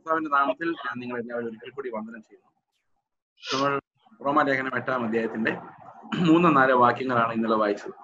കർത്താവിന്റെ നാമത്തിൽ ഞാൻ നിങ്ങൾ എല്ലാവരും ഒരിക്കൽ കൂടി വന്ദനം ചെയ്യുന്നു നമ്മൾ റോമാലേഖനം എട്ടാം അധ്യായത്തിന്റെ മൂന്ന് നാല് വാക്യങ്ങളാണ് ഇന്നലെ വായിച്ചത്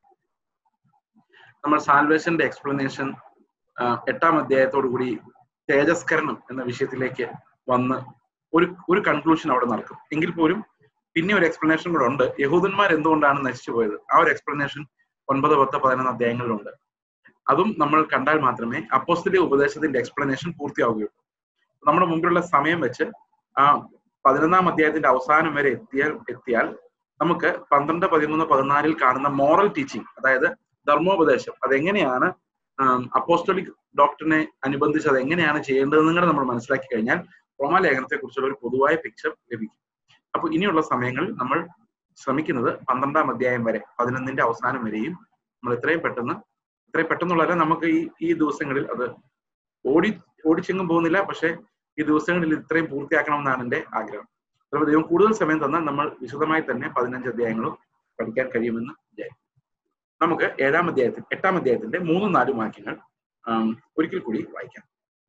നമ്മൾ സാൽവേഷന്റെ എക്സ്പ്ലനേഷൻ എട്ടാം അധ്യായത്തോടു കൂടി തേജസ്കരണം എന്ന വിഷയത്തിലേക്ക് വന്ന് ഒരു ഒരു കൺക്ലൂഷൻ അവിടെ നടക്കും എങ്കിൽ പോലും പിന്നെ ഒരു എക്സ്പ്ലനേഷൻ കൂടെ ഉണ്ട് യഹൂദന്മാർ എന്തുകൊണ്ടാണ് നശിച്ചു പോയത് ആ ഒരു എക്സ്പ്ലനേഷൻ ഒൻപത് പത്ത് പതിനൊന്ന് അധ്യായങ്ങളിലുണ്ട് അതും നമ്മൾ കണ്ടാൽ മാത്രമേ അപ്പോസ്തലിക ഉപദേശത്തിന്റെ എക്സ്പ്ലനേഷൻ പൂർത്തിയാവുകയുള്ളൂ നമ്മുടെ മുമ്പിലുള്ള സമയം വെച്ച് ആ പതിനൊന്നാം അധ്യായത്തിന്റെ അവസാനം വരെ എത്തിയാൽ എത്തിയാൽ നമുക്ക് പന്ത്രണ്ട് പതിമൂന്ന് പതിനാലിൽ കാണുന്ന മോറൽ ടീച്ചിങ് അതായത് ധർമ്മോപദേശം അതെങ്ങനെയാണ് അപ്പോസ്റ്റോളിക് ഡോക്ടറിനെ അനുബന്ധിച്ച് അത് എങ്ങനെയാണ് ചെയ്യേണ്ടതെന്നും കൂടെ നമ്മൾ മനസ്സിലാക്കി കഴിഞ്ഞാൽ റോമാലേഖനത്തെ കുറിച്ചുള്ള ഒരു പൊതുവായ പിക്ചർ ലഭിക്കും അപ്പൊ ഇനിയുള്ള സമയങ്ങളിൽ നമ്മൾ ശ്രമിക്കുന്നത് പന്ത്രണ്ടാം അധ്യായം വരെ പതിനൊന്നിന്റെ അവസാനം വരെയും നമ്മൾ എത്രയും പെട്ടെന്ന് ഇത്രയും പെട്ടെന്നുള്ളതല്ല നമുക്ക് ഈ ഈ ദിവസങ്ങളിൽ അത് ഓടി ഓടിച്ചെങ്ങും പോകുന്നില്ല പക്ഷെ ഈ ദിവസങ്ങളിൽ ഇത്രയും പൂർത്തിയാക്കണമെന്നാണ് എൻ്റെ ആഗ്രഹം അതുപോലെ ദൈവം കൂടുതൽ സമയം തന്നാൽ നമ്മൾ വിശദമായി തന്നെ പതിനഞ്ച് അധ്യായങ്ങളും പഠിക്കാൻ കഴിയുമെന്ന് വിചാരിക്കും നമുക്ക് ഏഴാം അധ്യായത്തിൽ എട്ടാം അധ്യായത്തിന്റെ മൂന്നും നാലും വാക്യങ്ങൾ ഒരിക്കൽ കൂടി വായിക്കാം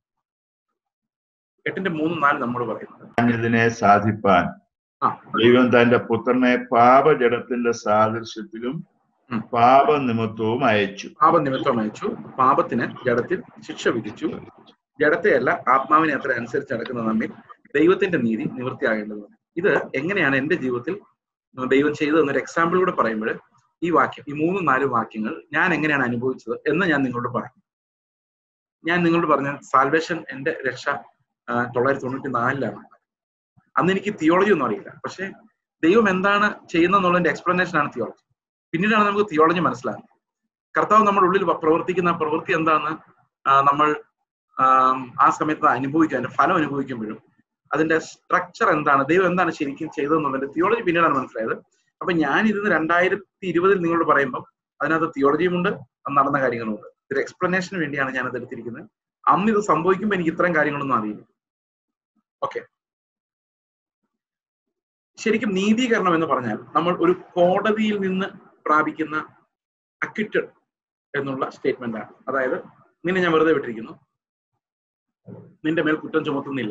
എട്ടിന്റെ മൂന്നും നാല് നമ്മൾ പറയുന്നത് ഇതിനെ സാധിപ്പാൻ ആ. ദൈവം തന്റെ പുത്രനെ പാപജടത്തിന്റെ സാദൃശ്യത്തിലും ഉം. പാപനിമിത്തവും അയച്ചു പാപനിമിത്തം അയച്ചു പാപത്തിന് ജഡത്തിൽ ശിക്ഷ വിധിച്ചു ജഡത്തെയല്ല ആത്മാവിനെ അത്ര അനുസരിച്ച് നടക്കുന്ന നമ്മിൽ ദൈവത്തിന്റെ നീതി നിവൃത്തിയാകേണ്ടതുണ്ട് ഇത് എങ്ങനെയാണ് എന്റെ ജീവിതത്തിൽ ദൈവം ചെയ്തതെന്നൊരു എക്സാമ്പിൾ കൂടെ പറയുമ്പോൾ ഈ വാക്യം ഈ മൂന്നും നാലും വാക്യങ്ങൾ ഞാൻ എങ്ങനെയാണ് അനുഭവിച്ചത് എന്ന് ഞാൻ നിങ്ങളോട് പറയും ഞാൻ നിങ്ങളോട് പറഞ്ഞ സാൽവേഷൻ എന്റെ രക്ഷ ആ, തൊള്ളായിരത്തി തൊണ്ണൂറ്റി നാലിലാണ് അന്ന് എനിക്ക് തിയോളജി ഒന്നും അറിയില്ല പക്ഷെ ദൈവം എന്താണ് ചെയ്യുന്നതെന്നുള്ളതിന്റെ എക്സ്പ്ലനേഷൻ ആണ് തിയോളജി പിന്നീടാണ് നമുക്ക് തിയോളജി മനസ്സിലാകുന്നത് കർത്താവ് നമ്മുടെ ഉള്ളിൽ വ- പ്രവർത്തിക്കുന്ന ആ പ്രവൃത്തി എന്താണെന്ന് ആ, നമ്മൾ ആം, ആ സമയത്ത് അനുഭവിക്കുക അതിന്റെ ഫലം അനുഭവിക്കുമ്പോഴും അതിന്റെ സ്ട്രക്ചർ എന്താണ് ദൈവം എന്താണ് ശരിക്കും ചെയ്തതെന്നുള്ളതിന്റെ തിയോളജി പിന്നീടാണ് മനസ്സിലായത് അപ്പൊ ഞാൻ ഇതിന്ന് രണ്ടായിരത്തി ഇരുപതിൽ നിങ്ങളോട് പറയുമ്പോൾ അതിനകത്ത് തിയോളജിയും ഉണ്ട് അത് നടന്ന കാര്യങ്ങളുമുണ്ട് ഒരു എക്സ്പ്ലനേഷന് വേണ്ടിയാണ് ഞാൻ അത് എടുത്തിരിക്കുന്നത് അന്ന് ഇത് സംഭവിക്കുമ്പോൾ എനിക്ക് ഇത്രയും കാര്യങ്ങളൊന്നും അറിയില്ല ഓക്കെ ശരിക്കും നീതീകരണം എന്ന് പറഞ്ഞാൽ നമ്മൾ ഒരു കോടതിയിൽ നിന്ന് പ്രാപിക്കുന്ന അക്വിറ്റഡ് എന്നുള്ള സ്റ്റേറ്റ്മെന്റ് ആണ് അതായത് നിന്നെ ഞാൻ വെറുതെ വിട്ടിരിക്കുന്നു നിന്റെ മേൽ കുറ്റം ചുമത്തുന്നില്ല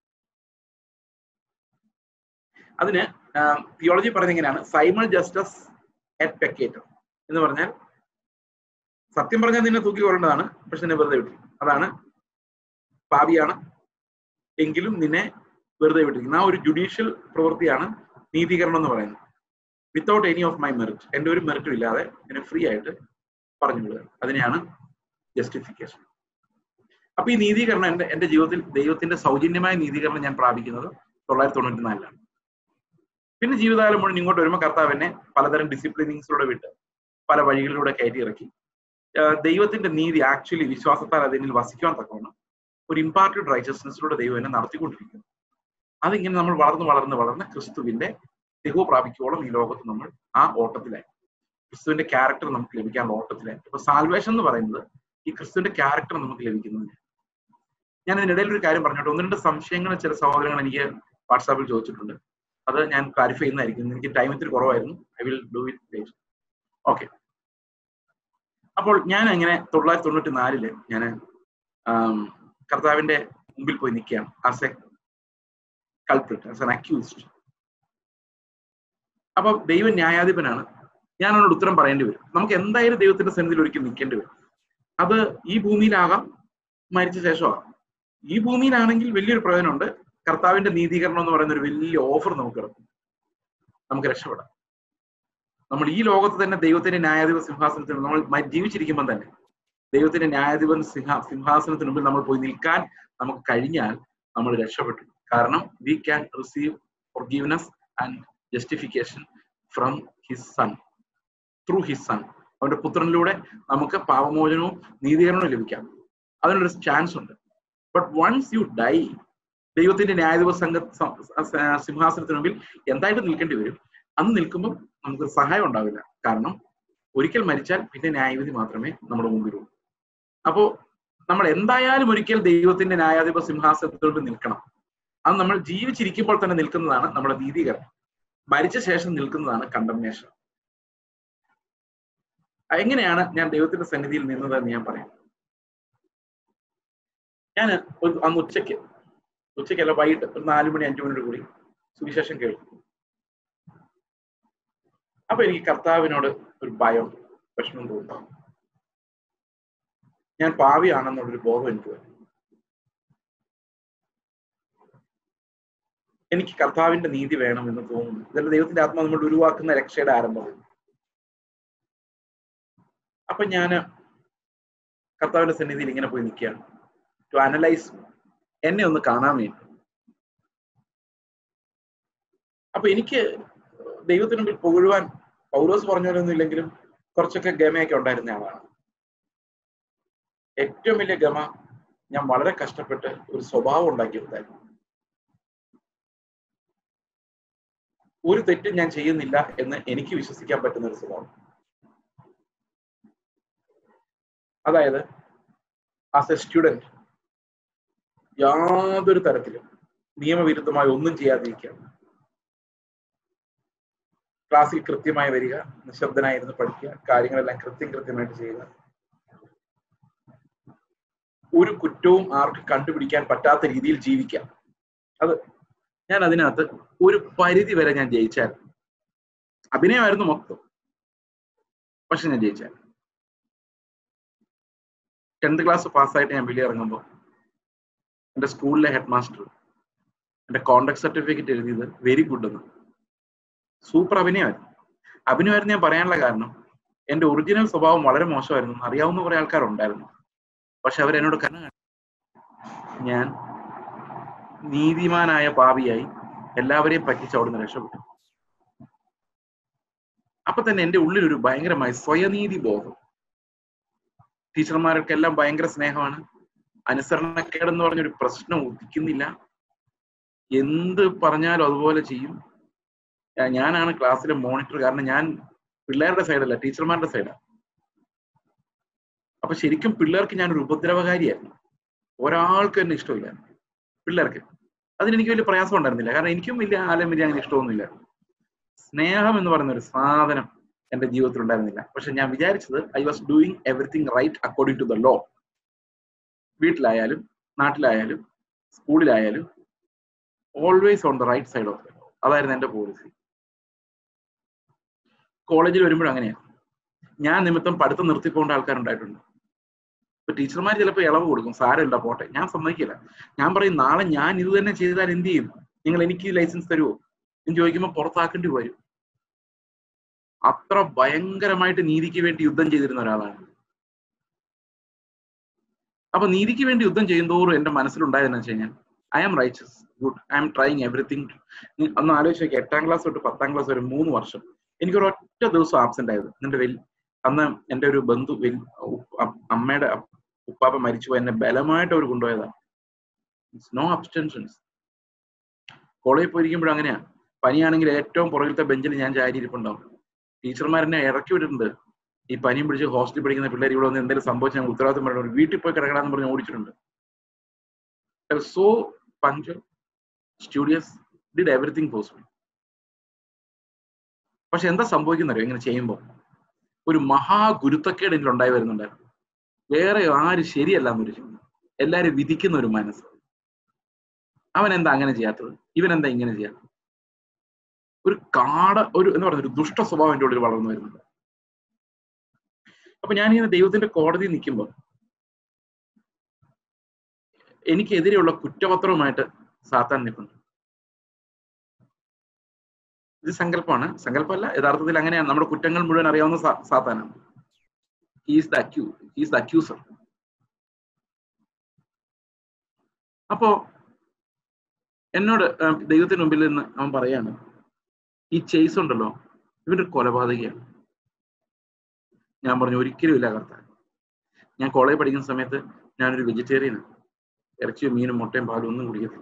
അതിന് തിയോളജി പറയുന്നത് എങ്ങനെയാണ് സൈമൾ ജസ്റ്റിസ് അറ്റ് പെക്കേറ്റർ എന്ന് പറഞ്ഞാൽ സത്യം പറഞ്ഞാൽ നിന്നെ തൂക്കി കൊള്ളേണ്ടതാണ് പക്ഷെ നിന്നെ വെറുതെ വിട്ടിരിക്കും അതാണ് പാപിയാണ് എങ്കിലും നിന്നെ വെറുതെ വിട്ടിരിക്കുന്നു ആ ഒരു ജുഡീഷ്യൽ പ്രവൃത്തിയാണ് നീതീകരണം എന്ന് പറയുന്നത് without any of my merit എൻ്റെ ഒരു മെറിറ്റും ഇല്ലാതെ എന്നെ ഫ്രീ ആയിട്ട് പറഞ്ഞു വിടുക അതിനെയാണ് ജസ്റ്റിഫിക്കേഷൻ അപ്പൊ ഈ നീതീകരണം എന്റെ എന്റെ ജീവിതത്തിൽ ദൈവത്തിന്റെ സൗജന്യമായ നീതീകരണം ഞാൻ പ്രാപിക്കുന്നത് തൊള്ളായിരത്തി തൊണ്ണൂറ്റി നാലിലാണ് പിന്നെ ജീവിതകാലം മുഴുവൻ ഇങ്ങോട്ട് വരുമ്പോൾ കർത്താവ് എന്നെ പലതരം ഡിസിപ്ലിനിങ്സിലൂടെ വിട്ട് പല വഴികളിലൂടെ കയറ്റി ഇറക്കി ആഹ് ദൈവത്തിന്റെ നീതി ആക്ച്വലി വിശ്വാസത്താൽ അതിനിൽ വസിക്കുവാൻ തക്കവണ്ണം ഒരു ഇമ്പാർട്ടഡ് റൈച്ചസ്നെസ്സിലൂടെ ദൈവം എന്നെ നടത്തിക്കൊണ്ടിരിക്കുന്നു അതിങ്ങനെ നമ്മൾ വളർന്ന് വളർന്ന് വളർന്ന് ക്രിസ്തുവിന്റെ തികവ് പ്രാപിക്കുവോളം ഈ ലോകത്ത് നമ്മൾ ആ ഓട്ടത്തിലായി ക്രിസ്തുവിന്റെ ക്യാരക്ടർ നമുക്ക് ലഭിക്കാനുള്ള ഓട്ടത്തിലായി ഇപ്പൊ സാൽവേഷൻ എന്ന് പറയുന്നത് ഈ ക്രിസ്തുവിന്റെ ക്യാരക്ടർ നമുക്ക് ലഭിക്കുന്നതിന് ഞാൻ ഇതിനിടയിൽ ഒരു കാര്യം പറഞ്ഞോട്ടെ ഒന്ന് രണ്ട് സംശയങ്ങൾ ചില സഹോദരങ്ങൾ എനിക്ക് വാട്സാപ്പിൽ ചോദിച്ചിട്ടുണ്ട് അത് ഞാൻ ക്ലാരിഫൈ ചെയ്യുന്നതായിരിക്കും എനിക്ക് ടൈം ഇത്തിരി കുറവായിരുന്നു I will do it late okay അപ്പോൾ ഞാൻ അങ്ങനെ തൊള്ളായിരത്തി തൊണ്ണൂറ്റി നാലില് ഞാൻ കർത്താവിന്റെ മുമ്പിൽ പോയി നിൽക്കുകയാണ് as a culprit as an accused അപ്പൊ ദൈവം ന്യായാധിപനാണ് ഞാൻ അവനോട് ഉത്തരം പറയേണ്ടി വരും നമുക്ക് എന്തായാലും ദൈവത്തിന്റെ സന്നിധിയിൽ ഒരിക്കൽ നിൽക്കേണ്ടി വരും അത് ഈ ഭൂമിയിലാകാം മരിച്ച ശേഷമാകാം ഈ ഭൂമിയിലാണെങ്കിൽ വലിയൊരു പ്രയോജനമുണ്ട് കർത്താവിന്റെ നീതീകരണം എന്ന് പറയുന്ന ഒരു വലിയ ഓഫർ നമുക്ക് കിടക്കും നമുക്ക് രക്ഷപ്പെടാം നമ്മൾ ഈ ലോകത്ത് തന്നെ ദൈവത്തിന്റെ ന്യായാധിപ സിംഹാസനത്തിൽ നമ്മൾ മ- ജീവിച്ചിരിക്കുമ്പോൾ തന്നെ ദൈവത്തിന്റെ ന്യായാധിപൻ സിംഹ സിംഹാസനത്തിന് മുമ്പിൽ നമ്മൾ പോയി നിൽക്കാൻ നമുക്ക് കഴിഞ്ഞാൽ നമ്മൾ രക്ഷപ്പെട്ടു കാരണം we can receive forgiveness and justification from his son through his son അവന്റെ പുത്രനിലൂടെ നമുക്ക് പാപമോചനവും നീതീകരണവും ലഭിക്കാം അതിനൊരു ചാൻസ് ഉണ്ട് ബട്ട് വൺസ് യു ഡൈ ദൈവത്തിന്റെ ന്യായാധിപ സംഘ സ- സ- സിംഹാസനത്തിന് മുമ്പിൽ എന്തായിട്ട് നിൽക്കേണ്ടി വരും അന്ന് നിൽക്കുമ്പോൾ നമുക്ക് സഹായം ഉണ്ടാവില്ല കാരണം ഒരിക്കൽ മരിച്ചാൽ പിന്നെ ന്യായവിധി മാത്രമേ നമ്മുടെ മുമ്പിലുള്ളൂ അപ്പോ നമ്മൾ എന്തായാലും ഒരിക്കൽ ദൈവത്തിന്റെ ന്യായാധിപ സിംഹാസനത്തോട് നിൽക്കണം അത് നമ്മൾ ജീവിച്ചിരിക്കുമ്പോൾ തന്നെ നിൽക്കുന്നതാണ് നമ്മുടെ നീതീകരണം മരിച്ച ശേഷം നിൽക്കുന്നതാണ് കണ്ടംനേഷൻ എങ്ങനെയാണ് ഞാൻ ദൈവത്തിന്റെ സന്നിധിയിൽ നിന്നത് എന്ന് ഞാൻ പറയാം ഞാൻ ഒരു അന്ന് ഉച്ചയ്ക്ക് ഉച്ചയ്ക്കല്ല വൈകിട്ട് ഒരു നാല് മണി അഞ്ചു മണിയോട് കൂടി സുവിശേഷം കേൾക്കും അപ്പൊ എനിക്ക് കർത്താവിനോട് ഒരു ഭയം വിഷമം തോന്നുന്നു ഞാൻ പാവിയാണെന്നുള്ളൊരു ബോധം എനിക്ക് വരും എനിക്ക് കർത്താവിന്റെ നീതി വേണം എന്ന് തോന്നുന്നു ഇതെല്ലാം ദൈവത്തിന്റെ ആത്മാ നമ്മൾ ഉരുവാക്കുന്ന രക്ഷയുടെ ആരംഭം അപ്പൊ ഞാൻ കർത്താവിന്റെ സന്നിധിയിൽ ഇങ്ങനെ പോയി നിൽക്കുകയാണ് ടു അനലൈസ് എന്നെ ഒന്ന് കാണാൻ വേണ്ടി അപ്പൊ എനിക്ക് ദൈവത്തിന് മുമ്പിൽ പുകഴുവാൻ പൗലോസ് പറഞ്ഞവരൊന്നും ഇല്ലെങ്കിലും കുറച്ചൊക്കെ ഗമയൊക്കെ ഉണ്ടായിരുന്ന ആളാണ് ഏറ്റവും വലിയ ഗമ ഞാൻ വളരെ കഷ്ടപ്പെട്ട് ഒരു സ്വഭാവം ഉണ്ടാക്കിയെടുത്തായിരുന്നു ഒരു തെറ്റും ഞാൻ ചെയ്യുന്നില്ല എന്ന് എനിക്ക് വിശ്വസിക്കാൻ പറ്റുന്ന ഒരു സ്വഭാവം അതായത് ആസ് എ സ്റ്റുഡന്റ് യാതൊരു തരത്തിലും നിയമവിരുദ്ധമായി ഒന്നും ചെയ്യാതിരിക്കുക ക്ലാസ്സിൽ കൃത്യമായി വരിക നിശബ്ദനായിരുന്നു പഠിക്കുക കാര്യങ്ങളെല്ലാം കൃത്യം കൃത്യമായിട്ട് ചെയ്യുക ഒരു കുറ്റവും ആർക്കും കണ്ടുപിടിക്കാൻ പറ്റാത്ത രീതിയിൽ ജീവിക്കാം അത് ഞാൻ അതിനകത്ത് ഒരു പരിധി വരെ ഞാൻ ജയിച്ചാൽ അഭിനയമായിരുന്നു മൊത്തം പക്ഷെ ഞാൻ ജയിച്ചാൽ ടെൻത്ത് ക്ലാസ് പാസ്സായിട്ട് ഞാൻ വെളിയിൽ ഇറങ്ങുമ്പോൾ എൻ്റെ സ്കൂളിലെ ഹെഡ് മാസ്റ്റർ എൻ്റെ കോണ്ടാക്ട് സർട്ടിഫിക്കറ്റ് എഴുതിയത് വെരി ഗുഡ് എന്ന് സൂപ്പർ അഭിനയമായിരുന്നു അഭിനയമായിരുന്നു ഞാൻ പറയാനുള്ള കാരണം എൻ്റെ ഒറിജിനൽ സ്വഭാവം വളരെ മോശമായിരുന്നു അറിയാവുന്ന കുറെ ആൾക്കാരുണ്ടായിരുന്നു പക്ഷെ അവരെന്നോട് കണ്ണ ഞാൻ നീതിമാനായ പാപിയായി എല്ലാവരെയും പറ്റിച്ച് അവിടുന്ന് രക്ഷപ്പെട്ടു അപ്പൊ തന്നെ എൻ്റെ ഉള്ളിൽ ഒരു ഭയങ്കരമായ സ്വയനീതി ബോധം ടീച്ചർമാർക്കെല്ലാം ഭയങ്കര സ്നേഹമാണ് അനുസരണക്കേടെന്ന് പറഞ്ഞൊരു പ്രശ്നം ഉദിക്കുന്നില്ല എന്ത് പറഞ്ഞാലും അതുപോലെ ചെയ്യും ഞാനാണ് ക്ലാസ്സിലെ മോണിറ്റർ കാരണം ഞാൻ പിള്ളേരുടെ സൈഡല്ല ടീച്ചർമാരുടെ സൈഡാണ് അപ്പൊ ശരിക്കും പിള്ളേർക്ക് ഞാനൊരു ഉപദ്രവകാരിയായിരുന്നു ഒരാൾക്ക് എന്നെ ഇഷ്ടമില്ല പിള്ളേർക്ക് അതിനെനിക്ക് വലിയ പ്രയാസം ഉണ്ടായിരുന്നില്ല കാരണം എനിക്കും വലിയ ആലം വലിയ അങ്ങനെ ഇഷ്ടമൊന്നുമില്ല സ്നേഹം എന്ന് പറയുന്ന ഒരു സാധനം എന്റെ ജീവിതത്തിൽ ഉണ്ടായിരുന്നില്ല പക്ഷെ ഞാൻ വിചാരിച്ചത് I was doing everything right according to the law വീട്ടിലായാലും നാട്ടിലായാലും സ്കൂളിലായാലും always on the right side of the law അതായിരുന്നു എന്റെ പോളിസി കോളേജിൽ വരുമ്പോഴും അങ്ങനെയാണ് ഞാൻ നിമിത്തം പഠിത്തം നിർത്തിപ്പോണ്ട ആൾക്കാരുണ്ടായിട്ടുണ്ട് ഇപ്പൊ ടീച്ചർമാർ ചിലപ്പോൾ ഇളവ് കൊടുക്കും സാരമില്ല പോട്ടെ ഞാൻ സമ്മതിക്കില്ല ഞാൻ പറയും നാളെ ഞാൻ ഇത് തന്നെ ചെയ്താൽ എന്ത് ചെയ്യും നിങ്ങൾ എനിക്ക് ലൈസൻസ് തരുമോ എന്ന് ചോദിക്കുമ്പോൾ പുറത്താക്കേണ്ടി വരും അത്ര ഭയങ്കരമായിട്ട് നീതിക്ക് വേണ്ടി യുദ്ധം ചെയ്തിരുന്ന ഒരാളാണ് അപ്പൊ നീതിക്ക് വേണ്ടി യുദ്ധം ചെയ്യുന്തോറും എന്റെ മനസ്സിലുണ്ടായതെന്ന് വെച്ച് കഴിഞ്ഞാൽ I am righteous good I am trying everything ഒന്ന് ആലോചിച്ച് നോക്കി എട്ടാം ക്ലാസ് തൊട്ട് പത്താം ക്ലാസ് വരെ മൂന്ന് വർഷം എനിക്കൊരു ഒറ്റ ദിവസം ആബ്സെന്റ് ആയത് എന്റെ വലിയ അന്ന് എന്റെ ഒരു ബന്ധു അമ്മയുടെ ഉപ്പാപ്പ മരിച്ചു എന്നെ ബലമായിട്ട് അവർ കൊണ്ടുപോയതാണ് നോ അബ്സ്റ്റൻഷൻസ് കോളേജിൽ പോയിരിക്കുമ്പോഴും അങ്ങനെയാണ് പനിയാണെങ്കിൽ ഏറ്റവും പുറകിലത്തെ ബെഞ്ചിൽ ഞാൻ ചാരിയിരിപ്പുണ്ടാവും ടീച്ചർമാരെന്നെ ഇറക്കി വിട്ടിട്ടുണ്ട് ഈ പനിയും പിടിച്ച് ഹോസ്റ്റലിൽ പഠിക്കുന്ന പിള്ളേർ ഇവിടെ വന്ന് എന്തെങ്കിലും സംഭവിച്ചാൽ ഞങ്ങൾ ഉത്തരവാദിത്തം പറഞ്ഞു വീട്ടിൽ പോയി കിടക്കണമെന്ന് പറഞ്ഞ് ഓടിച്ചിട്ടുണ്ട് so punch studious did everything possible പക്ഷെ എന്താ സംഭവിക്കുന്നറിയോ ഇങ്ങനെ ചെയ്യുമ്പോൾ ഒരു മഹാഗുരുത്തക്കേട് എന്നിൽ ഉണ്ടായി വരുന്നുണ്ടായിരുന്നു വേറെ ആരും ശരിയല്ല എന്നൊരു ചിന്ത എല്ലാരും വിധിക്കുന്ന ഒരു മനസ്സ് അവൻ എന്താ അങ്ങനെ ചെയ്യാത്തത് ഇവൻ എന്താ ഇങ്ങനെ ചെയ്യാത്തത് ഒരു കാട ഒരു എന്താ പറയുക ഒരു ദുഷ്ട സ്വഭാവം എൻ്റെ ഉള്ളിൽ വളർന്നു വരുന്നുണ്ട് അപ്പൊ ഞാനിങ്ങനെ ദൈവത്തിന്റെ കോടതി നിൽക്കുമ്പോൾ എനിക്കെതിരെയുള്ള കുറ്റപത്രവുമായിട്ട് സാത്താൻ നിൽക്കുന്നു ഇത് സങ്കല്പമാണ് സങ്കല്പമല്ല യഥാർത്ഥത്തിൽ അങ്ങനെയാണ് നമ്മുടെ കുറ്റങ്ങൾ മുഴുവൻ അറിയാവുന്ന സാത്താനാണ് he's the accu he's the accuser അപ്പോ എന്നോട് ദൈവത്തിന് മുമ്പിൽ നിന്ന് അവൻ പറയാണ് ഈ ചെയ്സ് ഉണ്ടല്ലോ ഇവന്റെ കൊലപാതകയാണ് ഞാൻ പറഞ്ഞു ഒരിക്കലും ഇല്ല കർത്താൻ ഞാൻ കോളേജ് പഠിക്കുന്ന സമയത്ത് ഞാനൊരു വെജിറ്റേറിയനാണ് ഇറച്ചിയും മീനും മുട്ടയും പാലും ഒന്നും കുടിക്കത്തില്ല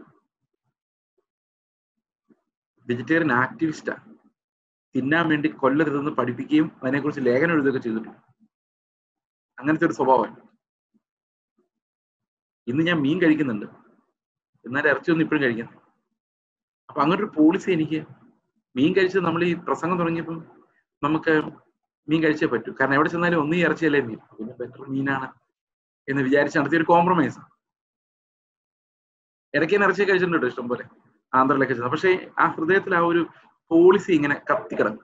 വെജിറ്റേറിയൻ ആക്ടിവിസ്റ്റാ തിന്നാൻ വേണ്ടി കൊല്ലരുതെന്ന് പഠിപ്പിക്കുകയും അതിനെക്കുറിച്ച് ലേഖനം എഴുതുകയൊക്കെ ചെയ്തിട്ടുണ്ട് അങ്ങനത്തെ ഒരു സ്വഭാവമാണ് ഇന്ന് ഞാൻ മീൻ കഴിക്കുന്നുണ്ട് എന്നാൽ ഇറച്ചിയൊന്നും ഇപ്പോഴും കഴിക്കുന്നത് അപ്പൊ അങ്ങനെ ഒരു പോളിസി എനിക്ക് മീൻ കഴിച്ചത് നമ്മൾ ഈ പ്രസംഗം തുടങ്ങിയപ്പം നമുക്ക് മീൻ കഴിച്ചേ പറ്റൂ കാരണം എവിടെ ചെന്നാലും ഒന്നീ ഇറച്ചിയല്ലേ മീൻ പിന്നെ ബെറ്റർ മീനാണ് എന്ന് വിചാരിച്ച് നടത്തിയ ഒരു കോംപ്രമൈസ് ഇടയ്ക്ക് ഞാൻ ഇറച്ചി കഴിച്ചിട്ടുണ്ട് കേട്ടോ ഇഷ്ടം പോലെ ആന്ധ്രയിലൊക്കെ ചെന്ന് പക്ഷേ ആ ഹൃദയത്തിൽ ആ ഒരു പോളിസി ഇങ്ങനെ കത്തിക്കിടക്കും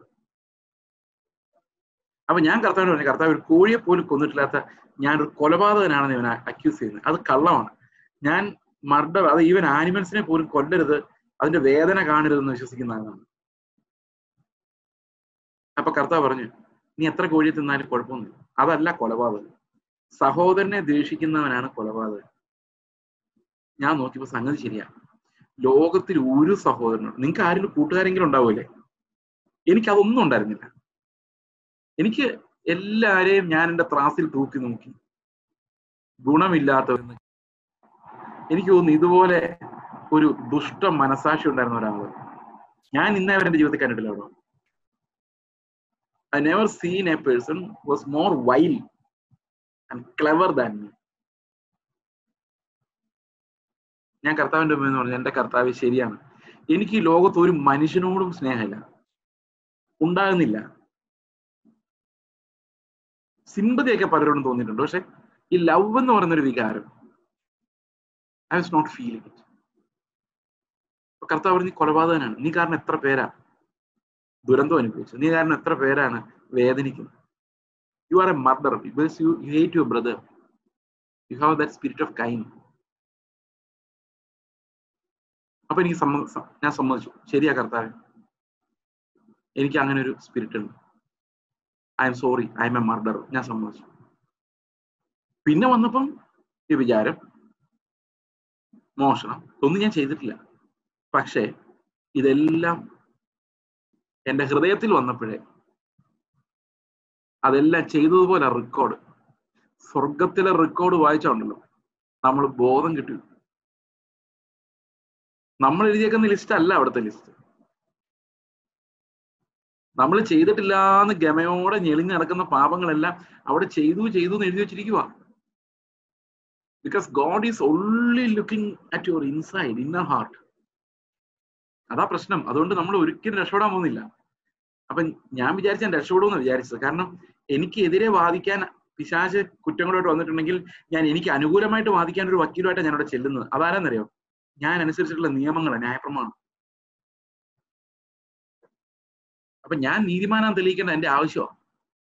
അപ്പൊ ഞാൻ കർത്താവിന് പറഞ്ഞു കർത്താവ് ഒരു കോഴിയെ പോലും കൊന്നിട്ടില്ലാത്ത ഞാനൊരു കൊലപാതകനാണെന്ന് ഇവൻ അക്യൂസ് ചെയ്യുന്നത് അത് കള്ളമാണ് ഞാൻ മർഡർ അത് ഈവൻ ആനിമൽസിനെ പോലും കൊല്ലരുത് അതിന്റെ വേദന കാണരുതെന്ന് വിശ്വസിക്കുന്ന ആളാണ് അപ്പൊ കർത്താവ് പറഞ്ഞു നീ എത്ര കോഴിയെ തിന്നാലും കുഴപ്പമൊന്നുമില്ല അതല്ല കൊലപാതകം സഹോദരനെ ദ്വേഷിക്കുന്നവനാണ് കൊലപാതകൻ ഞാൻ നോക്കിയപ്പോ സംഗതി ശരിയാ ലോകത്തിൽ ഒരു സഹോദരനും നിങ്ങൾക്ക് ആരെങ്കിലും കൂട്ടുകാരെങ്കിലും ഉണ്ടാവൂലേ എനിക്ക് അതൊന്നും ഉണ്ടായിരുന്നില്ല എനിക്ക് എല്ലാരെയും ഞാൻ എന്റെ ത്രാസിൽ തൂക്കി നോക്കി ഗുണമില്ലാത്തവരെന്ന് എനിക്ക് തോന്നുന്നു ഇതുപോലെ ഒരു ദുഷ്ട മനസാക്ഷി ഉണ്ടായിരുന്ന ഒരാള് ഞാൻ ഇന്നേ വരെ എന്റെ ജീവിതത്തിൽ കണ്ടിട്ടില്ല അവിടെ I never seen a person was more vile and clever than me ഞാൻ കർത്താവിന്റെ മുമ്പിൽ പറഞ്ഞു എന്റെ കർത്താവ് ശരിയാണ് എനിക്ക് ഈ ലോകത്ത് ഒരു മനുഷ്യനോടും സ്നേഹമില്ല ഉണ്ടാകുന്നില്ല സിമ്പതിയൊക്കെ പലരോടും തോന്നിയിട്ടുണ്ട് പക്ഷെ ഈ ലവ് എന്ന് പറയുന്ന ഒരു വികാരം I was not feeling it കർത്താവ് നീ കൊലപാതകനാണ് നീ കാരണം എത്ര പേരാ ദുരന്തം അനുഭവിച്ചു നീ കാരണം എത്ര പേരാണ് വേദനിക്കുന്നത് you are a murder because you you hate your brother you have that spirit of kind അപ്പൊ എനിക്ക് സമ്മ ഞാൻ സമ്മതിച്ചു ശരിയാ കർത്താവ് എനിക്ക് അങ്ങനെ ഒരു സ്പിരിറ്റ് ഉണ്ട് I'm sorry I'm a murder ഞാൻ സമ്മതിച്ചു പിന്നെ വന്നപ്പം ഈ വിചാരം മോഷണം ഒന്നും ഞാൻ ചെയ്തിട്ടില്ല പക്ഷേ ഇതെല്ലാം എന്റെ ഹൃദയത്തിൽ വന്നപ്പോഴേ അതെല്ലാം ചെയ്തതുപോലെ റെക്കോർഡ് സ്വർഗത്തിലെ റെക്കോർഡ് വായിച്ചോണ്ടല്ലോ നമ്മൾ ബോധം കിട്ടി നമ്മൾ എഴുതിയേക്കുന്ന ലിസ്റ്റ് അല്ല അവിടുത്തെ ലിസ്റ്റ് നമ്മൾ ചെയ്തിട്ടില്ലാന്ന് ഗമയോടെ ഞെളിഞ്ഞ് നടക്കുന്ന പാപങ്ങളെല്ലാം അവിടെ ചെയ്തു ചെയ്തു എന്ന് എഴുതി വെച്ചിരിക്കുക because God is only looking at your inside inner heart അതാ പ്രശ്നം അതുകൊണ്ട് നമ്മൾ ഒരിക്കലും രക്ഷപ്പെടാൻ പോകുന്നില്ല അപ്പൊ ഞാൻ വിചാരിച്ച ഞാൻ രക്ഷപ്പെടുമെന്ന് വിചാരിച്ചത് കാരണം എനിക്ക് എതിരെ വാദിക്കാൻ പിശാച് കുറ്റങ്ങളോട്ട് വന്നിട്ടുണ്ടെങ്കിൽ ഞാൻ എനിക്ക് അനുകൂലമായിട്ട് വാദിക്കാൻ ഒരു വക്കീലുമായിട്ട് ഞാൻ അവിടെ ചെല്ലുന്നത് അതാരെന്നറിയോ ഞാൻ അനുസരിച്ചിട്ടുള്ള നിയമങ്ങൾ ന്യായപ്രമാണം അപ്പൊ ഞാൻ നീതിമാനം തെളിയിക്കേണ്ട എന്റെ ആവശ്യമാണ്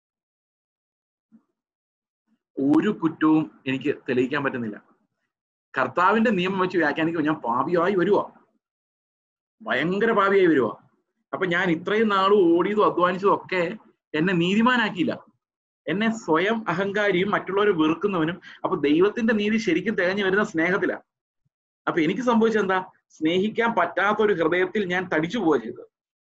ഒരു കുറ്റവും എനിക്ക് തെളിയിക്കാൻ പറ്റുന്നില്ല കർത്താവിന്റെ നിയമം വെച്ച് വ്യാഖ്യാനിക്കുമ്പോൾ ഞാൻ പാപിയായി വരുവാ ഭയങ്കര പാപിയായി വരുവാ അപ്പൊ ഞാൻ ഇത്രയും നാളും ഓടിയതും അധ്വാനിച്ചതും ഒക്കെ എന്നെ നീതിമാനാക്കിയില്ല എന്നെ സ്വയം അഹങ്കാരിയും മറ്റുള്ളവരെ വെറുക്കുന്നവനും അപ്പൊ ദൈവത്തിന്റെ നീതി ശരിക്കും തികഞ്ഞു വരുന്ന സ്നേഹത്തിലാ അപ്പൊ എനിക്ക് സംഭവിച്ചത് എന്താ സ്നേഹിക്കാൻ പറ്റാത്ത ഒരു ഹൃദയത്തിൽ ഞാൻ തടിച്ചു പോവുക ചെയ്തത്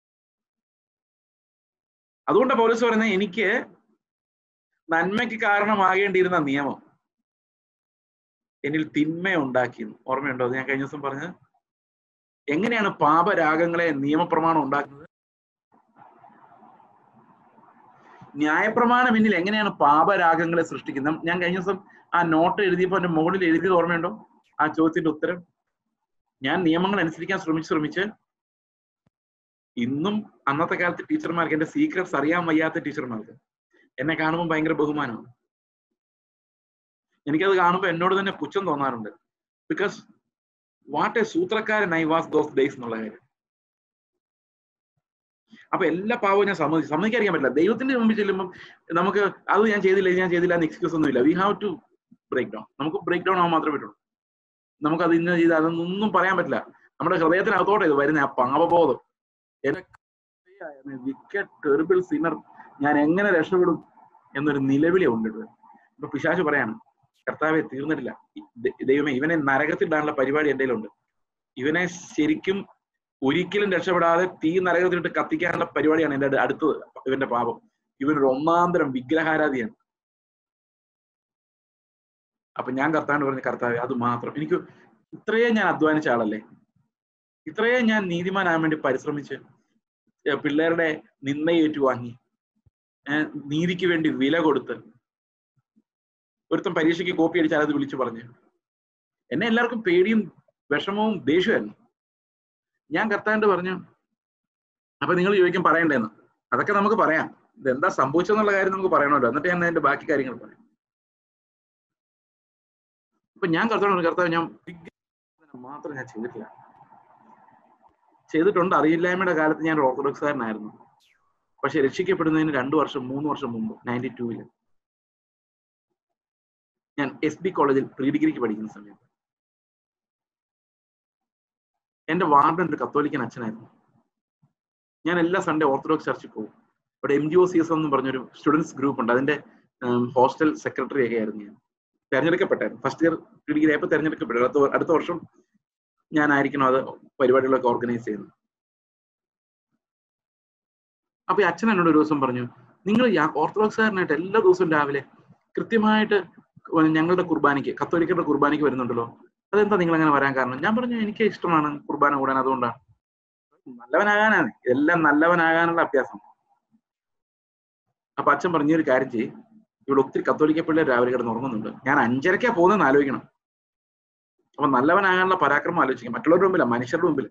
അതുകൊണ്ട് പൗലീസ് പറയുന്നത് എനിക്ക് നന്മയ്ക്ക് കാരണമാകേണ്ടിയിരുന്ന നിയമം എന്നിൽ തിന്മ ഉണ്ടാക്കി ഓർമ്മയുണ്ടോ അത് ഞാൻ കഴിഞ്ഞ ദിവസം പറഞ്ഞത് എങ്ങനെയാണ് പാപരാഗങ്ങളെ നിയമപ്രമാണം ഉണ്ടാക്കുന്നത് ന്യായപ്രമാണം എന്നിൽ എങ്ങനെയാണ് പാപരാഗങ്ങളെ സൃഷ്ടിക്കുന്നത് ഞാൻ കഴിഞ്ഞ ദിവസം ആ നോട്ട് എഴുതിയപ്പോൾ എന്റെ മുകളിൽ എഴുതിയത് ഓർമ്മയുണ്ടോ ആ ചോദ്യത്തിന്റെ ഉത്തരം ഞാൻ നിയമങ്ങൾ അനുസരിക്കാൻ ശ്രമിച്ച് ശ്രമിച്ച് ഇന്നും അന്നത്തെ കാലത്ത് ടീച്ചർമാർക്ക് എന്റെ സീക്രട്സ് അറിയാൻ വയ്യാത്ത ടീച്ചർമാർക്ക് എന്നെ കാണുമ്പോൾ ഭയങ്കര ബഹുമാനമാണ് എനിക്കത് കാണുമ്പോൾ എന്നോട് തന്നെ പുച്ഛം തോന്നാറുണ്ട് ബിക്കോസ് വാട്ട് എ സൂത്രക്കാരൻ ഐ വാസ് ദോസ് ഡേയ്സ് എന്നുള്ള കാര്യം അപ്പൊ എല്ലാ പാവവും ഞാൻ സമ്മതിച്ചു സമ്മതിക്കാതിരിക്കാൻ പറ്റില്ല ദൈവത്തിന്റെ മുമ്പിൽ ചെല്ലുമ്പോൾ നമുക്ക് അത് ഞാൻ ചെയ്തില്ല ഇത് ഞാൻ ചെയ്തില്ല എന്ന് എക്സ്ക്യൂസ് ഒന്നുമില്ല we have to break down നമുക്ക് ബ്രേക്ക് ഡൗൺ ആവാൻ മാത്രമേ പറ്റുള്ളൂ നമുക്ക് അത് ഇന്ന ചെയ്ത് അതൊന്നും പറയാൻ പറ്റില്ല നമ്മുടെ ഹൃദയത്തിനകത്തോടെ ഇത് വരുന്ന ആ പാപബോധം വിക്കറ്റ് ടെറിബിൾ സിനർ ഞാൻ എങ്ങനെ രക്ഷപ്പെടും എന്നൊരു നിലവിളി ഉണ്ട് ഇപ്പൊ പിശാച് പറയാണ് കർത്താവെ തീർന്നിട്ടില്ല ദൈവമേ ഇവനെ നരകത്തിലിടാനുള്ള പരിപാടി എൻ്റെ ഉണ്ട് ഇവനെ ശരിക്കും ഒരിക്കലും രക്ഷപ്പെടാതെ തീ നരകത്തിലിട്ട് കത്തിക്കാനുള്ള പരിപാടിയാണ് എൻ്റെ അടുത്തത് ഇവന്റെ പാപം ഇവനൊരു ഒന്നാന്തരം വിഗ്രഹാരാധിയാണ് അപ്പൊ ഞാൻ കർത്താവിന് പറഞ്ഞ കർത്താവ് അത് മാത്രം എനിക്ക് ഇത്രയേ ഞാൻ അധ്വാനിച്ച ആളല്ലേ ഇത്രയേ ഞാൻ നീതിമാനാകാൻ വേണ്ടി പരിശ്രമിച്ച് പിള്ളേരുടെ നിന്നയേറ്റുവാങ്ങി നീതിക്ക് വേണ്ടി വില കൊടുത്ത് ഒരുത്തം പരീക്ഷയ്ക്ക് കോപ്പി അടിച്ചാൽ അത് വിളിച്ചു പറഞ്ഞു എന്നെ എല്ലാവർക്കും പേടിയും വിഷമവും ദേഷ്യമായിരുന്നു ഞാൻ കർത്താവിന്റെ പറഞ്ഞു അപ്പൊ നിങ്ങൾ ചോദിക്കും പറയണ്ടേന്ന് അതൊക്കെ നമുക്ക് പറയാം ഇതെന്താ സംഭവിച്ചെന്നുള്ള കാര്യം നമുക്ക് പറയണമല്ലോ എന്നിട്ട് ഞാൻ അതിന്റെ ബാക്കി കാര്യങ്ങൾ പറയാം അപ്പൊ ഞാൻ കർത്താവ് കർത്താവ് ഞാൻ മാത്രം ഞാൻ ചെയ്തിട്ടില്ല ചെയ്തിട്ടുണ്ട് അറിയില്ലായ്മയുടെ കാലത്ത് ഞാൻ ഓർത്തഡോക്സുകാരനായിരുന്നു പക്ഷെ രക്ഷിക്കപ്പെടുന്നതിന് രണ്ടു വർഷം മൂന്ന് വർഷം മുമ്പ് നയൻറ്റി ടൂവില് ഞാൻ എസ് ബി കോളേജിൽ പ്രീ ഡിഗ്രിക്ക് പഠിക്കുന്ന സമയത്ത് എന്റെ വാർഡൻ ഒരു കത്തോലിക്കൻ അച്ഛനായിരുന്നു ഞാൻ എല്ലാ സൺഡേ ഓർത്തഡോക്സ് ചർച്ചിൽ പോകും അവിടെ M G O C S എന്ന് പറഞ്ഞൊരു സ്റ്റുഡൻസ് ഗ്രൂപ്പ് ഉണ്ട് അതിന്റെ ഹോസ്റ്റൽ സെക്രട്ടറി ഒക്കെ ആയിരുന്നു ഞാൻ തെരഞ്ഞെടുക്കപ്പെട്ടായിരുന്നു ഫസ്റ്റ് ഇയർ പ്രീ ഡിഗ്രി ആയപ്പോൾ തെരഞ്ഞെടുക്കപ്പെട്ടു അടുത്ത അടുത്ത വർഷം ഞാനായിരിക്കണം അത് പരിപാടികളൊക്കെ ഓർഗനൈസ് ചെയ്യുന്നത് അപ്പൊ ഈ അച്ഛൻ എന്നോട് ഒരു ദിവസം പറഞ്ഞു നിങ്ങൾ ഓർത്തഡോക്സുകാരനായിട്ട് എല്ലാ ദിവസവും രാവിലെ കൃത്യമായിട്ട് ഞങ്ങളുടെ കുർബാനയ്ക്ക് കത്തോലിക്കരുടെ കുർബാനയ്ക്ക് വരുന്നുണ്ടല്ലോ അതെന്താ നിങ്ങൾ അങ്ങനെ വരാൻ കാരണം ഞാൻ പറഞ്ഞു എനിക്ക് ഇഷ്ടമാണ് കുർബാന കൂടാൻ അതുകൊണ്ടാണ് നല്ലവനാകാനാണ് എല്ലാം നല്ലവനാകാനുള്ള അഭ്യാസം അപ്പൊ അച്ഛൻ പറഞ്ഞ ഒരു കാര്യം ചെയ്യും ഇവിടെ ഒത്തിരി കത്തോലിക്ക പിള്ളേർ രാവിലെ കിടന്ന് ഉറങ്ങുന്നുണ്ട് ഞാൻ അഞ്ചരക്കാ പോകുന്നതെന്ന് ആലോചിക്കണം അപ്പൊ നല്ലവനാകാനുള്ള പരാക്രമം ആലോചിക്കാം മറ്റുള്ളവരുടെ മുമ്പില മനുഷ്യരുടെ മുമ്പിൽ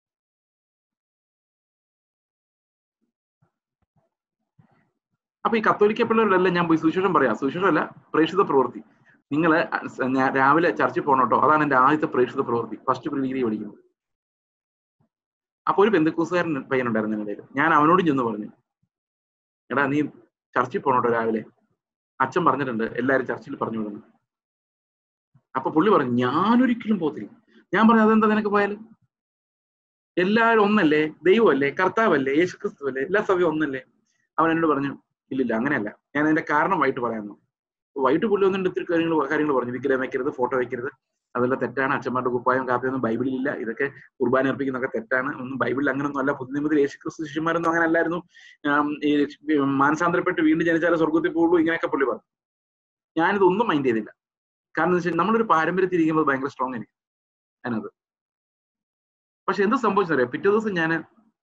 അപ്പൊ ഈ കത്തോലിക്ക പിള്ളേരോടെല്ലാം ഞാൻ പോയി സുവിശേഷം പറയാം സുവിശേഷമല്ല പ്രേക്ഷിത പ്രവൃത്തി നിങ്ങൾ രാവിലെ ചർച്ചിൽ പോകണം കേട്ടോ അതാണ് എന്റെ ആദ്യത്തെ പ്രേക്ഷിത പ്രവൃത്തി ഫസ്റ്റ് പ്രീ ഡിഗ്രി പഠിക്കുന്നത് അപ്പൊ ഒരു ബന്ധുക്കൂസുകാരൻ പയ്യനുണ്ടായിരുന്നു എൻ്റെ ഇടയിൽ ഞാൻ അവനോടും ചെന്ന് പറഞ്ഞു എടാ നീ ചർച്ചിൽ പോകണോട്ടോ രാവിലെ അച്ഛൻ പറഞ്ഞിട്ടുണ്ട് എല്ലാവരും ചർച്ചിൽ പറഞ്ഞു വിടുന്നു അപ്പൊ പുള്ളി പറഞ്ഞു ഞാനൊരിക്കലും പോകത്തില്ല ഞാൻ പറഞ്ഞു അതെന്താ നിനക്ക് പോയാലും എല്ലാവരും ഒന്നല്ലേ ദൈവമല്ലേ കർത്താവല്ലേ യേശു ക്രിസ്തു അല്ലേ എല്ലാ സഭയും ഒന്നല്ലേ അവൻ എന്നോട് പറഞ്ഞു ഇല്ലില്ല അങ്ങനെയല്ല ഞാൻ അതിന്റെ കാരണം വൈകിട്ട് പറയാമെന്നു വൈകിട്ട് പുള്ളി ഒന്നും ഒത്തിരി കാര്യങ്ങൾ കാര്യങ്ങൾ പറഞ്ഞു വിഗ്രഹം വെക്കരുത് ഫോട്ടോ വെക്കരുത് അതെല്ലാം തെറ്റാണ് അച്ഛന്മാരുടെ കുപ്പായം കാപ്പിയൊന്നും ബൈബിളിലില്ല ഇതൊക്കെ കുർബാന അർപ്പിക്കുന്നതൊക്കെ തെറ്റാണ് ഒന്നും ബൈബിളിൽ അങ്ങനൊന്നും അല്ല പുതുനിയമത്തിൽ യേശു ക്രിസ്തു ശിഷ്യന്മാരൊന്നും അങ്ങനെ അല്ലായിരുന്നു ഈ മാനസാന്തരപ്പെട്ട് വീണ്ടും ജനിച്ചാലേ സ്വർഗത്തിൽ പോകുള്ളൂ ഇങ്ങനെയൊക്കെ പുള്ളി പറഞ്ഞു ഞാനിതൊന്നും മൈൻഡ് ചെയ്തില്ല കാരണം വെച്ചാൽ നമ്മളൊരു പാരമ്പര്യത്തിൽ ഇരിക്കുമ്പോൾ ഭയങ്കര സ്ട്രോങ് എനിക്ക് അതിനകത്ത് പക്ഷെ എന്ത് സംഭവിച്ചറിയാം പിറ്റേ ദിവസം ഞാൻ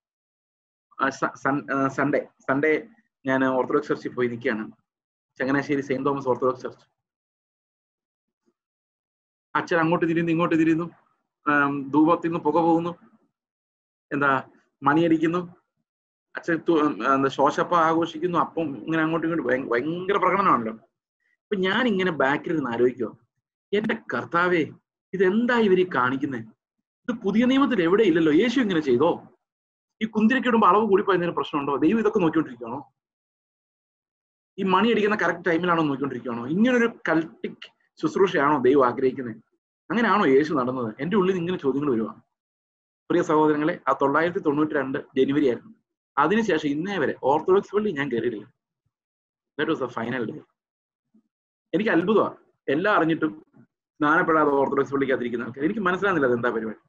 സൺഡേ സൺഡേ ഞാൻ ഓർത്തഡോക്സ് ചർച്ചിൽ പോയി നിൽക്കുകയാണ് Changanassery Saint Thomas Orthodox church അച്ഛൻ അങ്ങോട്ട് തിരിയുന്നു ഇങ്ങോട്ട് തിരിയുന്നു ധൂപത്തിൽ നിന്ന് പുക പോകുന്നു എന്താ മണിയടിക്കുന്നു അച്ഛൻ എന്താ ശോശപ്പ ആഘോഷിക്കുന്നു അപ്പം ഇങ്ങനെ അങ്ങോട്ടും ഇങ്ങോട്ടും ഭയങ്കര പ്രകടനമാണല്ലോ അപ്പൊ ഞാൻ ഇങ്ങനെ ബാക്കിൽ നിന്ന് ആലോചിക്കുക എന്റെ കർത്താവേ ഇതെന്താ ഇവര് കാണിക്കുന്നത് ഇത് പുതിയ നിയമത്തിൽ എവിടെ ഇല്ലല്ലോ യേശു ഇങ്ങനെ ചെയ്തോ ഈ കുന്തിരക്ക് ഇടുമ്പോൾ അളവ് കൂടിപ്പോയതിന് പ്രശ്നമുണ്ടോ ദൈവം ഇതൊക്കെ നോക്കിക്കൊണ്ടിരിക്കുകയാണോ ഈ മണി അടിക്കുന്ന കറക്റ്റ് ടൈമിലാണോ നോക്കിക്കൊണ്ടിരിക്കുകയാണോ ഇങ്ങനൊരു കൾട്ടിക് ശുശ്രൂഷയാണോ ദൈവം ആഗ്രഹിക്കുന്നത് അങ്ങനെയാണോ യേശു നടന്നത് എന്റെ ഉള്ളിൽ ഇങ്ങനെ ചോദ്യങ്ങൾ വരുവാ പ്രിയ സഹോദരങ്ങളെ ആ തൊള്ളായിരത്തി തൊണ്ണൂറ്റി രണ്ട് ജനുവരി ആയിരുന്നു അതിനുശേഷം ഇന്നേ വരെ ഓർത്തഡോക്സ് പള്ളി ഞാൻ കയറിയിട്ടില്ല that was a final day എനിക്ക് അത്ഭുതമാണ് എല്ലാം അറിഞ്ഞിട്ടും സ്നാനപ്പെടാതെ ഓർത്തഡോക്സ് പള്ളിക്കകത്തിരിക്കുന്ന ആൾക്കാർ എനിക്ക് മനസ്സിലാകുന്നില്ല അതെന്താ പരിപാടി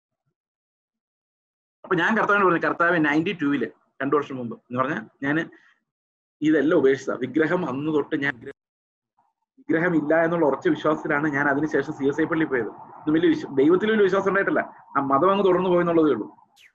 അപ്പൊ ഞാൻ കർത്താവിന് പറഞ്ഞു കർത്താവ് നയൻറ്റി ടൂവില് രണ്ടു വർഷം മുമ്പ് എന്ന് പറഞ്ഞാൽ ഞാൻ ഇതെല്ലാം ഉപേക്ഷിച്ച വിഗ്രഹം അന്ന് തൊട്ട് ഞാൻ വിഗ്രഹം ഇല്ല എന്നുള്ള ഉറച്ച വിശ്വാസത്തിലാണ് ഞാൻ അതിനുശേഷം സി എസ് ഐ പള്ളി പോയത് ഇത് വലിയ വിശ്വ ദൈവത്തിൽ വലിയ വിശ്വാസം ഉണ്ടായിട്ടില്ല ആ മതം അങ്ങ് തുടർന്നു പോയെന്നുള്ളതേ ഉള്ളൂ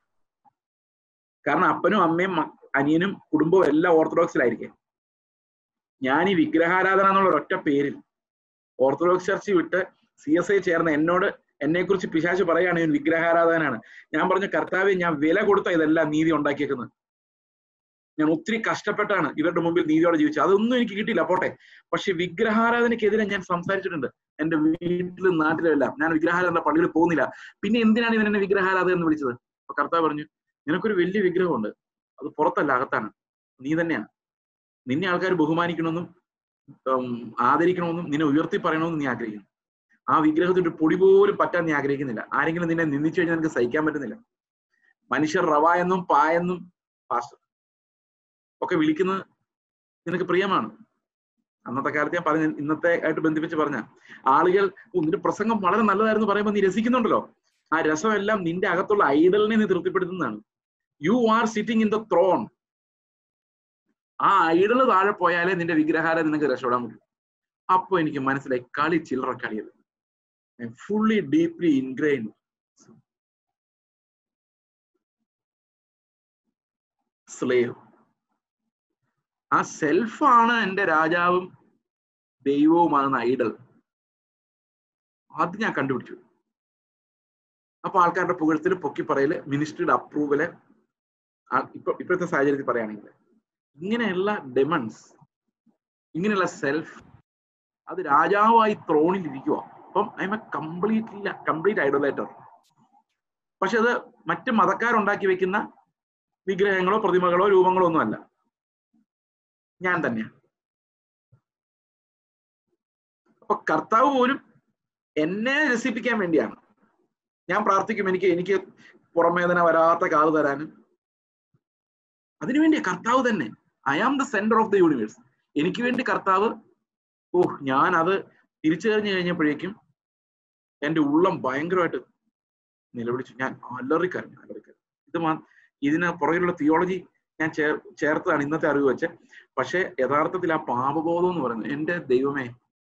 കാരണം അപ്പനും അമ്മയും അനിയനും കുടുംബവും എല്ലാം ഓർത്തഡോക്സിലായിരിക്കെ ഞാൻ ഈ വിഗ്രഹാരാധന എന്നുള്ള ഒരൊറ്റ പേരിൽ ഓർത്തഡോക്സ് ചർച്ച് വിട്ട് സി എസ് ഐ ചേർന്ന് എന്നോട് എന്നെ കുറിച്ച് പിശാച്ച് പറയാണ് ഇവൻ വിഗ്രഹാരാധനാണ് ഞാൻ പറഞ്ഞു കർത്താവ് ഞാൻ വില കൊടുത്ത ഇതെല്ലാം നീതി ഉണ്ടാക്കിയേക്കുന്നത് ഞാൻ ഒത്തിരി കഷ്ടപ്പെട്ടാണ് ഇവരുടെ മുമ്പിൽ നീതിയോടെ ജീവിച്ചത് അതൊന്നും എനിക്ക് കിട്ടിയില്ല പോട്ടെ പക്ഷെ വിഗ്രഹാരാധനയ്ക്കെതിരെ ഞാൻ സംസാരിച്ചിട്ടുണ്ട് എന്റെ വീട്ടിലും നാട്ടിലും എല്ലാം ഞാൻ വിഗ്രഹാരാധന പള്ളിയിൽ പോകുന്നില്ല പിന്നെ എന്തിനാണ് ഇവൻ എന്നെ വിഗ്രഹാരാധന എന്ന് വിളിച്ചത് അപ്പൊ കർത്താവ് പറഞ്ഞു നിനക്കൊരു വലിയ വിഗ്രഹമുണ്ട് അത് പുറത്തല്ല അകത്താണ് നീ തന്നെയാണ് നിന്നെ ആൾക്കാർ ബഹുമാനിക്കണമെന്നും ആദരിക്കണമെന്നും നിന്നെ ഉയർത്തി പറയണമെന്നും നീ ആഗ്രഹിക്കുന്നു ആ വിഗ്രഹത്തിന്റെ പൊടി പോലും പറ്റാൻ നീ ആഗ്രഹിക്കുന്നില്ല ആരെങ്കിലും നിന്നെ നിന്ദിച്ചു കഴിഞ്ഞാൽ നിനക്ക് സഹിക്കാൻ പറ്റുന്നില്ല മനുഷ്യർ റവ എന്നും പായെന്നും പാസ്റ്റർ ഒക്കെ വിളിക്കുന്നത് നിനക്ക് പ്രിയമാണ് അന്നത്തെ കാലത്ത് ഞാൻ പറഞ്ഞ ഇന്നത്തെ ആയിട്ട് ബന്ധിപ്പിച്ച് പറഞ്ഞ ആളുകൾ നിന്റെ പ്രസംഗം വളരെ നല്ലതായിരുന്നു പറയുമ്പോൾ നീ രസിക്കുന്നുണ്ടല്ലോ ആ രസമെല്ലാം നിന്റെ അകത്തുള്ള ഐഡലിനെ നീ തൃപ്തിപ്പെടുത്തുന്നതാണ് you are sitting in the throne ആ ഐഡല് താഴെ പോയാലേ നിന്റെ വിഗ്രഹാരം നിനക്ക് രക്ഷപ്പെടാൻ പറ്റും അപ്പൊ എനിക്ക് മനസ്സിലായി കളി ചില്ലറ കളിയത് ഫുള്ളി ഡീപ്ലി ഇൻഗ്രെയിൻ സ്ലേവ് ആ സെൽഫാണ് എന്റെ രാജാവും ദൈവവുമാണെന്ന ഐഡൽ അത് ഞാൻ കണ്ടുപിടിച്ചു അപ്പൊ ആൾക്കാരുടെ പുകഴത്തിൽ പൊക്കി പറയല് മിനിസ്ട്രിയുടെ അപ്രൂവല് ഇപ്പൊ ഇപ്പോഴത്തെ സാഹചര്യത്തിൽ പറയുകയാണെങ്കിൽ ഇങ്ങനെയുള്ള ഡെമൺസ് ഇങ്ങനെയുള്ള സെൽഫ് അത് രാജാവായി ത്രോണിൽ ഇരിക്കുക അപ്പം I'm a complete complete idolater പക്ഷെ അത് മറ്റ് മതക്കാരുണ്ടാക്കി വെക്കുന്ന വിഗ്രഹങ്ങളോ പ്രതിമകളോ രൂപങ്ങളോ ഒന്നുമല്ല ഞാൻ തന്നെയാണ് അപ്പൊ കർത്താവ് പോലും എന്നെ രസിപ്പിക്കാൻ വേണ്ടിയാണ് ഞാൻ പ്രാർത്ഥിക്കും എനിക്ക് എനിക്ക് പുറമേദന വരാത്ത കാത് തരാനും അതിനുവേണ്ടി കർത്താവ് തന്നെ I am the centre of the universe എനിക്ക് വേണ്ടി കർത്താവ് ഓ ഞാൻ അത് തിരിച്ചു കഴിഞ്ഞു കഴിഞ്ഞപ്പോഴേക്കും എന്റെ ഉള്ളം ഭയങ്കരമായിട്ട് നിലവിളിച്ചു ഞാൻ അലറിക്കരഞ്ഞു അലറിക്കരഞ്ഞു ഇത് മാ ഇതിന് പുറകിലുള്ള തിയോളജി ഞാൻ ചേർ ചേർത്തതാണ് ഇന്നത്തെ അറിവ് വെച്ച് പക്ഷെ യഥാർത്ഥത്തിൽ ആ പാപബോധം എന്ന് പറയുന്നത് എന്റെ ദൈവമേ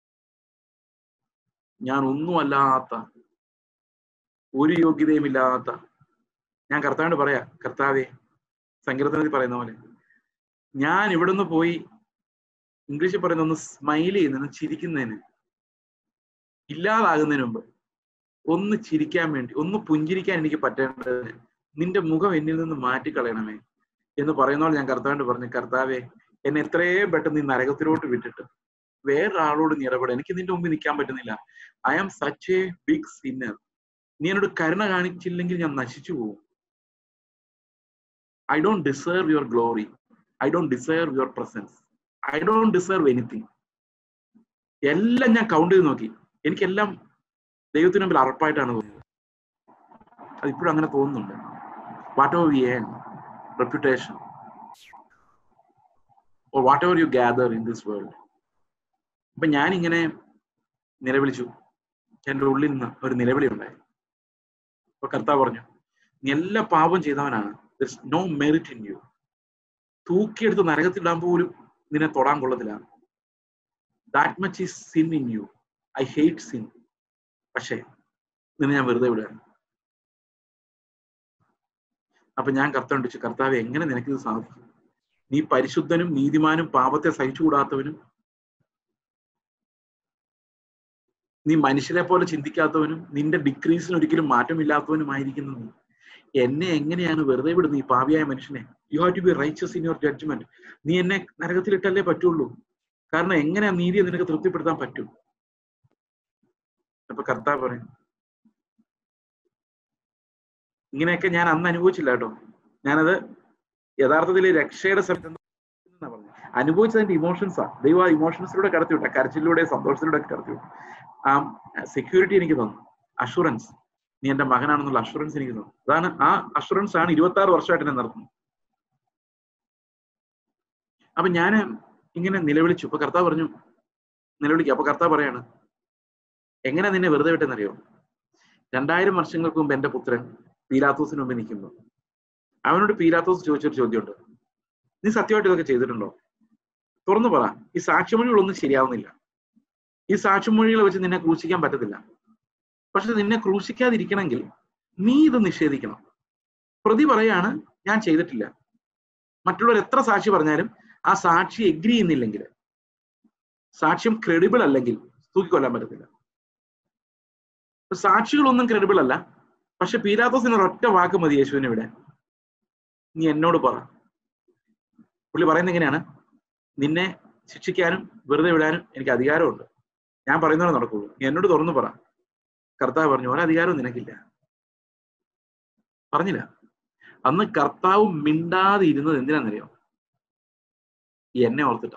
ഞാൻ ഒന്നുമല്ലാത്ത ഒരു യോഗ്യതയുമില്ലാത്ത ഞാൻ കർത്താവിനോട് പറയാ കർത്താവെ സങ്കീർത്തനത്തിൽ പറയുന്ന പോലെ ഞാൻ ഇവിടുന്ന് പോയി ഇംഗ്ലീഷിൽ പറയുന്ന ഒന്ന് സ്മൈൽ ചെയ്യുന്നതിന് ചിരിക്കുന്നതിന് ഇല്ലാതാകുന്നതിന് മുമ്പ് ഒന്ന് ചിരിക്കാൻ വേണ്ടി ഒന്ന് പുഞ്ചിരിക്കാൻ എനിക്ക് പറ്റേണ്ടതിന് നിന്റെ മുഖം എന്നിൽ നിന്ന് മാറ്റിക്കളയണമേ എന്ന് പറയുന്നതോടെ ഞാൻ കർത്താവിനോട് പറഞ്ഞു കർത്താവെ എന്നെ എത്രയും പെട്ടെന്ന് ഈ നരകത്തിലോട്ട് വിട്ടിട്ട് വേറൊരാളോട് നീ ഇടപെടുക എനിക്ക് നിന്റെ മുമ്പിൽ നിൽക്കാൻ പറ്റുന്നില്ല I am such a big sinner നീ എന്നോട് കരുണ കാണിച്ചില്ലെങ്കിൽ ഞാൻ നശിച്ചു പോകും I don't deserve your glory I don't deserve your presence I don't deserve anything എല്ലാം ഞാൻ കൗണ്ട് ചെയ്ത് നോക്കി എനിക്കെല്ലാം ദൈവത്തിന് മുമ്പിൽ അറപ്പായിട്ടാണ് തോന്നുന്നത് അത് ഇപ്പോഴും അങ്ങനെ തോന്നുന്നുണ്ട് what over we earn reputation or whatever you gather in this world അപ്പൊ ഞാൻ ഇങ്ങനെ നിലവിളിച്ചു എന്റെ ഉള്ളിൽ നിന്ന് ഒരു നിലവിളി ഉണ്ടായി അപ്പൊ കർത്താവ് പറഞ്ഞു നീ എല്ലാ പാപം ചെയ്തവനാണ് നോ മെറിറ്റ് ഇൻ യു തൂക്കിയെടുത്ത് നരകത്തിലിടാൻ പോലും നിന്നെ തൊടാൻ കൊള്ളത്തില്ല that much is sin in you I hate sin പക്ഷേ നിന്നെ ഞാൻ വെറുതെ വിടുകയാണ് അപ്പൊ ഞാൻ കർത്താവ് ചോദിച്ചു കർത്താവ് എങ്ങനെ നിനക്കിത് സാധിക്കും നീ പരിശുദ്ധനും നീതിമാനും പാപത്തെ സഹിച്ചുകൂടാത്തവനും നീ മനുഷ്യരെ പോലെ ചിന്തിക്കാത്തവനും നിന്റെ ഡിക്രീസിന് ഒരിക്കലും മാറ്റമില്ലാത്തവനുമായിരിക്കുന്നു നീ എന്നെ എങ്ങനെയാണ് വെറുതെ വിടുന്നത് ഈ പാവിയായ മനുഷ്യനെ you have to be righteous in your judgement നീ എന്നെ നരകത്തിലിട്ടല്ലേ പറ്റുള്ളൂ കാരണം എങ്ങനെയാ നീതിയെ നിനക്ക് തൃപ്തിപ്പെടുത്താൻ പറ്റും അപ്പൊ കർത്താവ് പറയും ഇങ്ങനെയൊക്കെ ഞാൻ അന്ന് അനുഭവിച്ചില്ല കേട്ടോ ഞാനത് യഥാർത്ഥത്തിൽ രക്ഷയുടെ സ്ഥലത്ത് എന്നാ പറഞ്ഞത് അനുഭവിച്ചതിന്റെ ഇമോഷൻസാ ദൈവം ആ ഇമോഷൻസിലൂടെ കടത്തിവിട്ട കരച്ചിലൂടെ സന്തോഷത്തിലൂടെ കടത്തിവിട്ടു ആ സെക്യൂരിറ്റി എനിക്ക് തന്നു അഷുറൻസ് നീ എന്റെ മകനാണെന്നുള്ള അഷുറൻസ് എനിക്ക് തന്നു അതാണ് ആ അഷുറൻസ് ആണ് ഇരുപത്തി ആറ് വർഷമായിട്ട് എന്നെ നടത്തുന്നത് അപ്പൊ ഞാൻ ഇങ്ങനെ നിലവിളിച്ചു അപ്പൊ കർത്താവ് പറഞ്ഞു നിലവിളിക്കുക അപ്പൊ കർത്താവ് പറയാണ് എങ്ങനെ നിന്നെ വെറുതെ വിട്ടെന്നറിയോ രണ്ടായിരം വർഷങ്ങൾക്ക് മുമ്പ് എന്റെ പുത്രൻ പീലാത്തോസിന് മുമ്പ് നിൽക്കുമ്പോൾ അവനോട് പീലാത്തോസ് ചോദിച്ചൊരു ചോദ്യമുണ്ട് നീ സത്യമായിട്ട് ഇതൊക്കെ ചെയ്തിട്ടുണ്ടോ തുറന്നു പറ ഈ സാക്ഷിമൊഴികളൊന്നും ശരിയാവുന്നില്ല ഈ സാക്ഷിമൊഴികളെ വെച്ച് നിന്നെ ക്രൂശിക്കാൻ പറ്റത്തില്ല പക്ഷെ നിന്നെ ക്രൂശിക്കാതിരിക്കണമെങ്കിൽ നീ ഇത് നിഷേധിക്കണം പ്രതി പറയാണ് ഞാൻ ചെയ്തിട്ടില്ല മറ്റുള്ളവർ എത്ര സാക്ഷി പറഞ്ഞാലും ആ സാക്ഷി എഗ്രി ചെയ്യുന്നില്ലെങ്കിൽ സാക്ഷ്യം ക്രെഡിബിൾ അല്ലെങ്കിൽ തൂക്കിക്കൊല്ലാൻ പറ്റത്തില്ല സാക്ഷികളൊന്നും ക്രെഡിബിൾ അല്ല പക്ഷെ പീലാത്തോസിന് ഒരൊറ്റ വാക്ക് മതി യേശുവിനെ ഇവിടെ നീ എന്നോട് പറ പുള്ളി പറയുന്നത് എങ്ങനെയാണ് നിന്നെ ശിക്ഷിക്കാനും വെറുതെ വിടാനും എനിക്ക് അധികാരമുണ്ട് ഞാൻ പറയുന്നവരെ നടക്കുള്ളൂ നീ എന്നോട് തുറന്നു പറ കർത്താവ് പറഞ്ഞു ഒരധികാരവും നിനക്കില്ല പറഞ്ഞില്ല അന്ന് കർത്താവ് മിണ്ടാതെ ഇരുന്നത് എന്തിനാണെന്നറിയോ എന്നെ ഓർത്തിട്ട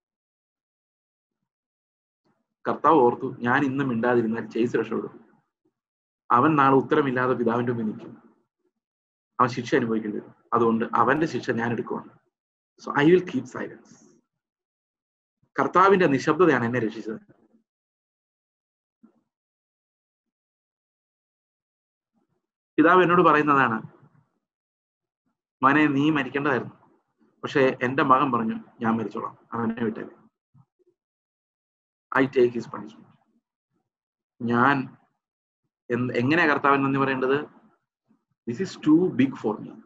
കർത്താവ് ഓർത്തു ഞാൻ ഇന്ന് മിണ്ടാതിരുന്നാൽ ചെയ്സ് രക്ഷപ്പെടും അവൻ നാളെ ഉത്തരമില്ലാതെ പിതാവിന്റെ മുമ്പിൽ നിൽക്കും അവൻ ശിക്ഷ അനുഭവിക്കേണ്ടി വരും അതുകൊണ്ട് അവന്റെ ശിക്ഷ ഞാൻ എടുക്കുവാണ് so I will keep silence കർത്താവിന്റെ നിശബ്ദതയാണ് എന്നെ രക്ഷിച്ചത് പിതാവ് എന്നോട് പറയുന്നതാണ് മനെ നീ മരിക്കേണ്ടതായിരുന്നു പക്ഷെ എന്റെ മകൻ പറഞ്ഞു ഞാൻ മരിച്ചോളാം അവനെ വിട്ടേ ഐ ടേക്ക് ഹിസ് പണിഷ്മെന്റ് ഞാൻ എങ്ങനെയാ കർത്താവിന് നന്ദി പറയേണ്ടത് this is too big for me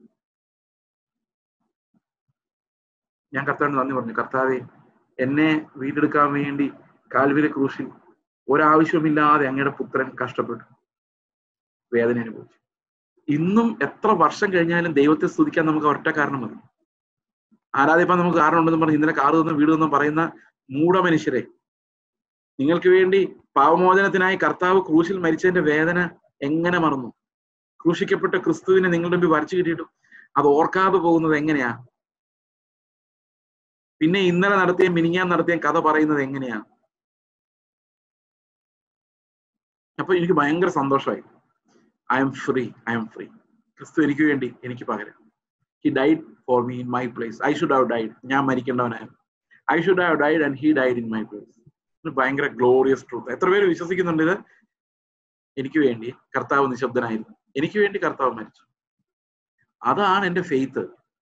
ഞാൻ കർത്താവിന് നന്ദി പറഞ്ഞു കർത്താവെ എന്നെ വീണ്ടെടുക്കാൻ വേണ്ടി കാൽവിര ക്രൂശിൽ ഒരാവശ്യമില്ലാതെ അങ്ങയുടെ പുത്രൻ കഷ്ടപ്പെട്ടു വേദന അനുഭവിച്ചു ഇന്നും എത്ര വർഷം കഴിഞ്ഞാലും ദൈവത്തെ സ്തുതിക്കാൻ നമുക്ക് ഒറ്റ കാരണം മതി ആരാധിപ്പാൻ നമുക്ക് കാരണം ഉണ്ടെന്ന് പറഞ്ഞ് ഇന്നലെ കാറ് തന്നു വീട് തന്നു പറയുന്ന മൂഢ മനുഷ്യരെ നിങ്ങൾക്ക് വേണ്ടി പാവമോചനത്തിനായി കർത്താവ് ക്രൂശിൽ മരിച്ചതിന്റെ വേദന എങ്ങനെ മറന്നു ക്രൂശിക്കപ്പെട്ട ക്രിസ്തുവിനെ നിങ്ങളുടെ മുമ്പിൽ വരച്ചു കിട്ടിയിട്ടും അത് ഓർക്കാതെ പോകുന്നത് എങ്ങനെയാ പിന്നെ ഇന്നലെ നടത്തിയ മിനിങ്ങാൻ നടത്തിയ കഥ പറയുന്നത് എങ്ങനെയാ അപ്പൊ എനിക്ക് ഭയങ്കര സന്തോഷമായി I'm free I'm free ക്രിസ്തു എനിക്ക് വേണ്ടി എനിക്ക് പകരം he died for me in my place I should have died ഞാൻ മരിക്കേണ്ടവനായിരുന്നു I should have died and he died in my place ഭയങ്കര ഗ്ലോറിയസ് ട്രൂത്ത് എത്ര പേര് വിശ്വസിക്കുന്നുണ്ട് ഇത് എനിക്ക് വേണ്ടി കർത്താവ് നിശബ്ദനായിരുന്നു എനിക്ക് വേണ്ടി കർത്താവ് മരിച്ചു അതാണ് എന്റെ faith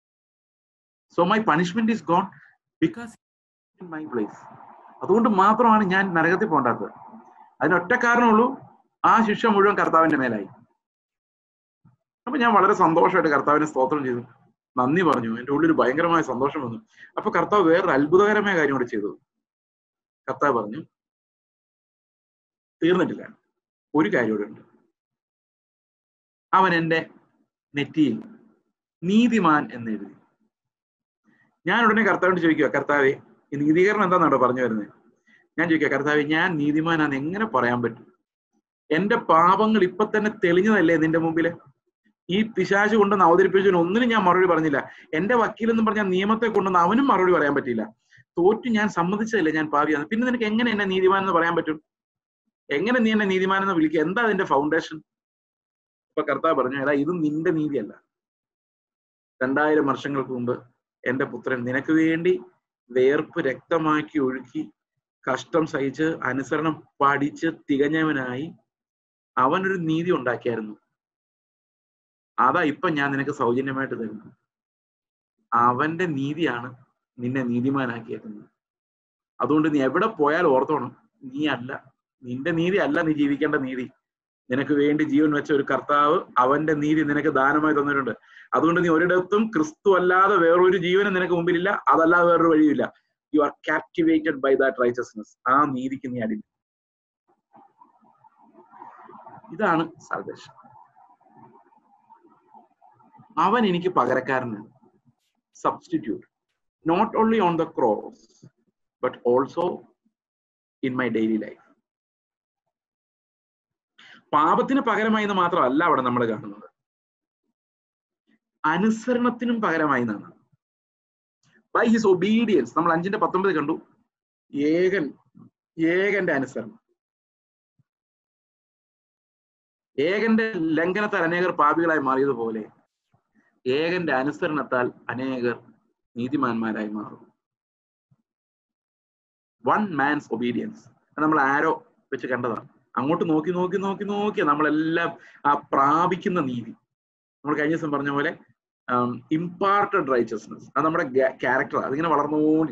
so my punishment is gone because in my place അതുകൊണ്ട് മാത്രമാണ് ഞാൻ നരകത്തിൽ പോണ്ടാത്തത് അതിനൊറ്റ കാരണമുള്ളൂ ആ ശിക്ഷ മുഴുവൻ കർത്താവിന്റെ മേലായി അപ്പൊ ഞാൻ വളരെ സന്തോഷമായിട്ട് കർത്താവിനെ സ്തോത്രം ചെയ്തു നന്ദി പറഞ്ഞു എന്റെ ഉള്ളിൽ ഭയങ്കരമായ സന്തോഷം വന്നു അപ്പൊ കർത്താവ് വേറൊരു അത്ഭുതകരമായ കാര്യം കൂടെ ചെയ്തു കർത്താവ് പറഞ്ഞു തീർന്നിട്ടില്ല ഒരു കാര്യം കൂടെ ഉണ്ട് അവൻ എന്റെ നെറ്റിയിൽ നീതിമാൻ എന്ന് എഴുതി ഞാൻ ഉടനെ കർത്താവിനോട് ചോദിക്കുക കർത്താവെ ഈ നീതീകരണം എന്താണെന്നോ പറഞ്ഞു വരുന്നത് ഞാൻ ചോദിക്കുക കർത്താവെ ഞാൻ നീതിമാനാന്ന് എങ്ങനെ പറയാൻ പറ്റും എന്റെ പാപങ്ങൾ ഇപ്പൊ തന്നെ തെളിഞ്ഞതല്ലേ നിന്റെ മുമ്പില് ഈ പിശാച് കൊണ്ടുവന്ന് അവതരിപ്പിച്ചതിന് ഒന്നിനും ഞാൻ മറുപടി പറഞ്ഞില്ല എന്റെ വക്കീൽ എന്ന് പറഞ്ഞ നിയമത്തെ കൊണ്ടുവന്ന് അവനും മറുപടി പറയാൻ പറ്റിയില്ല തോറ്റു ഞാൻ സമ്മതിച്ചതല്ലേ ഞാൻ പാവിയാണ് പിന്നെ നിനക്ക് എങ്ങനെ എന്നെ നീതിമാൻ എന്ന് പറയാൻ പറ്റും എങ്ങനെ നീ എന്നെ നീതിമാൻ എന്ന് വിളിക്കുക എന്താ അതിന്റെ ഫൗണ്ടേഷൻ ഇപ്പൊ കർത്താവ് പറഞ്ഞു എടാ ഇത് നിന്റെ നീതിയല്ല രണ്ടായിരം വർഷങ്ങൾക്ക് മുമ്പ് എന്റെ പുത്രൻ നിനക്ക് വേണ്ടി വേർപ്പ് രക്തമാക്കി ഒഴുക്കി കഷ്ടം സഹിച്ച് അനുസരണം പഠിച്ച് തികഞ്ഞവനായി അവനൊരു നീതി ഉണ്ടാക്കിയായിരുന്നു അതാ ഇപ്പൊ ഞാൻ നിനക്ക് സൗജന്യമായിട്ട് തരുന്നത് അവന്റെ നീതിയാണ് നിന്നെ നീതിമാനാക്കിയേക്കുന്നത് അതുകൊണ്ട് നീ എവിടെ പോയാൽ ഓർത്തോണം നീ അല്ല നിന്റെ നീതി അല്ല നീ ജീവിക്കേണ്ട നീതി നിനക്ക് വേണ്ടി ജീവൻ വെച്ച ഒരു കർത്താവ് അവന്റെ നീതി നിനക്ക് ദാനമായി തന്നിട്ടുണ്ട് അതുകൊണ്ട് നീ ഒരിടത്തും ക്രിസ്തു അല്ലാതെ വേറൊരു ജീവനും നിനക്ക് മുമ്പിലില്ല അതല്ലാതെ വേറൊരു വഴിയില്ല you are captivated by that righteousness ആ നീതിക്ക് നീ അടിമ ഇതാണ് സാൽവേഷൻ അവൻ എനിക്ക് പകരക്കാരനാണ് substitute not only on the cross but also in my daily life പാപത്തിന് പകരമായി എന്ന് മാത്രമല്ല അവിടെ നമ്മൾ കാണുന്നത് അനുസരണത്തിനും പകരമായി എന്നാണ് ബൈ ഹിസ് ഒബീഡിയൻസ് നമ്മൾ അഞ്ചിന്റെ പത്തൊമ്പത് കണ്ടു ഏകൻ ഏകന്റെ അനുസരണം ഏകന്റെ ലംഘനത്താൽ അനേകർ പാപികളായി മാറിയതുപോലെ ഏകന്റെ അനുസരണത്താൽ അനേകർ നീതിമാന്മാരായി മാറും വൺ മാൻസ് ഒബീഡിയൻസ് നമ്മൾ ആരോ വെച്ച് കണ്ടതാണ് അങ്ങോട്ട് നോക്കി നോക്കി നോക്കി നോക്കി നമ്മളെല്ലാം ആ പ്രാപിക്കുന്ന നീതി നമ്മൾ കഴിഞ്ഞ ദിവസം പറഞ്ഞ പോലെ ഇമ്പാർട്ടഡ് റൈച്ചസ്നെസ് അത് നമ്മുടെ ക്യാരക്ടർ അതിങ്ങനെ വളർന്നുകൊണ്ട്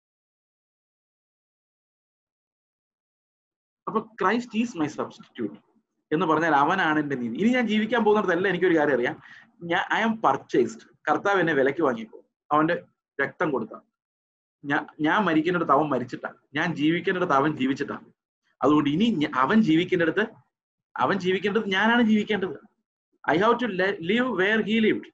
അപ്പൊ ക്രൈസ്റ്റ് ഈസ് മൈ സബ്സ്റ്റിറ്റ്യൂട്ട് എന്ന് പറഞ്ഞാൽ അവനാണ് എന്റെ നീതി ഇനി ഞാൻ ജീവിക്കാൻ പോകുന്നിടത്തല്ല എനിക്കൊരു കാര്യം അറിയാം ഞാൻ ഐ ആം പർച്ചേസ്ഡ് കർത്താവ് എന്നെ വിലക്ക് വാങ്ങിയപ്പോ അവന്റെ രക്തം കൊടുത്ത ഞാൻ ഞാൻ മരിക്കേണ്ടിടത്ത് അവൻ മരിച്ചിട്ടാ ഞാൻ ജീവിക്കേണ്ടിടത്ത് അവൻ ജീവിച്ചിട്ടാ അതുകൊണ്ട് ഇനി അവൻ ജീവിക്കേണ്ടിടത്ത് അവൻ ജീവിക്കേണ്ടത് ഞാനാണ് ജീവിക്കേണ്ടത് I have to live where he lived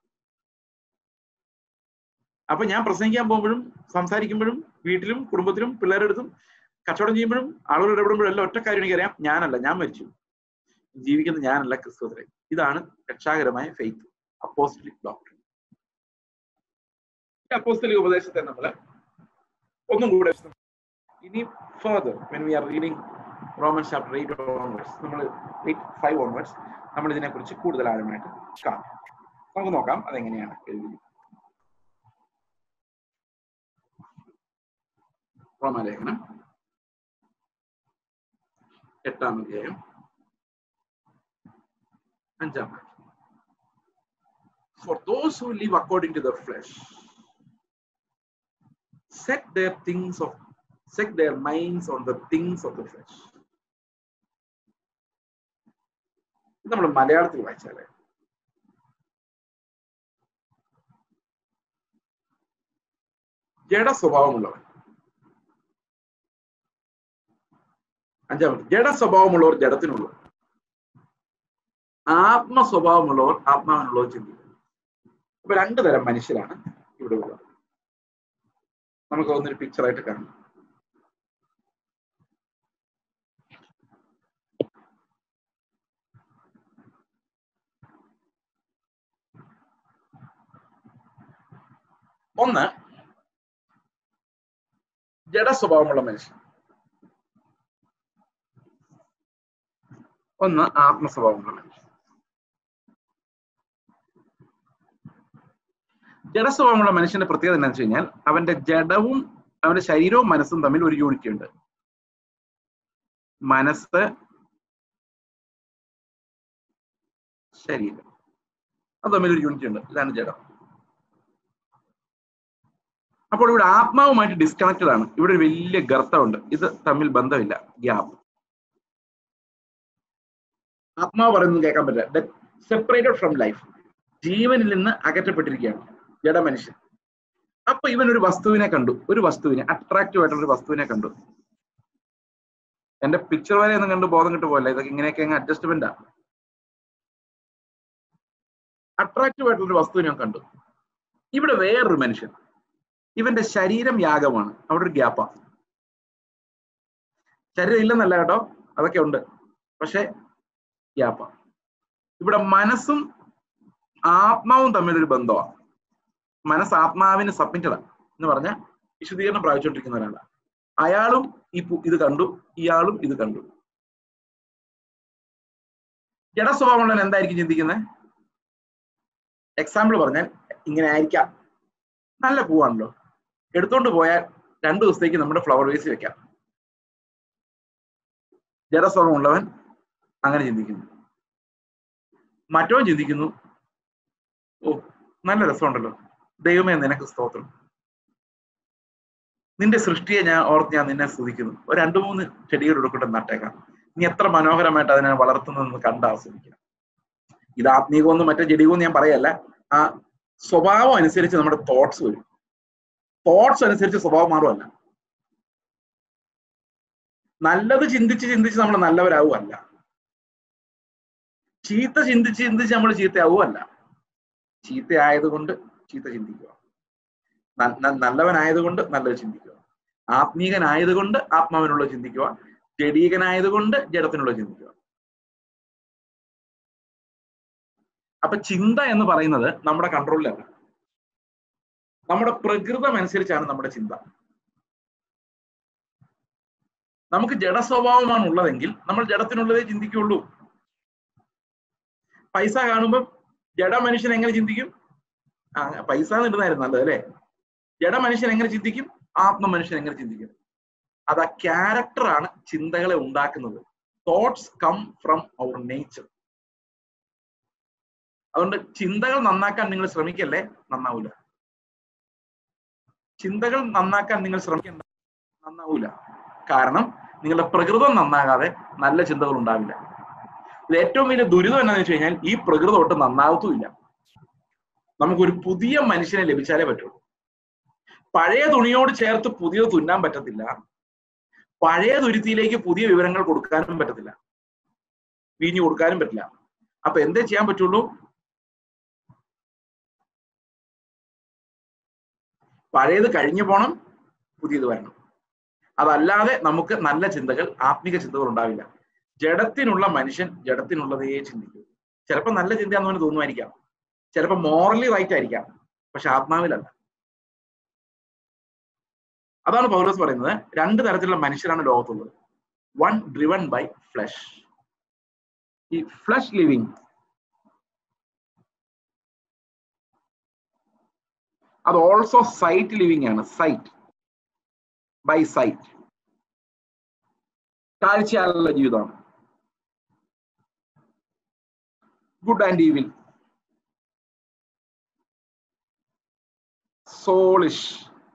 അപ്പൊ ഞാൻ പ്രസംഗിക്കാൻ പോകുമ്പോഴും സംസാരിക്കുമ്പോഴും വീട്ടിലും കുടുംബത്തിലും പിള്ളേരുടെ അടുത്തും കച്ചവടം ചെയ്യുമ്പോഴും ആളുകൾ ഇടപെടുമ്പോഴും എല്ലാം ഒറ്റ കാര്യം എനിക്കറിയാം ഞാനല്ല ഞാൻ മരിച്ചു ജീവിക്കുന്നത് ഞാനല്ല ക്രിസ്തുവിനെ ഇതാണ് രക്ഷാകരമായ ഫെയ്ത്ത് അപ്പോസ്റ്റലിക് ഡോക്ടർ അപ്പോസ്റ്റലിക് ഉപദേശത്തെ നമ്മൾ ഒന്നും കൂടെ ഇനി further when we are reading Roman chapter eight onwards നമ്മൾ എയ്റ്റ് ഫൈവ് ഓൺവേഴ്സ് നമ്മൾ ഇതിനെക്കുറിച്ച് കൂടുതൽ ആഴമായിട്ട് കാണാം നമുക്ക് നോക്കാം അതെങ്ങനെയാണ് എഴുതി റോമാലേഖനം എട്ടാം അധ്യായം അഞ്ചാം For those who live according to the flesh, set their things of set their minds on the things of the flesh. നമ്മൾ മലയാളത്തിൽ വായിച്ചാലേ ജഡ സ്വഭാവമുള്ളവൻ അഞ്ചാമത് ജഡ സ്വഭാവമുള്ളവർ ജഡത്തിനുള്ളവർ ആത്മ സ്വഭാവമുള്ളവർ ആത്മാവിനുള്ളവർ ചിന്തിക്കും അപ്പൊ രണ്ടു തരം മനുഷ്യരാണ് ഇവിടെ ഉള്ളത് നമുക്ക് ഒന്നൊരു പിക്ചറായിട്ട് കാണാം ഒന്ന് ജഡ സ്വഭാവമുള്ള മനുഷ്യൻ ഒന്ന് ആത്മസ്വഭാവമുള്ള മനുഷ്യൻ ജഡസ്വഭാവമുള്ള മനുഷ്യന്റെ പ്രത്യേകത എന്താണെന്ന് വെച്ച് കഴിഞ്ഞാൽ അവന്റെ ജഡവും അവന്റെ ശരീരവും മനസ്സും തമ്മിൽ ഒരു യൂണിറ്റി ഉണ്ട് മനസ്സ് ശരീരം അത് തമ്മിൽ ഒരു യൂണിറ്റ് ഉണ്ട് ഇതാണ് ജഡം അപ്പോൾ ഇവിടെ ആത്മാവുമായിട്ട് ഡിസ്കണക്റ്റഡ് ആണ് ഇവിടെ ഒരു വലിയ ഗർത്തമുണ്ട് ഇത് തമ്മിൽ ബന്ധമില്ല ഗ്യാപ്പ് ആത്മാവ് പറയുന്നത് കേൾക്കാൻ പറ്റില്ല സെപ്പറേറ്റഡ് ഫ്രം ലൈഫ് ജീവനിൽ നിന്ന് അകറ്റപ്പെട്ടിരിക്കുകയാണ് ജഡമനുഷ്യൻ അപ്പൊ ഇവൻ ഒരു വസ്തുവിനെ കണ്ടു ഒരു വസ്തുവിനെ അട്രാക്റ്റീവ് ആയിട്ടുള്ള ഒരു വസ്തുവിനെ കണ്ടു എന്റെ പിക്ചർ വരെ ഒന്നും കണ്ട് ബോധം കിട്ടു പോലെ ഇതൊക്കെ ഇങ്ങനെയൊക്കെ അങ്ങ് അഡ്ജസ്റ്റ്മെന്റാ അട്രാക്റ്റീവ് ആയിട്ടുള്ള ഒരു വസ്തുവിനെ ഞാൻ കണ്ടു ഇവിടെ വേറൊരു മനുഷ്യൻ ഇവന്റെ ശരീരം യാഗമാണ് അവിടെ ഒരു ഗ്യാപ്പാ ശരീരം ഇല്ലെന്നല്ല കേട്ടോ അതൊക്കെ ഉണ്ട് പക്ഷെ ഗ്യാപ്പാ ഇവിടെ മനസ്സും ആത്മാവും തമ്മിലൊരു ബന്ധമാണ് മനസ്സ് ആത്മാവിന് സബ്മിറ്റഡാ എന്ന് പറഞ്ഞാൽ വിശദീകരണം പ്രാപിച്ചുകൊണ്ടിരിക്കുന്ന ഒരാളാണ് അയാളും ഈ ഇത് കണ്ടു ഇയാളും ഇത് കണ്ടു ജഡസ്വഭാവമുള്ളവൻ എന്തായിരിക്കും ചിന്തിക്കുന്നത് എക്സാമ്പിൾ പറഞ്ഞാൽ ഇങ്ങനെ ആയിരിക്കാം നല്ല പൂവാണല്ലോ എടുത്തോണ്ട് പോയാൽ രണ്ടു ദിവസത്തേക്ക് നമ്മുടെ ഫ്ലവർ വേസ് വെക്കാം ജഡസ്വഭാവമുള്ളവൻ അങ്ങനെ ചിന്തിക്കുന്നു മറ്റവൻ ചിന്തിക്കുന്നു ഓ നല്ല രസമുണ്ടല്ലോ ദൈവമേ നിനക്ക് സ്തോത്രം നിന്റെ സൃഷ്ടിയെ ഞാൻ ഓർത്ത് ഞാൻ നിന്നെ സ്തുതിക്കുന്നു ഒരു രണ്ടു മൂന്ന് ചെടികൾ എടുക്കട്ടെ നട്ടേക്കാം നീ എത്ര മനോഹരമായിട്ട് അതിനെ വളർത്തുന്നതെന്ന് കണ്ട് ആസ്വദിക്കാം ഇത് ആത്മീകമൊന്നും മറ്റേ ജടികമൊന്നും ഞാൻ പറയല്ല ആ സ്വഭാവം അനുസരിച്ച് നമ്മുടെ തോട്ട്സ് വരും തോട്ട്സ് അനുസരിച്ച് സ്വഭാവം മാറുമല്ല നല്ലത് ചിന്തിച്ച് ചിന്തിച്ച് നമ്മൾ നല്ലവരാവുമല്ല ചീത്ത ചിന്തിച്ച് ചിന്തിച്ച് നമ്മൾ ചീത്തയാവുമല്ല ചീത്തയായതുകൊണ്ട് ചീത്ത ചിന്തിക്കുക നല്ലവനായതുകൊണ്ട് നല്ലത് ചിന്തിക്കുക ആത്മീകനായതുകൊണ്ട് ആത്മാവിനുള്ള ചിന്തിക്കുക ജഡീകനായതുകൊണ്ട് ജഡത്തിനുള്ള ചിന്തിക്കുക അപ്പൊ ചിന്ത എന്ന് പറയുന്നത് നമ്മുടെ കൺട്രോളിലല്ല നമ്മുടെ പ്രകൃതം അനുസരിച്ചാണ് നമ്മുടെ ചിന്ത നമുക്ക് ജഡസ്വഭാവമാണ് ഉള്ളതെങ്കിൽ നമ്മൾ ജഡത്തിനുള്ളതേ ചിന്തിക്കുള്ളൂ പൈസ കാണുമ്പോൾ ജഡ മനുഷ്യൻ എങ്ങനെ ചിന്തിക്കും ആ പൈസ നിടുന്നായിരുന്നു നല്ലത് അല്ലെ ജഡ മനുഷ്യൻ എങ്ങനെ ചിന്തിക്കും ആത്മ മനുഷ്യൻ എങ്ങനെ ചിന്തിക്കും അത് ആ ക്യാരക്ടറാണ് ചിന്തകളെ ഉണ്ടാക്കുന്നത് thoughts come from our nature അതുകൊണ്ട് ചിന്തകൾ നന്നാക്കാൻ നിങ്ങൾ ശ്രമിക്കല്ലേ നന്നാവൂല ചിന്തകൾ നന്നാക്കാൻ നിങ്ങൾ ശ്രമിക്കണ്ട നന്നാവൂല കാരണം നിങ്ങളുടെ പ്രകൃതം നന്നാകാതെ നല്ല ചിന്തകൾ ഉണ്ടാവില്ല ഇത് ഏറ്റവും വലിയ ദുരിതം എന്താണെന്ന് വെച്ച് കഴിഞ്ഞാൽ ഈ പ്രകൃതം ഒട്ടും നന്നാവത്തുമില്ല നമുക്കൊരു പുതിയ മനുഷ്യനെ ലഭിച്ചാലേ പറ്റുള്ളൂ പഴയ തുണിയോട് ചേർത്ത് പുതിയത് തുന്നാൻ പറ്റത്തില്ല പഴയ തുരുത്തിയിലേക്ക് പുതിയ വിവരങ്ങൾ കൊടുക്കാനും പറ്റത്തില്ല വീഞ്ഞു കൊടുക്കാനും പറ്റില്ല അപ്പൊ എന്തേ ചെയ്യാൻ പറ്റുള്ളൂ പഴയത് കഴിഞ്ഞു പോണം പുതിയത് വരണം അതല്ലാതെ നമുക്ക് നല്ല ചിന്തകൾ ആത്മിക ചിന്തകൾ ഉണ്ടാവില്ല ജഡത്തിനുള്ള മനുഷ്യൻ ജഡത്തിനുള്ളതേ ചിന്തിക്കും ചിലപ്പോൾ നല്ല ചിന്തയാണെന്ന് തോന്നുമായിരിക്കാം ചിലപ്പോൾ മോറലി റൈറ്റ് ആയിരിക്കാം പക്ഷെ ആത്മാവിലല്ല അതാണ് പൗലോസ് പറയുന്നത് രണ്ട് തരത്തിലുള്ള മനുഷ്യരാണ് ലോകത്തുള്ളത് വൺ ഡ്രിവൺ ബൈ ഫ്ലഷ് ഈ ഫ്ലഷ് ലിവിങ് അത് ഓൾസോ സൈറ്റ് ലിവിങ് ആണ് സൈറ്റ് ബൈ സൈറ്റ് കാഴ്ചയാലുള്ള ജീവിതമാണ് ഗുഡ് ആൻഡ് ഈവിൽ സോളിഷ്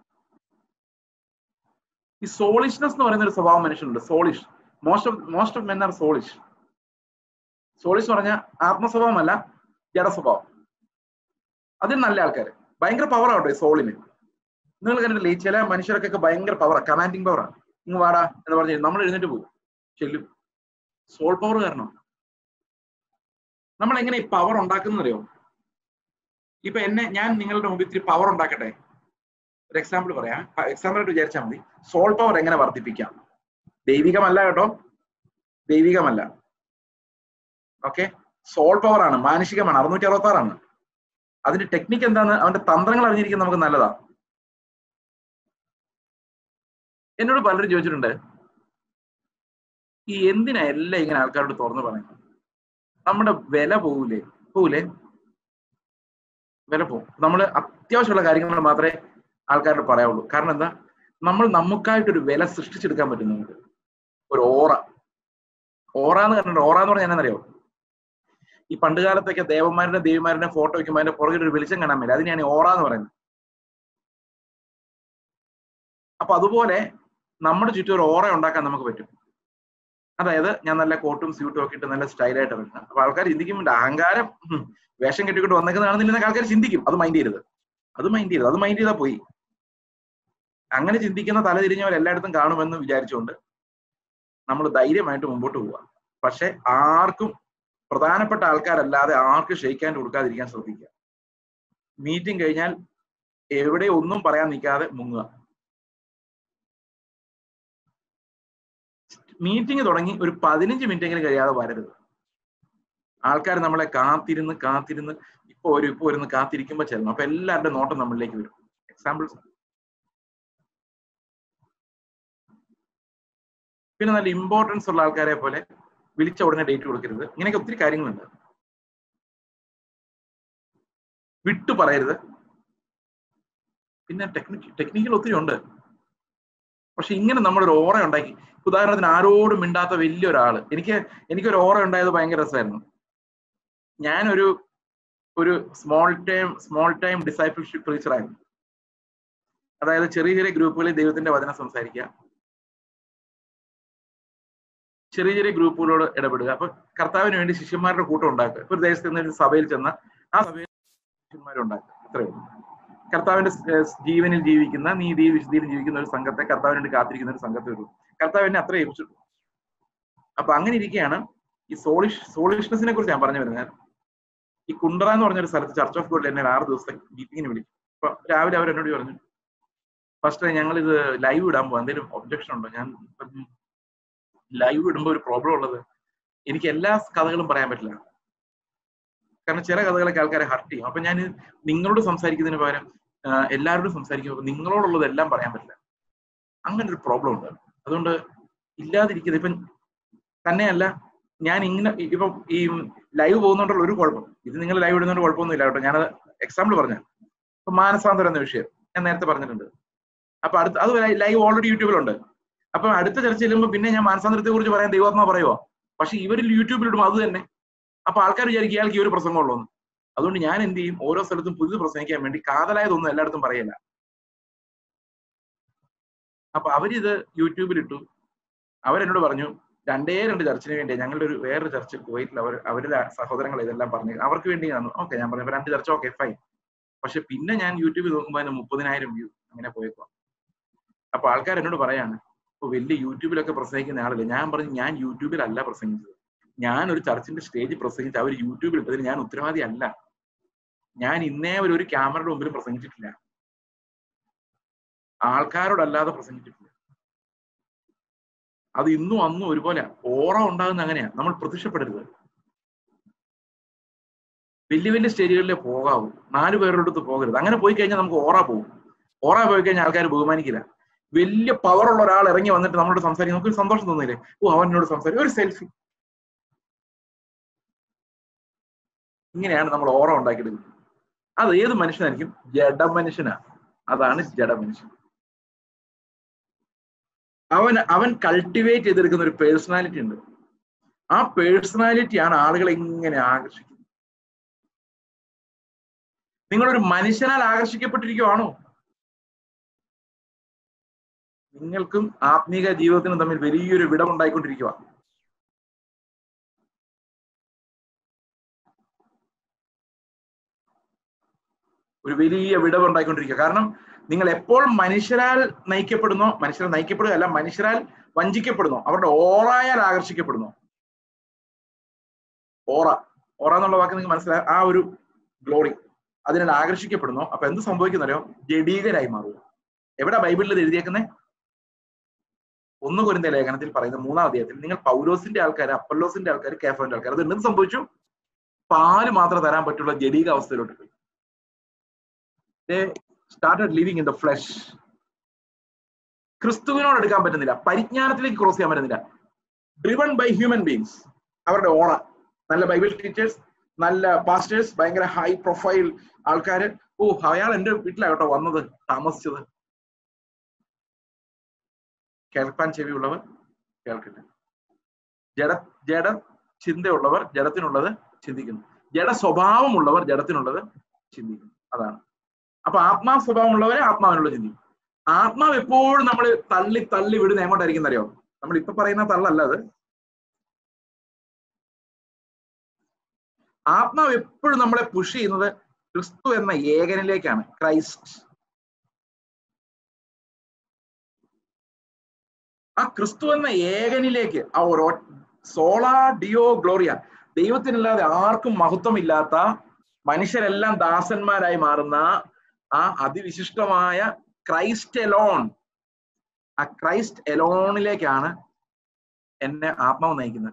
ഈ സോളിഷ്നെസ് എന്ന് പറയുന്ന ഒരു സ്വഭാവം മനുഷ്യനുണ്ട് soulish most of most of men are soulish soulish എന്ന് പറഞ്ഞാൽ ആത്മസ്വഭാവമല്ല ജഡസ്വഭാവം അതിൽ നല്ല ആൾക്കാർ ഭയങ്കര പവർ ആവട്ടെ സോളിന് നിങ്ങൾ കണ്ടിട്ടില്ലേ ഈ ചില മനുഷ്യർക്കൊക്കെ ഭയങ്കര പവറാണ് കമാൻഡിങ് പവറാണ് ഇങ്ങ് വാടാ എന്ന് പറഞ്ഞ് നമ്മൾ എഴുന്നേറ്റ് പോകും ചെല്ലും സോൾ പവർ കാരണം നമ്മൾ എങ്ങനെ ഈ പവർ ഉണ്ടാക്കുന്നറിയോ ഇപ്പൊ എന്നെ ഞാൻ നിങ്ങളുടെ മുമ്പിൽ ഇത്തിരി പവർ ഉണ്ടാക്കട്ടെ ഒരു എക്സാമ്പിൾ പറയാം എക്സാമ്പിൾ ആയിട്ട് വിചാരിച്ചാൽ മതി സോൾ പവർ എങ്ങനെ വർദ്ധിപ്പിക്കാം ദൈവികമല്ല കേട്ടോ ദൈവികമല്ല ഓക്കെ സോൾ പവർ ആണ് മാനുഷികമാണ് അറുന്നൂറ്റി അറുപത്തി ആറാണ് അതിന്റെ ടെക്നിക്ക് എന്താണ് അവന്റെ തന്ത്രങ്ങൾ അറിഞ്ഞിരിക്കുന്നത് നമുക്ക് നല്ലതാ എന്നോട് പലരും ചോദിച്ചിട്ടുണ്ട് ഈ എന്തിനാ എല്ലാം ഇങ്ങനെ ആൾക്കാരോട് തുറന്നു പറയുന്നത് നമ്മുടെ വില പോകൂലേ പോകൂലേ വില പോകും നമ്മൾ അത്യാവശ്യമുള്ള കാര്യങ്ങൾ മാത്രമേ ആൾക്കാരോട് പറയാവുള്ളൂ കാരണം എന്താ നമ്മൾ നമുക്കായിട്ടൊരു വില സൃഷ്ടിച്ചെടുക്കാൻ പറ്റും നമുക്ക് ഒരു ഓറ ഓറ എന്ന് പറഞ്ഞിട്ട് ഓറ എന്ന് പറഞ്ഞാൽ എന്നറിയോ ഈ പണ്ട് കാലത്തൊക്കെ ദേവന്മാരുടെ ദേവിമാരുടെ ഫോട്ടോ വയ്ക്കുമ്പോൾ അതിന്റെ പുറകിൽ ഒരു വെളിച്ചം കാണാൻ പറ്റില്ല അതിനെയാണ് ഓറ എന്ന് പറയുന്നത് അപ്പൊ അതുപോലെ നമ്മുടെ ചുറ്റും ഒരു ഓറ ഉണ്ടാക്കാൻ നമുക്ക് പറ്റും അതായത് ഞാൻ നല്ല കോട്ടും സ്യൂട്ടും ഒക്കെ ഇട്ട് നല്ല സ്റ്റൈലായിട്ട് വരുന്നത് അപ്പൊ ആൾക്കാർ ചിന്തിക്കും "ഇല്ല, അഹങ്കാരം ഉം, വേഷം കെട്ടിക്കൊണ്ട് വന്നേക്കുന്നതാണെന്നില്ല ആൾക്കാർ ചിന്തിക്കും അത് മൈൻഡ് ചെയ്യരുത് അത് മൈൻഡ് ചെയ്തത് അത് മൈൻഡ് ചെയ്താൽ പോയി അങ്ങനെ ചിന്തിക്കുന്ന തല തിരിഞ്ഞവർ എല്ലായിടത്തും കാണുമെന്ന് വിചാരിച്ചുകൊണ്ട് നമ്മൾ ധൈര്യമായിട്ട് മുമ്പോട്ട് പോവുക പക്ഷെ ആർക്കും പ്രധാനപ്പെട്ട ആൾക്കാരല്ലാതെ ആർക്കും ക്ഷയിക്കാൻ കൊടുക്കാതിരിക്കാൻ ശ്രദ്ധിക്കുക മീറ്റിംഗ് കഴിഞ്ഞാൽ എവിടെ ഒന്നും പറയാൻ നിൽക്കാതെ മുങ്ങുക മീറ്റിംഗ് തുടങ്ങി ഒരു പതിനഞ്ച് മിനിറ്റ് എങ്കിലും കഴിയാതെ വരരുത് ആൾക്കാർ നമ്മളെ കാത്തിരുന്ന് കാത്തിരുന്ന് ഇപ്പൊ ഒരു ഇപ്പൊ ഒരു കാത്തിരിക്കുമ്പോൾ ചെല്ലണം അപ്പൊ എല്ലാവരുടെ നോട്ടം നമ്മളിലേക്ക് വരും എക്സാമ്പിൾസ് പിന്നെ നല്ല ഇമ്പോർട്ടൻസ് ഉള്ള ആൾക്കാരെ പോലെ വിളിച്ച ഉടനെ ഡേറ്റ് കൊടുക്കരുത് ഇങ്ങനെയൊക്കെ ഒത്തിരി കാര്യങ്ങളുണ്ട് വിട്ടു പറയരുത് പിന്നെ ടെക്നിക്ക് ടെക്നിക്കൽ ഒത്തിരി ഉണ്ട് പക്ഷെ ഇങ്ങനെ നമ്മളൊരു ഓറ ഉണ്ടാക്കി ഉദാഹരണത്തിന് ആരോടും മിണ്ടാത്ത വലിയൊരാള് എനിക്ക് എനിക്കൊരു ഓറ ഉണ്ടായത് ഭയങ്കര രസമായിരുന്നു ഞാനൊരു ഒരു small time small time discipleship ടീച്ചറായിരുന്നു അതായത് ചെറിയ ചെറിയ ഗ്രൂപ്പുകളിൽ ദൈവത്തിന്റെ വചനം സംസാരിക്കുക ചെറിയ ചെറിയ ഗ്രൂപ്പുകളോട് ഇടപെടുക അപ്പൊ കർത്താവിന് വേണ്ടി ശിഷ്യന്മാരുടെ കൂട്ടം ഉണ്ടാക്കുക ഇപ്പൊ ഒരു ദേശത്ത് നിന്ന് ഒരു സഭയിൽ ചെന്ന ആ സഭയിൽ ശിഷ്യന്മാരുണ്ടാക്കുക അത്രയേ ഉള്ളൂ കർത്താവിന്റെ സ് ജീവനിൽ ജീവിക്കുന്ന നീതി വിശുദ്ധിയിൽ ജീവിക്കുന്ന ഒരു സംഘത്തെ കർത്താവിന് വേണ്ടി കാത്തിരിക്കുന്ന ഒരു സംഘത്തെ ഒരു കർത്താവ് എന്നെ അത്ര ഏൽപ്പിച്ചിട്ടു അപ്പൊ അങ്ങനെ ഇരിക്കുകയാണ് ഈ സോളിഷ് സോളിഷ്നെസിനെ കുറിച്ച് ഞാൻ പറഞ്ഞു വരുന്നത് ഈ കുണ്ടറ എന്ന് പറഞ്ഞൊരു സ്ഥലത്ത് ചർച്ച് ഓഫ് ഗോഡിൽ എന്നെ ഒരു ആറ് ദിവസത്തെ മീറ്റിങ്ങിന് വിളിക്കും അപ്പൊ രാവിലെ അവർ എന്നോട് പറഞ്ഞു ഫസ്റ്റ് ഞങ്ങൾ ഇത് ലൈവ് ഇടാൻ പോകാം എന്തെങ്കിലും ഒബ്ജക്ഷൻ ഉണ്ടോ ഞാൻ ലൈവ് ഇടുമ്പോൾ ഒരു പ്രോബ്ലം ഉള്ളത് എനിക്ക് എല്ലാ കഥകളും പറയാൻ പറ്റില്ല കാരണം ചില കഥകളൊക്കെ ആൾക്കാരെ ഹർട്ട് ചെയ്യും അപ്പൊ ഞാൻ നിങ്ങളോട് സംസാരിക്കുന്നതിന് പകരം ആ, എല്ലാവരോടും സംസാരിക്കുമ്പോൾ നിങ്ങളോടുള്ളത് എല്ലാം പറയാൻ പറ്റില്ല അങ്ങനെ ഒരു പ്രോബ്ലം ഉണ്ട് അതുകൊണ്ട് ഇല്ലാതിരിക്കുന്നത് ഇപ്പം തന്നെയല്ല ഞാൻ ഇങ്ങനെ ഇപ്പം ഈ ലൈവ് പോകുന്നതുകൊണ്ടുള്ള ഒരു കുഴപ്പം ഇത് നിങ്ങൾ ലൈവ് ഇടുന്നതുകൊണ്ട് കുഴപ്പമൊന്നുമില്ല കേട്ടോ ഞാനത് എക്സാമ്പിൾ പറഞ്ഞു ഇപ്പൊ മാനസാന്തരം എന്ന വിഷയം ഞാൻ നേരത്തെ പറഞ്ഞിട്ടുണ്ട് അപ്പൊ അടുത്ത അത് ലൈവ് ഓൾറെഡി യൂട്യൂബിലുണ്ട് അപ്പൊ അടുത്ത ചർച്ച ചെല്ലുമ്പോൾ പിന്നെ ഞാൻ മാനസാന്തരത്തെ കുറിച്ച് പറയാൻ ദൈവാത്മാ പറയുമോ പക്ഷെ ഇവരിൽ യൂട്യൂബിലിടും അത് തന്നെ അപ്പൊ ആൾക്കാർ വിചാരിക്കും ഇയാൾക്ക് ഈ ഒരു പ്രസംഗമുള്ളൂ എന്ന് അതുകൊണ്ട് ഞാൻ എന്ത് ചെയ്യും ഓരോ സ്ഥലത്തും പുതിയത് പ്രസംഗിക്കാൻ വേണ്ടി കാതലായതൊന്നും എല്ലായിടത്തും പറയല്ല അപ്പൊ അവരിത് യൂട്യൂബിലിട്ടു അവരെന്നോട് പറഞ്ഞു രണ്ടേ രണ്ട് ചർച്ചിന് വേണ്ടി ഞങ്ങളുടെ ഒരു വേറൊരു ചർച്ച് കുവൈറ്റിൽ അവർ അവരുടെ സഹോദരങ്ങൾ ഇതെല്ലാം പറഞ്ഞു അവർക്ക് വേണ്ടിയാണ് ഓക്കെ ഞാൻ പറഞ്ഞു "ഇപ്പൊ രണ്ട് ചർച്ച ഓക്കെ ഫൈൻ പക്ഷെ പിന്നെ ഞാൻ യൂട്യൂബിൽ നോക്കുമ്പോൾ അതിന് മുപ്പതിനായിരം വ്യൂ അങ്ങനെ പോയേക്കുക അപ്പൊ ആൾക്കാർ എന്നോട് പറയാണ് ഇപ്പൊ വലിയ യൂട്യൂബിലൊക്കെ പ്രസംഗിക്കുന്ന ആളല്ലേ ഞാൻ പറഞ്ഞു ഞാൻ യൂട്യൂബിലല്ല പ്രസംഗിച്ചത് ഞാൻ ഒരു ചർച്ചിന്റെ സ്റ്റേജിൽ പ്രസംഗിച്ച് അവർ യൂട്യൂബിൽ ഇട്ടതിന് ഞാൻ ഉത്തരവാദി അല്ല ഞാൻ ഇന്നേ ഒരു ഒരു ക്യാമറയുടെ മുമ്പിലും പ്രസംഗിച്ചിട്ടില്ല ആൾക്കാരോടല്ലാതെ പ്രസംഗിച്ചിട്ടില്ല അത് ഇന്നും അന്നും ഒരുപോലെ ഓറ ഉണ്ടാകുന്ന അങ്ങനെയാ നമ്മൾ പ്രത്യക്ഷപ്പെടരുത് വലിയ വലിയ സ്റ്റേജുകളിലേ പോകാവൂ നാല് പേരുടെ അടുത്ത് പോകരുത് അങ്ങനെ പോയി കഴിഞ്ഞാൽ നമുക്ക് ഓറ പോകും ഓറ പോയി കഴിഞ്ഞാൽ ആൾക്കാർ ബഹുമാനിക്കില്ല വലിയ പവർ ഉള്ള ഒരാൾ ഇറങ്ങി വന്നിട്ട് നമ്മളോട് സംസാരിക്കും നമുക്ക് ഒരു സന്തോഷം തോന്നില്ലേ ഓ അവനോട് സംസാരിക്കും ഒരു സെൽഫി ഇങ്ങനെയാണ് നമ്മൾ ഓറ ഉണ്ടാക്കിയെടുക്കുന്നത് അത് ഏത് മനുഷ്യനായിരിക്കും ജഡ മനുഷ്യനാ അതാണ് ജഡ മനുഷ്യൻ അവൻ അവൻ കൾട്ടിവേറ്റ് ചെയ്തെടുക്കുന്ന ഒരു പേഴ്സണാലിറ്റി ഉണ്ട് ആ പേഴ്സണാലിറ്റിയാണ് ആളുകളെ ഇങ്ങനെ ആകർഷിക്കുന്നത് നിങ്ങളൊരു മനുഷ്യനാൽ ആകർഷിക്കപ്പെട്ടിരിക്കുവാണോ നിങ്ങൾക്കും ആത്മീക ജീവിതത്തിനും തമ്മിൽ വലിയൊരു വിടവുണ്ടായിക്കൊണ്ടിരിക്കുക ഒരു വലിയ വിടവ് ഉണ്ടായിക്കൊണ്ടിരിക്കുക കാരണം നിങ്ങൾ എപ്പോൾ മനുഷ്യരാൽ നയിക്കപ്പെടുന്നോ മനുഷ്യരാൽ നയിക്കപ്പെടുകയല്ല മനുഷ്യരാൽ വഞ്ചിക്കപ്പെടുന്നോ അവരുടെ ഓറായാൽ ആകർഷിക്കപ്പെടുന്നു ഓറ ഓറ എന്നുള്ള വാക്ക് നിങ്ങൾക്ക് മനസ്സിലായ ആ ഒരു ഗ്ലോറി അതിനാൽ ആകർഷിക്കപ്പെടുന്നു അപ്പൊ എന്ത് സംഭവിക്കുന്നറിയോ ജഡീകരായി മാറുക എവിടെ ബൈബിളിൽ ഇത് എഴുതിയേക്കുന്നത് ഒന്ന് കുരുന്ന ലേഖനത്തിൽ പറയുന്ന മൂന്നാം അധ്യായത്തിൽ നിങ്ങൾ പൗലോസിന്റെ ആൾക്കാർ അപ്പല്ലോസിന്റെ ആൾക്കാർ കേഫോന്റെ ആൾക്കാർ അത് എന്ത് സംഭവിച്ചു പാല് മാത്രം തരാൻ പറ്റുള്ള ജഡീക അവസ്ഥയിലോട്ട് പോയി they started living in the flesh ക്രിസ്തുവിനോട് എടുക്കാൻ പറ്റുന്നില്ല പരിജ്ഞാനത്തിലേക്ക് ക്രോസ് ചെയ്യാൻ പറ്റുന്നില്ല ഡ്രിവൺ ബൈ ഹ്യൂമൻ ബീങ്സ് അവരുടെ ഓറ നല്ല ബൈബിൾ ടീച്ചേഴ്സ് നല്ല പാസ്റ്റേഴ്സ് ഭയങ്കര ഹൈ പ്രൊഫൈൽ ആൾക്കാര് ഓ അയാൾ എന്റെ വീട്ടിലാകട്ടോ വന്നത് താമസിച്ചത് കേൾപ്പാൻ ചെവിയുള്ളവർ കേൾക്കട്ടെ ജഡ ജഡ ചിന്തയുള്ളവർ ജഡത്തിനുള്ളത് ചിന്തിക്കുന്നു ജഡ സ്വഭാവമുള്ളവർ ജഡത്തിനുള്ളത് ചിന്തിക്കുന്നു അതാണ് അപ്പൊ ആത്മാ സ്വഭാവമുള്ളവരെ ആത്മാവിനുള്ള ചിന്തിക്കും ആത്മാവ് എപ്പോഴും നമ്മൾ തള്ളി തള്ളി വിടുന്ന എങ്ങോട്ടായിരിക്കും അറിയോ നമ്മൾ ഇപ്പൊ പറയുന്ന തള്ളല്ല അത് ആത്മാവ് എപ്പോഴും നമ്മളെ പുഷ് ചെയ്യുന്നത് ക്രിസ്തു എന്ന ഏകനിലേക്കാണ് ക്രൈസ്റ്റ് ആ ക്രിസ്തു എന്ന ഏകനിലേക്ക് ആ ഒരു സോളാ ഡിയോ ഗ്ലോറിയ ദൈവത്തിനല്ലാതെ ആർക്കും മഹത്വമില്ലാത്ത മനുഷ്യരെല്ലാം ദാസന്മാരായി മാറുന്ന ആ അതിവിശിഷ്ടമായ ക്രൈസ്റ്റ് എലോൺ ആ ക്രൈസ്റ്റ് എലോണിലേക്കാണ് എന്നെ ആത്മാവ് നയിക്കുന്നത്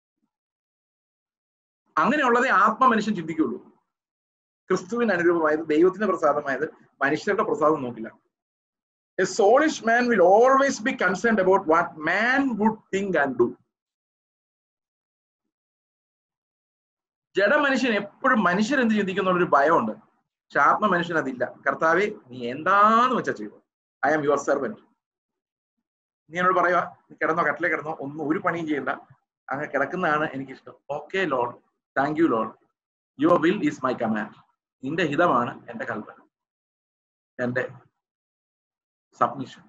അങ്ങനെയുള്ളതേ ആത്മ മനുഷ്യൻ ചിന്തിക്കുള്ളൂ ക്രിസ്തുവിന് അനുരൂപമായത് ദൈവത്തിന്റെ പ്രസാദമായത് മനുഷ്യരുടെ പ്രസാദം നോക്കില്ല a soulish man will always be concerned about what man would think and do ജഡ മനുഷ്യൻ എപ്പോഴും മനുഷ്യർ എന്ത് ചിന്തിക്കുന്ന ഒരു ഭയമുണ്ട് പക്ഷെ ആത്മ മനുഷ്യൻ അതില്ല കർത്താവെ നീ എന്താന്ന് വെച്ചാ ചെയ്തു ഐ ആം യുവർ സെർവൻറ്റ് നീ എന്നോട് പറയുക നീ കിടന്നോ കട്ടിലേ കിടന്നോ ഒന്നും ഒരു പണിയും ചെയ്യണ്ട അങ്ങനെ കിടക്കുന്നതാണ് എനിക്കിഷ്ടം okay Lord thank you Lord your will is my command നിന്റെ ഹിതമാണ് എന്റെ കൽപ്പന എന്റെ സബ്മിഷൻ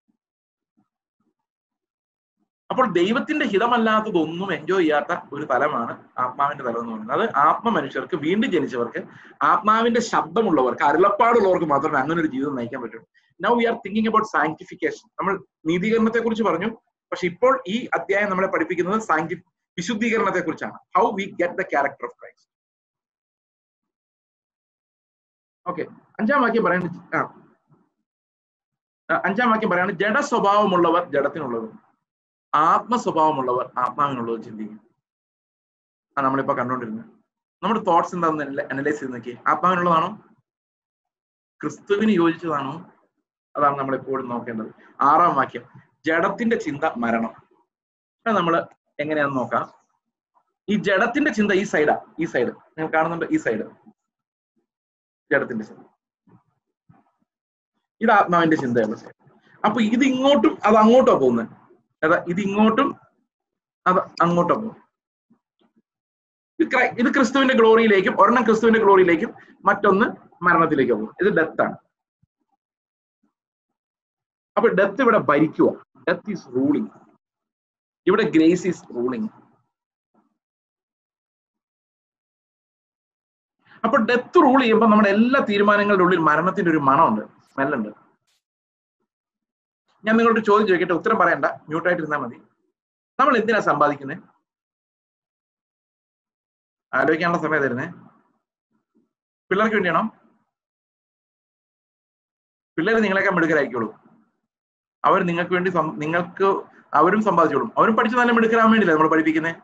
അപ്പോൾ ദൈവത്തിന്റെ ഹിതമല്ലാത്തതൊന്നും എൻജോയ് ചെയ്യാത്ത ഒരു തലമാണ് ആത്മാവിന്റെ തലം എന്ന് പറയുന്നത് അത് ആത്മ മനുഷ്യർക്ക് വീണ്ടും ജനിച്ചവർക്ക് ആത്മാവിന്റെ ശബ്ദമുള്ളവർക്ക് അരുളപ്പാടുള്ളവർക്ക് മാത്രമേ അങ്ങനെ ഒരു ജീവിതം നയിക്കാൻ പറ്റുള്ളൂ now we are thinking about sanctification നമ്മൾ നീതീകരണത്തെ കുറിച്ച് പറഞ്ഞു പക്ഷെ ഇപ്പോൾ ഈ അധ്യായം നമ്മളെ പഠിപ്പിക്കുന്നത് സാങ്കി വിശുദ്ധീകരണത്തെ കുറിച്ചാണ് how we get the character of Christ okay അഞ്ചാം വാക്യം പറയുന്നത് ആ അഞ്ചാം വാക്യം പറയാണ് ജഡ സ്വഭാവമുള്ളവർ ജഡത്തിനുള്ളത് ആത്മ സ്വഭാവമുള്ളവർ ആത്മാവിനുള്ളത് ചിന്തിക്കും ആ നമ്മളിപ്പോ കണ്ടുകൊണ്ടിരുന്നത് നമ്മുടെ തോട്ട്സ് എന്താണെന്ന് അനലൈസ് ചെയ്ത് നോക്കി ആത്മാവിനുള്ളതാണോ ക്രിസ്തുവിന് യോജിച്ചതാണോ അതാണ് നമ്മൾ എപ്പോഴും നോക്കേണ്ടത് ആറാം വാക്യം ജഡത്തിന്റെ ചിന്ത മരണം അത് നമ്മൾ എങ്ങനെയാണെന്ന് നോക്കാം ഈ ജഡത്തിന്റെ ചിന്ത ഈ സൈഡാ ഈ സൈഡ് നിങ്ങൾ കാണുന്നുണ്ട് ഈ സൈഡ് ജഡത്തിന്റെ ചിന്ത ഇത് ആത്മാവിന്റെ ചിന്തയുള്ള സൈഡ് അപ്പൊ ഇത് ഇങ്ങോട്ടും അത് അങ്ങോട്ടോ പോകുന്നത് അതാ ഇത് ഇങ്ങോട്ടും അത് അങ്ങോട്ടോ പോകും ഇത് ക്രിസ്തുവിന്റെ ഗ്ലോറിയിലേക്കും ഒരെണ്ണം ക്രിസ്തുവിന്റെ ഗ്ലോറിയിലേക്കും മറ്റൊന്ന് മരണത്തിലേക്കും പോകും ഇത് ഡെത്താണ് അപ്പൊ ഡെത്ത് ഇവിടെ ഭരിക്കുക ഡെത്ത് ഈസ് റൂളിങ് ഇവിടെ ഗ്രേസ് ഈസ് റൂളിങ് അപ്പൊ ഡെത്ത് റൂൾ ചെയ്യുമ്പോൾ നമ്മുടെ എല്ലാ തീരുമാനങ്ങളുടെ ഉള്ളിൽ മരണത്തിന്റെ ഒരു മണമുണ്ട് സ്മെല്ലുണ്ട് ഞാൻ നിങ്ങളോട് ചോദ്യം ചോദിക്കട്ടെ ഉത്തരം പറയണ്ട മ്യൂട്ടായിട്ടിരുന്നാൽ മതി നമ്മൾ എന്തിനാ സമ്പാദിക്കുന്നത് ആലോചിക്കാനുള്ള സമയം തരുന്നേ പിള്ളേർക്ക് വേണ്ടിയാണോ പിള്ളേർ നിങ്ങളെക്കാൾ മിടുക്കരായിരിക്കുള്ളൂ അവർ നിങ്ങൾക്ക് വേണ്ടി നിങ്ങൾക്ക് അവരും സമ്പാദിച്ചോളും അവരും പഠിച്ച് നല്ല മിടുക്കരാൻ വേണ്ടിയില്ല നമ്മൾ പഠിപ്പിക്കുന്നത്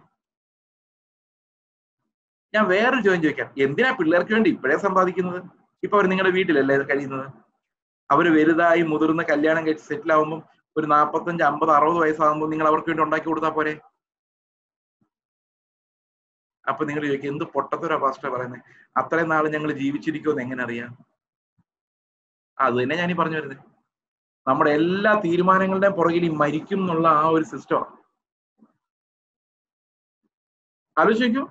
ഞാൻ വേറൊരു ചോദ്യം ചോദിക്കാം എന്തിനാ പിള്ളേർക്ക് വേണ്ടി ഇപ്പോഴേ സമ്പാദിക്കുന്നത് ഇപ്പൊ അവർ നിങ്ങളുടെ വീട്ടിലല്ലേ കഴിയുന്നത് അവര് വലുതായി മുതിർന്ന കല്യാണം കഴിച്ച് സെറ്റിൽ ആവുമ്പോൾ ഒരു നാൽപ്പത്തഞ്ച് അമ്പത് അറുപത് വയസ്സാകുമ്പോൾ നിങ്ങൾ അവർക്ക് വേണ്ടി ഉണ്ടാക്കി കൊടുത്താൽ പോരെ അപ്പൊ നിങ്ങൾ ചോദിക്കും എന്ത് പൊട്ടത്തൊരാ പാസ്റ്റർ പറയുന്നത് അത്രയും നാൾ ഞങ്ങൾ ജീവിച്ചിരിക്കുമെന്ന് എങ്ങനെ അറിയാം അത് തന്നെ ഞാനീ പറഞ്ഞു വരുന്നത് നമ്മുടെ എല്ലാ തീരുമാനങ്ങളുടെയും പുറകിൽ ഈ മരിക്കും എന്നുള്ള ആ ഒരു സിസ്റ്റമാണ് ആലോചിക്കൂ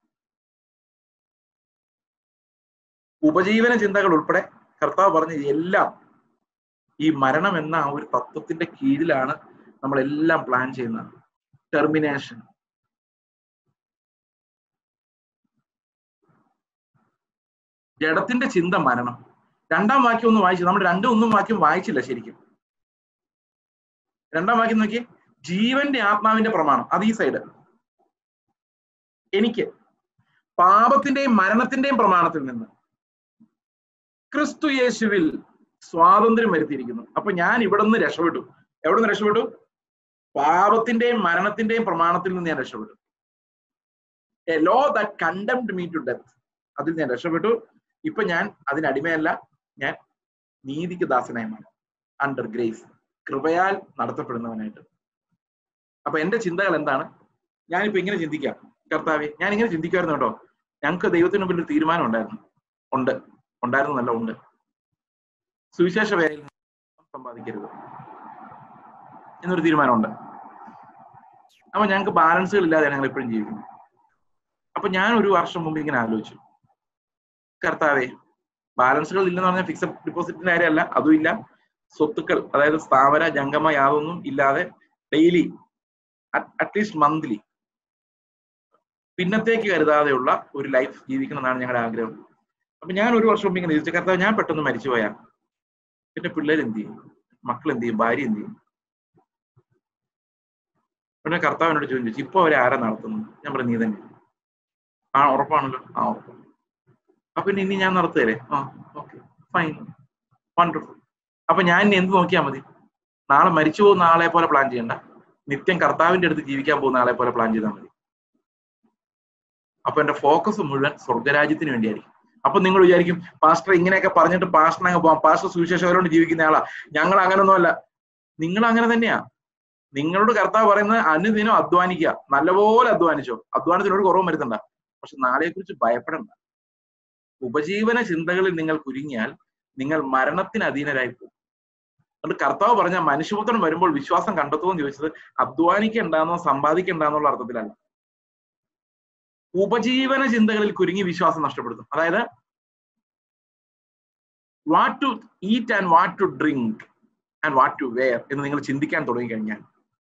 ഉപജീവന ചിന്തകൾ ഉൾപ്പെടെ കർത്താവ് പറഞ്ഞ എല്ലാം ഈ മരണം എന്ന ആ ഒരു തത്വത്തിന്റെ കീഴിലാണ് നമ്മളെല്ലാം പ്ലാൻ ചെയ്യുന്നത് ടെർമിനേഷൻ ജഡത്തിന്റെ ചിന്ത മരണം രണ്ടാം വാക്യം ഒന്ന് വായിച്ചു നമ്മൾ രണ്ടും ഒന്നും വാക്യം വായിച്ചില്ല ശരിക്കും രണ്ടാം വാക്യം നോക്കി ജീവന്റെ ആത്മാവിന്റെ പ്രമാണം അത് ഈ സൈഡ് എനിക്ക് പാപത്തിന്റെയും മരണത്തിന്റെയും പ്രമാണത്തിൽ നിന്ന് ക്രിസ്തു യേശുവിൽ സ്വാതന്ത്ര്യം വരുത്തിയിരിക്കുന്നു അപ്പൊ ഞാൻ ഇവിടെ നിന്ന് രക്ഷപ്പെട്ടു എവിടെ നിന്ന് രക്ഷപ്പെട്ടു പാപത്തിന്റെയും മരണത്തിന്റെയും പ്രമാണത്തിൽ നിന്ന് ഞാൻ രക്ഷപ്പെട്ടു a law that condemned me to death അതിൽ ഞാൻ രക്ഷപ്പെട്ടു ഇപ്പൊ ഞാൻ അതിന് അടിമയല്ല ഞാൻ നീതിക്ക് ദാസനായി മാറി അണ്ടർ ഗ്രേസ് കൃപയാൽ നടത്തപ്പെടുന്നവനായിട്ട് അപ്പൊ എന്റെ ചിന്തകൾ എന്താണ് ഞാനിപ്പോ ഇങ്ങനെ ചിന്തിക്കാം കർത്താവെ ഞാൻ ഇങ്ങനെ ചിന്തിക്കുമായിരുന്നു കേട്ടോ ഞങ്ങൾക്ക് ദൈവത്തിന് മുമ്പിൽ ഒരു തീരുമാനം ഉണ്ടായിരുന്നു ഉണ്ട് ഉണ്ടായിരുന്നു നല്ല ഉണ്ട് സുവിശേഷ വേലയിൽ സമ്പാദിക്കരുത് എന്നൊരു തീരുമാനമുണ്ട് അപ്പൊ ഞങ്ങൾക്ക് ബാലൻസുകൾ ഇല്ലാതെ ഞങ്ങൾ എപ്പോഴും ജീവിക്കുന്നു അപ്പൊ ഞാൻ ഒരു വർഷം മുമ്പ് ഇങ്ങനെ ആലോചിച്ചു കർത്താവെ ബാലൻസുകൾ ഇല്ലെന്ന് പറഞ്ഞാൽ ഫിക്സഡ് ഡിപ്പോസിറ്റിന്റെ കാര്യമല്ല അതും ഇല്ല സ്വത്തുക്കൾ അതായത് സ്ഥാവര ജംഗമ യാതൊന്നും ഇല്ലാതെ ഡെയിലി അറ്റ്ലീസ്റ്റ് മന്ത്ലി പിന്നത്തേക്ക് കരുതാതെയുള്ള ഒരു ലൈഫ് ജീവിക്കണം എന്നാണ് ഞങ്ങളുടെ ആഗ്രഹം അപ്പൊ ഞാൻ ഒരു വർഷം മുമ്പ് ഇങ്ങനെ ചോദിച്ചു കർത്താവ് ഞാൻ പെട്ടെന്ന് മരിച്ചു പോയാൽ പിന്നെ പിള്ളേർ എന്ത് ചെയ്യും മക്കൾ എന്ത് ചെയ്യും ഭാര്യ എന്ത് ചെയ്യും പിന്നെ കർത്താവ് എന്നോട് ചോദിച്ചു ഇപ്പൊ അവരെ ആരാ നടത്തുന്നത് ഞാൻ പറഞ്ഞു നീ തന്നെ ആ ഉറപ്പാണല്ലോ ആ ഉറപ്പാണ് അപ്പൊ പിന്നെ ഇനി ഞാൻ നടത്തുകയല്ലേ ആ ഓക്കെ ഫൈൻ വണ്ടർഫുൾ അപ്പൊ ഞാൻ ഇനി എന്ത് നോക്കിയാൽ മതി നാളെ മരിച്ചു പോകുന്ന ആളെ പോലെ പ്ലാൻ ചെയ്യണ്ട നിത്യം കർത്താവിന്റെ അടുത്ത് ജീവിക്കാൻ പോകുന്ന ആളെ പോലെ പ്ലാൻ ചെയ്താൽ മതി അപ്പൊ എന്റെ ഫോക്കസ് മുഴുവൻ സ്വർഗരാജ്യത്തിന് വേണ്ടിയായിരിക്കും അപ്പൊ നിങ്ങൾ വിചാരിക്കും പാസ്റ്റർ ഇങ്ങനെയൊക്കെ പറഞ്ഞിട്ട് പാസ്റ്റർ അങ്ങ് പോവാം പാസ്റ്റർ സുവിശേഷകരോട് ജീവിക്കുന്ന ആളാ ഞങ്ങൾ അങ്ങനൊന്നുമല്ല നിങ്ങൾ അങ്ങനെ തന്നെയാ നിങ്ങളോട് കർത്താവ് പറയുന്നത് അനുദിനം അധ്വാനിക്കുക നല്ലപോലെ അധ്വാനിച്ചോ അധ്വാനത്തിനോട് കുറവ് വരുത്തണ്ട പക്ഷെ നാളെ കുറിച്ച് ഭയപ്പെടണ്ട ഉപജീവന ചിന്തകളിൽ നിങ്ങൾ കുരുങ്ങിയാൽ നിങ്ങൾ മരണത്തിന് അധീനരായി പോകും അതുകൊണ്ട് കർത്താവ് പറഞ്ഞ മനുഷ്യപുത്രൻ വരുമ്പോൾ വിശ്വാസം കണ്ടെത്തുമെന്ന് ചോദിച്ചത് അധ്വാനിക്കണ്ടെന്നോ സമ്പാദിക്കണ്ടെന്നുള്ള അർത്ഥത്തിലല്ല ഉപജീവന ചിന്തകളിൽ കുരുങ്ങി വിശ്വാസം നഷ്ടപ്പെടുത്തും അതായത് what to eat and what to drink and what to wear എന്ന് നിങ്ങൾ ചിന്തിക്കാൻ തുടങ്ങി കഴിഞ്ഞാൽ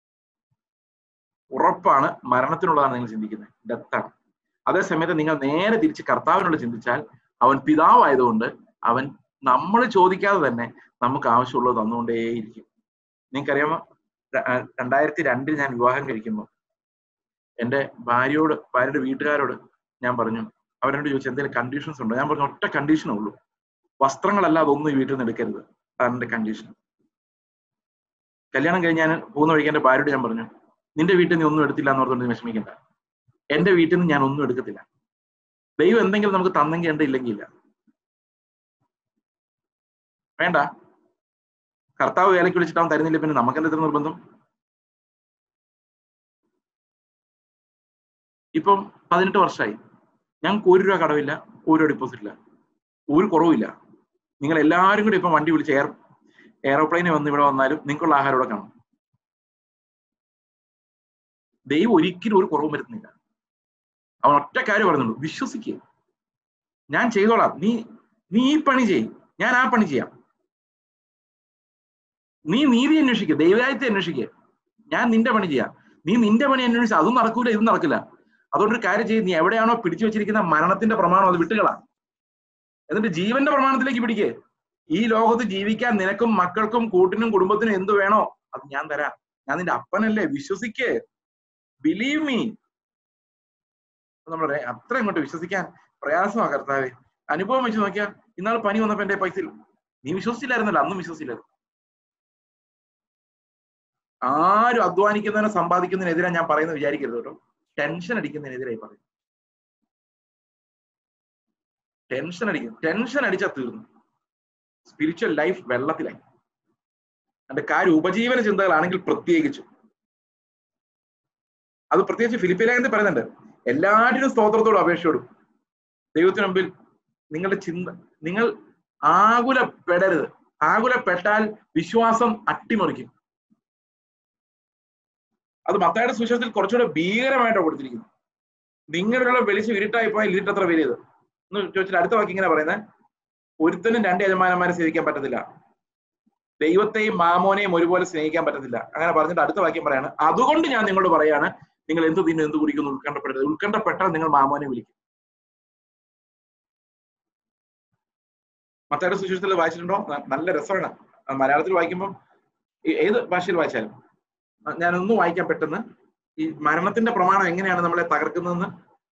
ഉറപ്പാണ് മരണത്തിനുള്ളതാണ് നിങ്ങൾ ചിന്തിക്കുന്നത് ഡെത്താണ് അതേസമയത്ത് നിങ്ങൾ നേരെ തിരിച്ച് കർത്താവിനോട് ചിന്തിച്ചാൽ അവൻ പിതാവായതുകൊണ്ട് അവൻ നമ്മൾ ചോദിക്കാതെ തന്നെ നമുക്ക് ആവശ്യമുള്ളത് തന്നുകൊണ്ടേയിരിക്കും നിങ്ങൾക്കറിയാമോ രണ്ടായിരത്തി രണ്ടിൽ ഞാൻ വിവാഹം കഴിക്കുമ്പോൾ എന്റെ ഭാര്യയോട് ഭാര്യയുടെ വീട്ടുകാരോട് ഞാൻ പറഞ്ഞു അവരോട് ചോദിച്ചു എന്തെങ്കിലും കണ്ടീഷൻസ് ഉണ്ടോ ഞാൻ പറഞ്ഞു ഒറ്റ കണ്ടീഷനേ ഉള്ളൂ വസ്ത്രങ്ങളല്ലാതെ ഒന്നും ഈ വീട്ടിൽ നിന്ന് എടുക്കരുത് അതാണ് എന്റെ കണ്ടീഷൻ കല്യാണം കഴിഞ്ഞ് ഞാൻ പോകുന്ന വഴിക്ക് എന്റെ ഭാര്യയോട് ഞാൻ പറഞ്ഞു നിന്റെ വീട്ടിൽ നീ ഒന്നും എടുത്തില്ല എന്ന് പറഞ്ഞുകൊണ്ട് നീ വിഷമിക്കണ്ട എന്റെ വീട്ടിൽ നിന്ന് ഞാൻ ഒന്നും എടുക്കത്തില്ല ദൈവം എന്തെങ്കിലും നമുക്ക് തന്നെങ്കിൽ എന്റെ ഇല്ലെങ്കിൽ ഇല്ല വേണ്ട കർത്താവ് വേലയ്ക്ക് വിളിച്ചിട്ട് അവൻ തരുന്നില്ല പിന്നെ നമുക്ക് എന്താ നിർബന്ധം ഇപ്പം പതിനെട്ട് വർഷമായി ഞങ്ങൾക്ക് ഒരു രൂപ കടവില്ല ഒരു രൂപ ഡിപ്പോസിറ്റ് ഇല്ല ഒരു കുറവില്ല നിങ്ങൾ എല്ലാവരും കൂടി ഇപ്പം വണ്ടി വിളിച്ച് എയർ എയറോപ്ലെയിനിൽ വന്ന് ഇവിടെ വന്നാലും നിങ്ങൾക്കുള്ള ആഹാരം ഇവിടെ കാണും ദൈവം ഒരിക്കലും ഒരു കുറവും വരുത്തുന്നില്ല അവൻ ഒറ്റ കാര്യം പറയുന്നുള്ളൂ വിശ്വസിക്കുക ഞാൻ ചെയ്തോളാം നീ നീ ഈ പണി ചെയ്യും ഞാൻ ആ പണി ചെയ്യാം നീ നീതി അന്വേഷിക്കുക ദൈവരാജ്യത്തെ അന്വേഷിക്കുക ഞാൻ നിന്റെ പണി ചെയ്യാം നീ നിന്റെ പണി അന്വേഷിച്ച അതും നടക്കൂല ഇതും നടക്കില്ല അതുകൊണ്ട് ഒരു കാര്യം ചെയ്ത് നീ എവിടെയാണോ പിടിച്ചു വെച്ചിരിക്കുന്ന മരണത്തിന്റെ പ്രമാണം അത് വിട്ടുകളാ എന്നിട്ട് ജീവന്റെ പ്രമാണത്തിലേക്ക് പിടിക്കേ ഈ ലോകത്ത് ജീവിക്കാൻ നിനക്കും മക്കൾക്കും കൂട്ടിനും കുടുംബത്തിനും എന്ത് വേണോ അത് ഞാൻ തരാം ഞാൻ നിന്റെ അപ്പനല്ലേ വിശ്വസിക്കേ ബിലീവ് മീ നമ്മൾ അത്ര ഇങ്ങോട്ട് വിശ്വസിക്കാൻ പ്രയാസമാ കർത്താവെ അനുഭവം വെച്ച് നോക്കിയാ ഇന്നാൾ പനി വന്നപ്പോ എന്റെ പൈസ നീ വിശ്വസിച്ചില്ലായിരുന്നല്ലോ അന്നും വിശ്വസിച്ചില്ലായിരുന്നു ആരും അധ്വാനിക്കുന്നതിനെ സമ്പാദിക്കുന്നതിനെതിരെ ഞാൻ പറയുന്നത് വിചാരിക്കരുത് കേട്ടോ ടെൻഷൻ അടിക്കുന്നതിനെതിരായി പറയും ടെൻഷൻ അടിക്കും ടെൻഷൻ അടിച്ചാൽ തീർന്നു സ്പിരിച്വൽ ലൈഫ് വെള്ളത്തിലായി അതിന്റെ കാര്യം ഉപജീവന ചിന്തകളാണെങ്കിൽ പ്രത്യേകിച്ചും അത് പ്രത്യേകിച്ച് ഫിലിപ്പിലായെന്ന് പറയുന്നുണ്ട് എല്ലാറ്റിനും സ്തോത്രത്തോടും അപേക്ഷയോടും ദൈവത്തിന് മുമ്പിൽ നിങ്ങളുടെ ചിന്ത നിങ്ങൾ ആകുലപ്പെടരുത് ആകുലപ്പെട്ടാൽ വിശ്വാസം അട്ടിമറിക്കും അത് മത്തായുടെ സുവിശേഷത്തിൽ കുറച്ചുകൂടെ ഭീകരമായിട്ടാണ് കൊടുത്തിരിക്കുന്നത് നിങ്ങളുടെ വെളിച്ചം ഇരുട്ടായി പോയാൽ ഇരുട്ടത്ര വലിയത് എന്ന് ചോദിച്ചിട്ട് അടുത്ത വാക്ക് ഇങ്ങനെ പറയുന്നത് ഒരുത്തനും രണ്ട് യജമാനന്മാരെ സേവിക്കാൻ പറ്റത്തില്ല ദൈവത്തെയും മാമോനെയും ഒരുപോലെ സ്നേഹിക്കാൻ പറ്റത്തില്ല അങ്ങനെ പറഞ്ഞിട്ട് അടുത്ത വാക്യം പറയാണ് അതുകൊണ്ട് ഞാൻ നിങ്ങളോട് പറയാണ് നിങ്ങൾ എന്ത് തിന്നു എന്ത് കുടിക്കുന്നു ഉത്കണ്ഠപ്പെടരുത് ഉത്കണ്ഠപ്പെട്ടാൽ നിങ്ങൾ മാമോനെ വിളിക്കും മത്തായുടെ സുവിശേഷത്തിൽ വായിച്ചിട്ടുണ്ടോ നല്ല രസമാണ് മലയാളത്തിൽ വായിക്കുമ്പോൾ ഏത് ഭാഷയിൽ വായിച്ചാലും ഞാനൊന്നും വായിക്കാൻ പെട്ടെന്ന് ഈ മരണത്തിന്റെ പ്രമാണം എങ്ങനെയാണ് നമ്മളെ തകർക്കുന്നതെന്ന്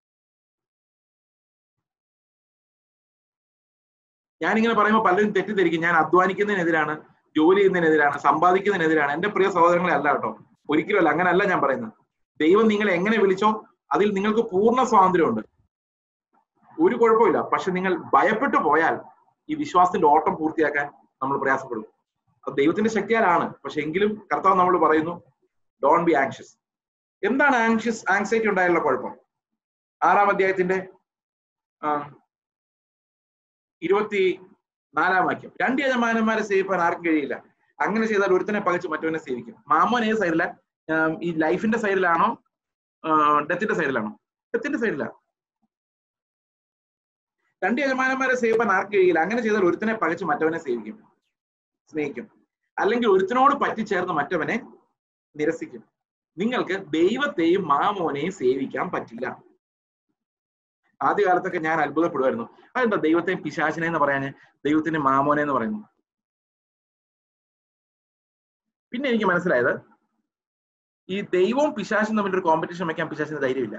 ഞാനിങ്ങനെ പറയുമ്പോൾ പലരും തെറ്റിദ്ധരിക്കും ഞാൻ അധ്വാനിക്കുന്നതിനെതിരാണ് ജോലി ചെയ്യുന്നതിനെതിരാണ് സമ്പാദിക്കുന്നതിനെതിരാണ് എന്റെ പ്രിയ സഹോദരങ്ങളെ അല്ല കേട്ടോ ഒരിക്കലും അല്ല അങ്ങനെയല്ല ഞാൻ പറയുന്നത് ദൈവം നിങ്ങളെ എങ്ങനെ വിളിച്ചോ അതിൽ നിങ്ങൾക്ക് പൂർണ്ണ സ്വാതന്ത്ര്യമുണ്ട് ഒരു കുഴപ്പമില്ല പക്ഷെ നിങ്ങൾ ഭയപ്പെട്ടു പോയാൽ ഈ വിശ്വാസത്തിന്റെ ഓട്ടം പൂർത്തിയാക്കാൻ നമ്മൾ പ്രയാസപ്പെടും അത് ദൈവത്തിന്റെ ശക്തിയാലാണ് പക്ഷെ എങ്കിലും കർത്താവ് നമ്മൾ പറയുന്നു ഡോൺ ബി ആങ്ഷ്യസ് എന്താണ് ആങ്ഷ്യസ് ആങ്സൈറ്റി ഉണ്ടായുള്ള കുഴപ്പം ആറാം അധ്യായത്തിന്റെ ആ, ഇരുപത്തി നാലാം വാക്യം രണ്ട് യജമാനന്മാരെ സേവിപ്പാൻ ആർക്കും കഴിയില്ല അങ്ങനെ ചെയ്താൽ ഒരുത്തനെ പകച്ച് മറ്റവനെ സേവിക്കും മാമോൻ ഏത് സൈഡിലാ ആം, ഈ ലൈഫിന്റെ സൈഡിലാണോ ഡെത്തിന്റെ സൈഡിലാണോ ഡെത്തിന്റെ സൈഡിലാണ് രണ്ട് യജമാനന്മാരെ സേവിപ്പാൻ ആർക്കും കഴിയില്ല അങ്ങനെ ചെയ്താൽ ഒരുത്തനെ പകച്ച് മറ്റവനെ സേവിക്കും സ്നേഹിക്കും അല്ലെങ്കിൽ ഒരുത്തനോട് പറ്റിച്ചേർന്ന് മറ്റവനെ നിരസിക്കും നിങ്ങൾക്ക് ദൈവത്തെയും മാമോനെയും സേവിക്കാൻ പറ്റില്ല ആദ്യകാലത്തൊക്കെ ഞാൻ അത്ഭുതപ്പെടുമായിരുന്നു അതെന്താ ദൈവത്തെയും പിശാചിനെ എന്ന് പറയാന് ദൈവത്തിന്റെ മാമോനെ എന്ന് പറയുന്നു പിന്നെ എനിക്ക് മനസ്സിലായത് ഈ ദൈവവും പിശാചും തമ്മിൽ ഒരു കോമ്പറ്റീഷൻ വെക്കാൻ പിശാചിന് ധൈര്യമില്ല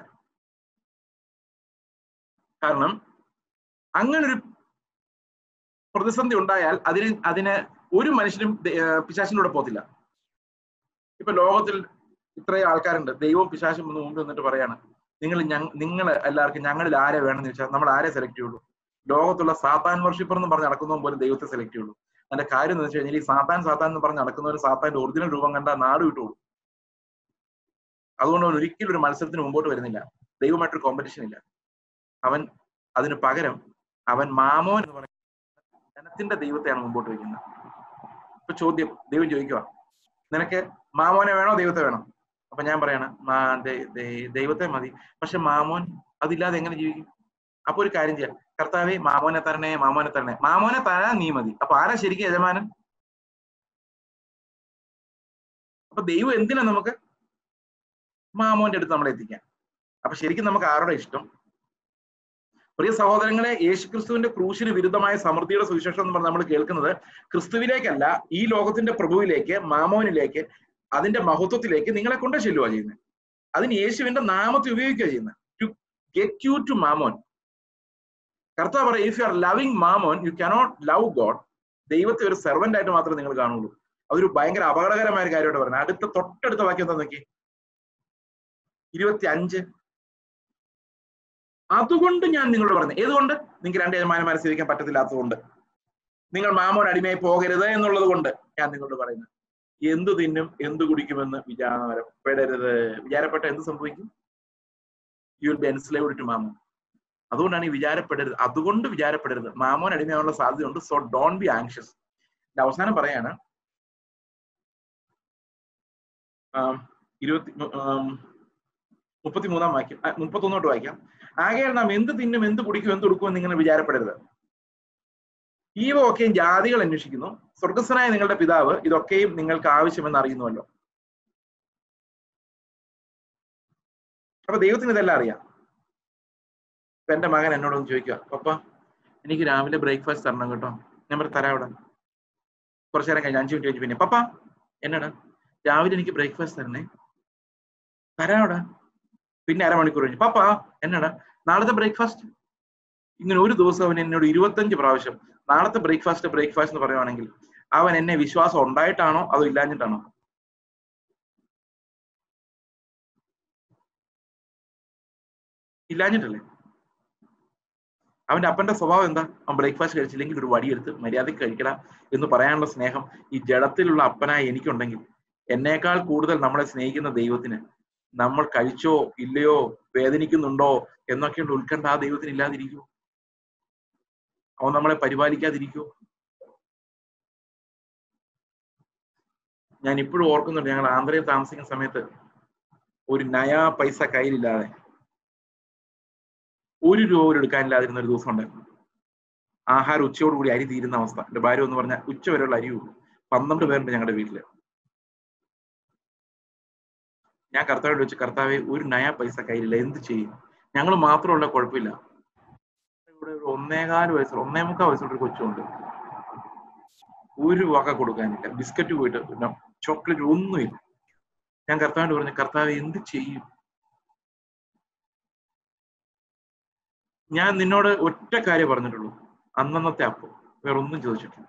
കാരണം അങ്ങനൊരു പ്രതിസന്ധി ഉണ്ടായാൽ അതിന് അതിന് ഒരു മനുഷ്യനും ദ- ഏർ പിശാചിന്റെ കൂടെ പോകത്തില്ല ഇപ്പൊ ലോകത്തിൽ ഇത്രയും ആൾക്കാരുണ്ട് ദൈവവും പിശാചും ഒന്ന് മുമ്പ് വന്നിട്ട് പറയാണ് നിങ്ങൾ നിങ്ങൾ എല്ലാവർക്കും ഞങ്ങളിൽ ആരെ വേണമെന്ന് ചോദിച്ചാൽ നമ്മൾ ആരെ സെലക്ട് ചെയ്യുള്ളൂ ലോകത്തുള്ള സാത്താൻ വർഷിപ്പർ എന്ന് പറഞ്ഞ് നടക്കുന്നവൻ പോലും ദൈവത്തെ സെലക്ട് ചെയ്യുള്ളൂ അതിന്റെ കാര്യം എന്ന് വെച്ച് കഴിഞ്ഞാൽ ഈ സാത്താൻ സാത്താൻ എന്ന് പറഞ്ഞ് നടക്കുന്നവർ സാത്താന്റെ ഒറിജിനൽ രൂപം കണ്ടാൽ നാട് വിട്ടുള്ളൂ അതുകൊണ്ട് അവൻ ഒരിക്കലും ഒരു മത്സരത്തിന് മുമ്പോട്ട് വരുന്നില്ല ദൈവമായിട്ടൊരു കോമ്പറ്റീഷൻ ഇല്ല അവൻ അതിന് പകരം അവൻ മാമോൻ എന്ന് പറയുന്ന ജനത്തിന്റെ ദൈവത്തെയാണ് മുമ്പോട്ട് വയ്ക്കുന്നത് ഇപ്പൊ ചോദ്യം ദൈവം ചോദിക്കുക നിനക്ക് മാമോനെ വേണോ ദൈവത്തെ വേണോ അപ്പൊ ഞാൻ പറയാണ് മാ- ദൈ- ദൈ- ദൈവത്തെ മതി പക്ഷെ മാമോൻ അതില്ലാതെ എങ്ങനെ ജീവിക്കും അപ്പൊ ഒരു കാര്യം ചെയ്യാം കർത്താവെ മാമോനെ തരണേ മാമോനെ തരണേ മാമോനെ തരാൻ നീ മതി അപ്പൊ ആരാ ശരിക്കും യജമാനൻ അപ്പൊ ദൈവം എന്തിനാ നമുക്ക് മാമോന്റെ അടുത്ത് നമ്മളെ എത്തിക്കാൻ അപ്പൊ ശരിക്കും നമുക്ക് ആരുടെ ഇഷ്ടം പ്രിയ സഹോദരങ്ങളെ യേശുക്രിസ്തുവിന്റെ ക്രൂശിന് വിരുദ്ധമായ സമൃദ്ധിയുടെ സുവിശേഷം എന്ന് പറഞ്ഞ് നമ്മൾ കേൾക്കുന്നത് ക്രിസ്തുവിലേക്കല്ല ഈ ലോകത്തിന്റെ പ്രഭുവിലേക്ക് മാമോനിലേക്ക് അതിന്റെ മഹത്വത്തിലേക്ക് നിങ്ങളെ കൊണ്ട് ചെല്ലുക ചെയ്യുന്നത് അതിന് യേശുവിന്റെ നാമത്തെ ഉപയോഗിക്കുക ചെയ്യുന്നത് to get you to mammon കർത്താവ് പറയും if you are loving mammon you cannot love God ദൈവത്തെ ഒരു സെർവന്റ് ആയിട്ട് മാത്രമേ നിങ്ങൾ കാണുള്ളൂ അതൊരു ഭയങ്കര അപകടകരമായ ഒരു കാര്യമായിട്ട് പറയുന്നത് അടുത്ത തൊട്ടടുത്ത വാക്യം എന്താ നോക്കി ഇരുപത്തി അഞ്ച് അതുകൊണ്ട് ഞാൻ നിങ്ങളോട് പറഞ്ഞു ഏതുകൊണ്ട് നിങ്ങൾക്ക് രണ്ട് യജമാനന്മാരെ സേവിക്കാൻ പറ്റത്തില്ലാത്തതുകൊണ്ട് നിങ്ങൾ മാമോൻ അടിമയായി പോകരുത് എന്നുള്ളത് കൊണ്ട് ഞാൻ നിങ്ങളോട് പറയുന്നത് എന്തു തിന്നും എന്തു കുടിക്കുമെന്ന് വിചാരപ്പെടരുത് വിചാരപ്പെട്ട എന്ത് സംഭവിക്കും you will be enslaved to mammon അതുകൊണ്ടാണ് ഈ വിചാരപ്പെടരുത് അതുകൊണ്ട് വിചാരപ്പെടരുത് മാമോൻ അടിമയാനുള്ള സാധ്യതയുണ്ട് സോ ഡോൺ ബി ആങ്ഷ്യസ് അവസാനം പറയാണ് ആം, ഇരുപത്തി ആം, മുപ്പത്തിമൂന്നാം വാക്യം ആ, മുപ്പത്തൊന്നോട്ട് വായിക്കാം ആകയാൽ നാം എന്ത് തിന്നും എന്ത് കുടിക്കും എന്ത് കൊടുക്കുമെന്ന് നിങ്ങൾ വിചാരപ്പെടരുത് ഈവ ഒക്കെയും ജാതികൾ അന്വേഷിക്കുന്നു സ്വർഗസ്വനായ നിങ്ങളുടെ പിതാവ് ഇതൊക്കെയും നിങ്ങൾക്ക് ആവശ്യമെന്ന് അറിയുന്നുവല്ലോ അപ്പൊ ദൈവത്തിന് ഇതെല്ലാം അറിയാം ഇപ്പൊ എന്റെ മകൻ എന്നോടൊന്ന് ചോദിക്കുക പപ്പ എനിക്ക് രാവിലെ ബ്രേക്ക്ഫാസ്റ്റ് തരണം കേട്ടോ ഞാൻ പറഞ്ഞു തരാം ഇവിടെ കുറച്ചു നേരം കഴിഞ്ഞ് അഞ്ചു മിനിറ്റ് കഴിഞ്ഞ് പിന്നെ പപ്പ എന്നടാ രാവിലെ എനിക്ക് ബ്രേക്ക്ഫാസ്റ്റ് തരണേ തരാം ഇവിടെ പിന്നെ അരമണിക്കൂർ കഴിഞ്ഞ് പപ്പ എന്നടാ നാളത്തെ ബ്രേക്ക്ഫാസ്റ്റ് ഇങ്ങനെ ഒരു ദിവസം അവൻ എന്നോട് ഇരുപത്തഞ്ച് പ്രാവശ്യം നാളത്തെ ബ്രേക്ക്ഫാസ്റ്റ് ബ്രേക്ക്ഫാസ്റ്റ് എന്ന് പറയുവാണെങ്കിൽ അവൻ എന്നെ വിശ്വാസം ഉണ്ടായിട്ടാണോ അതോ ഇല്ലാഞ്ഞിട്ടാണോ ഇല്ലാഞ്ഞിട്ടല്ലേ അവന്റെ അപ്പന്റെ സ്വഭാവം എന്താ അവൻ ബ്രേക്ക്ഫാസ്റ്റ് കഴിച്ചില്ലെങ്കിൽ ഒരു വടിയെടുത്ത് മര്യാദയ്ക്ക് കഴിക്കടാ എന്ന് പറയാനുള്ള സ്നേഹം ഈ ജഡത്തിലുള്ള അപ്പനായി എനിക്കുണ്ടെങ്കിൽ എന്നേക്കാൾ കൂടുതൽ നമ്മളെ സ്നേഹിക്കുന്ന ദൈവത്തിന് നമ്മൾ കഴിച്ചോ ഇല്ലയോ വേദനിക്കുന്നുണ്ടോ എന്നൊക്കെയുള്ള ഉത്കണ്ഠ ആ ദൈവത്തിന് ഇല്ലാതിരിക്കുമോ അവൻ നമ്മളെ പരിപാലിക്കാതിരിക്കുമോ ഞാൻ ഇപ്പോഴും ഓർക്കുന്നുണ്ട് ഞങ്ങൾ ആന്ധ്രയിൽ താമസിക്കുന്ന സമയത്ത് ഒരു നയാ പൈസ കയ്യിലില്ലാതെ ഒരു രൂപ പോലും എടുക്കാനില്ലാതിരുന്ന ഒരു ദിവസം ഉണ്ടായിരുന്നു ആഹാരം ഉച്ചയോടുകൂടി അരി തീരുന്ന അവസ്ഥ എന്റെ ഭാര്യ എന്ന് പറഞ്ഞാൽ ഉച്ച വരെയുള്ള അരിയുള്ളൂ പന്ത്രണ്ട് പേരുണ്ട് ഞങ്ങളുടെ വീട്ടില് ഞാൻ കർത്താവിനോട് വെച്ച് കർത്താവെ ഒരു നയ പൈസ കയ്യിലില്ല എന്ത് ചെയ്യും ഞങ്ങൾ മാത്രമുള്ള കുഴപ്പമില്ല ഇവിടെ ഒരു ഒന്നേകാല് വയസ്സുള്ള ഒന്നേ മുക്കാൽ വയസ്സുള്ള ഒരു കൊച്ചുണ്ട് ഒരു വക കൊടുക്കാനില്ല ബിസ്ക്കറ്റ് പോയിട്ട് പിന്നെ ചോക്ലേറ്റ് ഒന്നുമില്ല ഞാൻ കർത്താവിനോട് പറഞ്ഞു കർത്താവ് എന്ത് ചെയ്യും ഞാൻ നിന്നോട് ഒറ്റ കാര്യം പറഞ്ഞിട്ടുള്ളൂ അന്നന്നത്തെ അപ്പം വേറെ ഒന്നും ചോദിച്ചിട്ടില്ല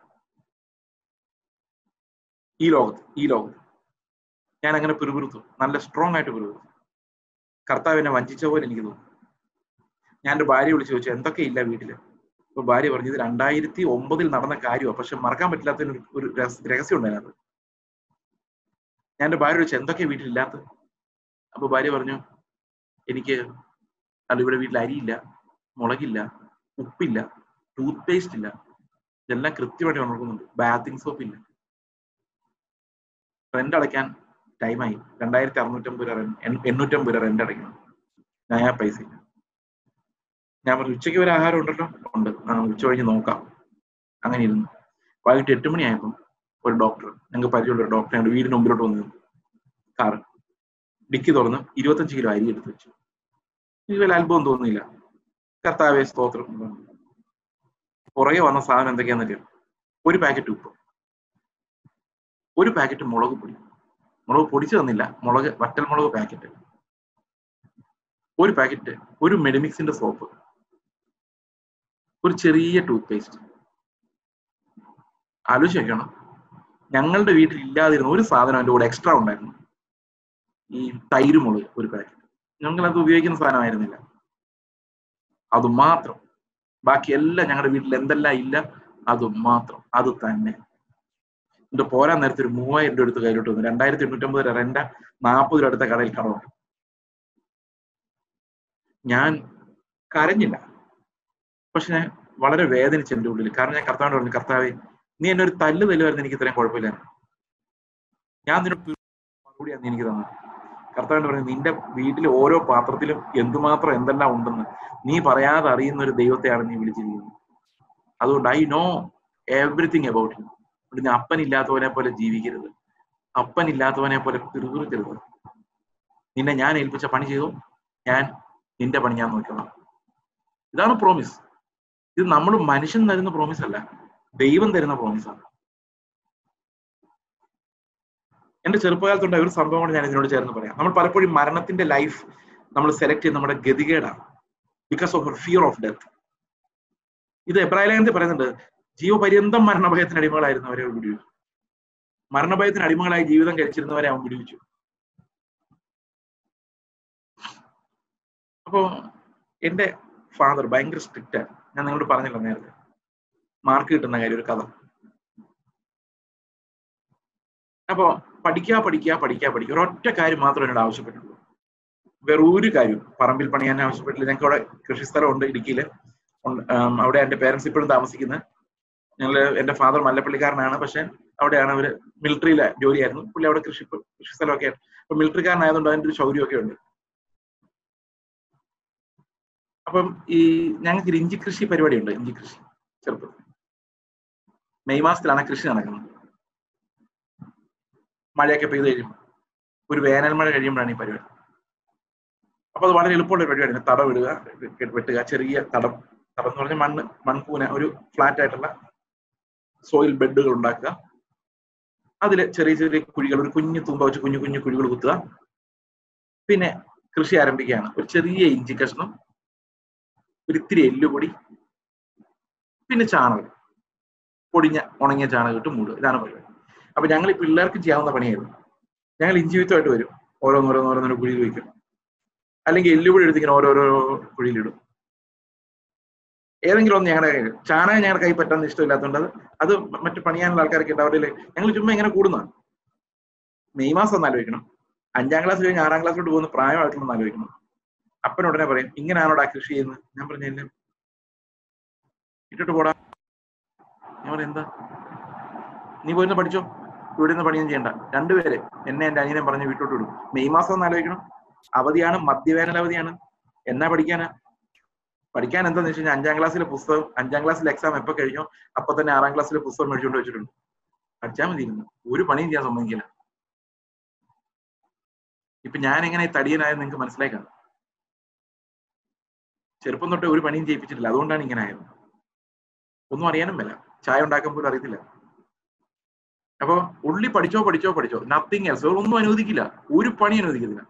ഈ ലോകത്ത് ഈ ലോകത്ത് ഞാൻ അങ്ങനെ പിറുപിറുത്തു നല്ല സ്ട്രോങ് ആയിട്ട് പിറുപിറുത്തു കർത്താവ് എന്നെ വഞ്ചിച്ച പോലെ എനിക്ക് തോന്നി ഞാൻ എന്റെ ഭാര്യ വിളിച്ച് ചോദിച്ചു എന്തൊക്കെ ഇല്ല വീട്ടില് അപ്പൊ ഭാര്യ പറഞ്ഞു ഇത് രണ്ടായിരത്തി ഒമ്പതിൽ നടന്ന കാര്യമാണ് പക്ഷെ മറക്കാൻ പറ്റില്ലാത്ത ഒരു- ഒരു രഹസ്- രഹസ്യം ഉണ്ടായിരുന്നു ഞാൻ എന്റെ ഭാര്യ ചോദിച്ചു എന്തൊക്കെയാ വീട്ടിലില്ലാത്തത് അപ്പൊ ഭാര്യ പറഞ്ഞു എനിക്ക് അല്ല ഇവിടെ വീട്ടിൽ അരിയില്ല മുളകില്ല ഉപ്പില്ല ടൂത്ത് പേസ്റ്റ് ഇല്ല ഇതെല്ലാം കൃത്യമായിട്ട് ഉണർക്കുന്നുണ്ട് ബാത്തിങ് സോപ്പ് ഇല്ല റെന്റ് അടയ്ക്കാൻ ടൈമായി രണ്ടായിരത്തി അറുന്നൂറ്റമ്പത് രൂപ rent- എൺ- എണ്ണൂറ്റമ്പത് രൂപ റെന്റ് അടയ്ക്കണം ഞാൻ ആ പൈസ ഇല്ല ഞാൻ പറഞ്ഞു ഉച്ചയ്ക്ക് ഒരു ആഹാരം ഉണ്ടല്ലോ ഉണ്ട് ആ ഉച്ച കഴിഞ്ഞ് നോക്കാം അങ്ങനെ ഇരുന്നു വൈകിട്ട് എട്ട് മണിയായപ്പോൾ ഒരു ഡോക്ടർ ഞങ്ങൾക്ക് പരിചയമുള്ള ഒരു ഡോക്ടർ ഞങ്ങളുടെ വീടിന് മുമ്പിലോട്ട് വന്നു കാർ ഡിക്കി തുറന്ന് ഇരുപത്തഞ്ച് കിലോ അരി എടുത്ത് വെച്ചു എനിക്ക് വലിയ അത്ഭുതം തോന്നുന്നില്ല കർത്താവേ സ്തോത്രം എന്ന് പറഞ്ഞു. പുറകെ വന്ന സാധനം എന്തൊക്കെയാണെന്ന് അറിയാം ഒരു പാക്കറ്റ് ഉപ്പ് ഒരു പാക്കറ്റ് മുളക് പൊടി മുളക് പൊടിച്ചു തന്നില്ല മുളക് വറ്റൽ മുളക് പാക്കറ്റ് ഒരു പാക്കറ്റ് ഒരു മെഡിമിക്സിന്റെ സോപ്പ് ഒരു ചെറിയ ടൂത്ത് പേസ്റ്റ് ആലോചിച്ച് വെക്കണം ഞങ്ങളുടെ വീട്ടിൽ ഇല്ലാതിരുന്ന ഒരു സാധനം എൻ്റെ കൂടെ എക്സ്ട്രാ ഉണ്ടായിരുന്നു ഈ തൈര് മുളക് ഒരു പാക്കറ്റ് ഞങ്ങൾ അത് ഉപയോഗിക്കുന്ന സാധനമായിരുന്നില്ല അത് മാത്രം ബാക്കി എല്ലാം ഞങ്ങളുടെ വീട്ടിൽ എന്തെല്ലാം ഇല്ല അത് മാത്രം അത് തന്നെ എന്നിട്ട് പോരാൻ നേരത്തെ ഒരു മൂവായിരം രൂപ എടുത്ത് കയ്യിലോട്ട് വന്നു രണ്ടായിരത്തി എണ്ണൂറ്റമ്പത് രൂപ റെന്റ നാൽപ്പത് രൂപ അടുത്ത കടയിൽ കടമുണ്ട് ഞാൻ കരഞ്ഞില്ല പക്ഷെ ഞാൻ വളരെ വേദനിച്ചു എൻ്റെ ഉള്ളിൽ കാരണം ഞാൻ കർത്താവിനോട് പറഞ്ഞു കർത്താവെ നീ എന്നെ ഒരു തല്ല് തല്ലുമായിരുന്നു എനിക്ക് ഇത്രയും കുഴപ്പമില്ല ഞാൻ നിന്നോട് മറുപടിയാണ് നീ എനിക്ക് തന്നത് കർത്താവിനോട് പറഞ്ഞു നിന്റെ വീട്ടിലെ ഓരോ പാത്രത്തിലും എന്തുമാത്രം എന്തെല്ലാം ഉണ്ടെന്ന് നീ പറയാതെ അറിയുന്ന ഒരു ദൈവത്തെയാണ് നീ വിളിച്ചിരിക്കുന്നത് അതുകൊണ്ട് I know everything about you അതുകൊണ്ട് നീ അപ്പനില്ലാത്തവനെ പോലെ ജീവിക്കരുത് അപ്പനില്ലാത്തവനെ പോലെ പിറുപിറുക്കരുത് നിന്നെ ഞാൻ ഏൽപ്പിച്ച പണി ചെയ്തു ഞാൻ നിന്റെ പണി ഞാൻ നോക്കണം ഇതാണ് പ്രോമിസ് ഇത് നമ്മൾ മനുഷ്യൻ തരുന്ന പ്രോമിസ് അല്ല ദൈവം തരുന്ന പ്രോമിസാണ് എന്റെ ചെറുപ്പകാലത്തുണ്ടായ ഒരു സംഭവമാണ് ഞാൻ ഇതിനോട് ചേർന്ന് പറയാം നമ്മൾ പലപ്പോഴും മരണത്തിന്റെ ലൈഫ് നമ്മൾ സെലക്ട് ചെയ്യുന്ന നമ്മുടെ ഗതികേടാണ് because of fear of death ഇത് എബ്രാഹിലേഖനത്തിൽ പറയുന്നുണ്ട് ജീവപര്യന്തം മരണഭയത്തിന് അടിമകളായിരുന്നു അവരെ വിടുവിച്ചു മരണഭയത്തിന് അടിമകളായി ജീവിതം കഴിച്ചിരുന്നവരെ അവൻ വിടുവിച്ചു അപ്പോ എന്റെ ഫാദർ ഭയങ്കര സ്ട്രിക്റ്റ് ആണ് ഞാൻ നിങ്ങളോട് പറഞ്ഞല്ലോ നേരത്തെ മാർക്ക് കിട്ടുന്ന കാര്യം ഒരു കഥ അപ്പോ പഠിക്കുക പഠിക്കുക പഠിക്കുക പഠിക്കുക ഒരൊറ്റ കാര്യം മാത്രമേ എന്നോട് ആവശ്യപ്പെട്ടുള്ളൂ വേറെ ഒരു കാര്യം പറമ്പിൽ പണിയാൻ ആവശ്യപ്പെട്ടില്ല ഞങ്ങൾക്ക് അവിടെ കൃഷിസ്ഥലമുണ്ട് ഇടുക്കിയിൽ അവിടെ എന്റെ പേരൻസ് ഇപ്പോഴും താമസിക്കുന്നത് ഞങ്ങൾ എന്റെ ഫാദർ മല്ലപ്പള്ളിക്കാരനാണ് പക്ഷെ അവിടെയാണ് അവര് മിലിറ്ററിയിലെ ജോലിയായിരുന്നു പുള്ളി അവിടെ കൃഷി കൃഷി സ്ഥലമൊക്കെ അപ്പൊ മിലിറ്ററിക്കാരനായതുകൊണ്ട് അതിന്റെ ഒരു ശൗര്യമൊക്കെ ഉണ്ട് അപ്പം ഈ ഞങ്ങൾക്ക് ഒരു ഇഞ്ചി കൃഷി പരിപാടിയുണ്ട് ഇഞ്ചി കൃഷി ചെറുപ്പത്തിൽ മെയ് മാസത്തിലാണ് കൃഷി നടക്കുന്നത് മഴയൊക്കെ പെയ്ത് കഴിയുമ്പോൾ ഒരു വേനൽ മഴ കഴിയുമ്പോഴാണ് ഈ പരിപാടി അപ്പൊ അത് വളരെ എളുപ്പമുള്ള പരിപാടിയാണ് തടം ഇടുക വെട്ടുക ചെറിയ തടം തടം എന്ന് പറഞ്ഞാൽ മണ്ണ് മൺകൂന ഒരു ഫ്ലാറ്റ് ആയിട്ടുള്ള സോയിൽ ബെഡുകൾ ഉണ്ടാക്കുക അതിൽ ചെറിയ ചെറിയ കുഴികൾ ഒരു കുഞ്ഞു തുമ്പ വെച്ച് കുഞ്ഞു കുഞ്ഞു കുഴികൾ കുത്തുക പിന്നെ കൃഷി ആരംഭിക്കുകയാണ് ഒരു ചെറിയ ഇഞ്ചി കഷ്ണം ഒരു ഇത്തിരി എല്ലുപൊടി പിന്നെ ചാണകം പൊടിഞ്ഞ ഉണങ്ങിയ ചാണകം ഇട്ട് മൂടുക ഇതാണ് പരിപാടി അപ്പൊ ഞങ്ങൾ ഈ പിള്ളേർക്ക് ചെയ്യാവുന്ന പണിയായിരുന്നു ഞങ്ങൾ ഇഞ്ചി വിത്തുമായിട്ട് വരും ഓരോന്നോരോന്നോരോന്നോരോ കുഴിയിൽ വയ്ക്കും അല്ലെങ്കിൽ എല്ലുപൊടി എടുത്ത് ഇങ്ങനെ ഓരോരോ കുഴിയിലിടും ഏതെങ്കിലും ഒന്ന് ഞങ്ങളുടെ കയ്യിൽ ചാണകം ഞങ്ങളുടെ കൈ പറ്റാൻ ഇഷ്ടമില്ലാത്തതുകൊണ്ട് അത് അത് മറ്റു പണിയാനുള്ള ആൾക്കാരൊക്കെ ഉണ്ട് അവരുടെ ഞങ്ങൾ ചുമ്മാ ഇങ്ങനെ കൂടുന്നതാണ് മെയ് മാസം ഒന്ന് ആലോചിക്കണം അഞ്ചാം ക്ലാസ് കഴിഞ്ഞ് ആറാം ക്ലാസ്സിലോട്ട് പോകുന്ന പ്രായമായിട്ടുണ്ടെന്ന് ആലോചിക്കണം അപ്പൻ ഉടനെ പറയും ഇങ്ങനെയാണോടാ കൃഷി ചെയ്യുന്നത് ഞാൻ പറഞ്ഞു എന്നെ ഇട്ടിട്ട് പോടാ ഞാൻ പറഞ്ഞു എന്താ നീ പോയിരുന്ന് പഠിച്ചോ ഇവിടെ നിന്ന് പണിയൊന്നും ചെയ്യണ്ട രണ്ടുപേരെ എന്നെ എന്റെ അനിയനെ പറഞ്ഞ് വീട്ടോട്ട് വിടും മെയ് മാസം ഒന്ന് ആലോചിക്കണം അവധിയാണ് മധ്യവേനൽ അവധിയാണ് എന്നാ പഠിക്കാനാ പഠിക്കാൻ എന്താന്ന് വെച്ച് കഴിഞ്ഞാൽ അഞ്ചാം ക്ലാസ്സിലെ പുസ്തകം അഞ്ചാം ക്ലാസ്സിലെ എക്സാം എപ്പോ കഴിഞ്ഞോ അപ്പൊ തന്നെ ആറാം ക്ലാസ്സിലെ പുസ്തകം മേടിച്ചുകൊണ്ട് വെച്ചിട്ടുണ്ട് പഠിച്ചാൽ മതിയിരുന്നു ഒരു പണിയും ചെയ്യാൻ സമ്മതിക്കില്ല ഇപ്പൊ ഞാൻ എങ്ങനെ തടിയനായത് നിങ്ങൾക്ക് മനസ്സിലാക്കാം ചെറുപ്പം തൊട്ട് ഒരു പണിയും ചെയ്യിപ്പിച്ചിട്ടില്ല അതുകൊണ്ടാണ് ഇങ്ങനെ ആയത് ഒന്നും അറിയാനും മേല ചായ ഉണ്ടാക്കാൻ പോലും അറിയത്തില്ല അപ്പൊ ഉള്ളി പഠിച്ചോ പഠിച്ചോ പഠിച്ചോ നത്തിങ് എൽസ് ഒന്നും അനുവദിക്കില്ല ഒരു പണി അനുവദിക്കത്തില്ല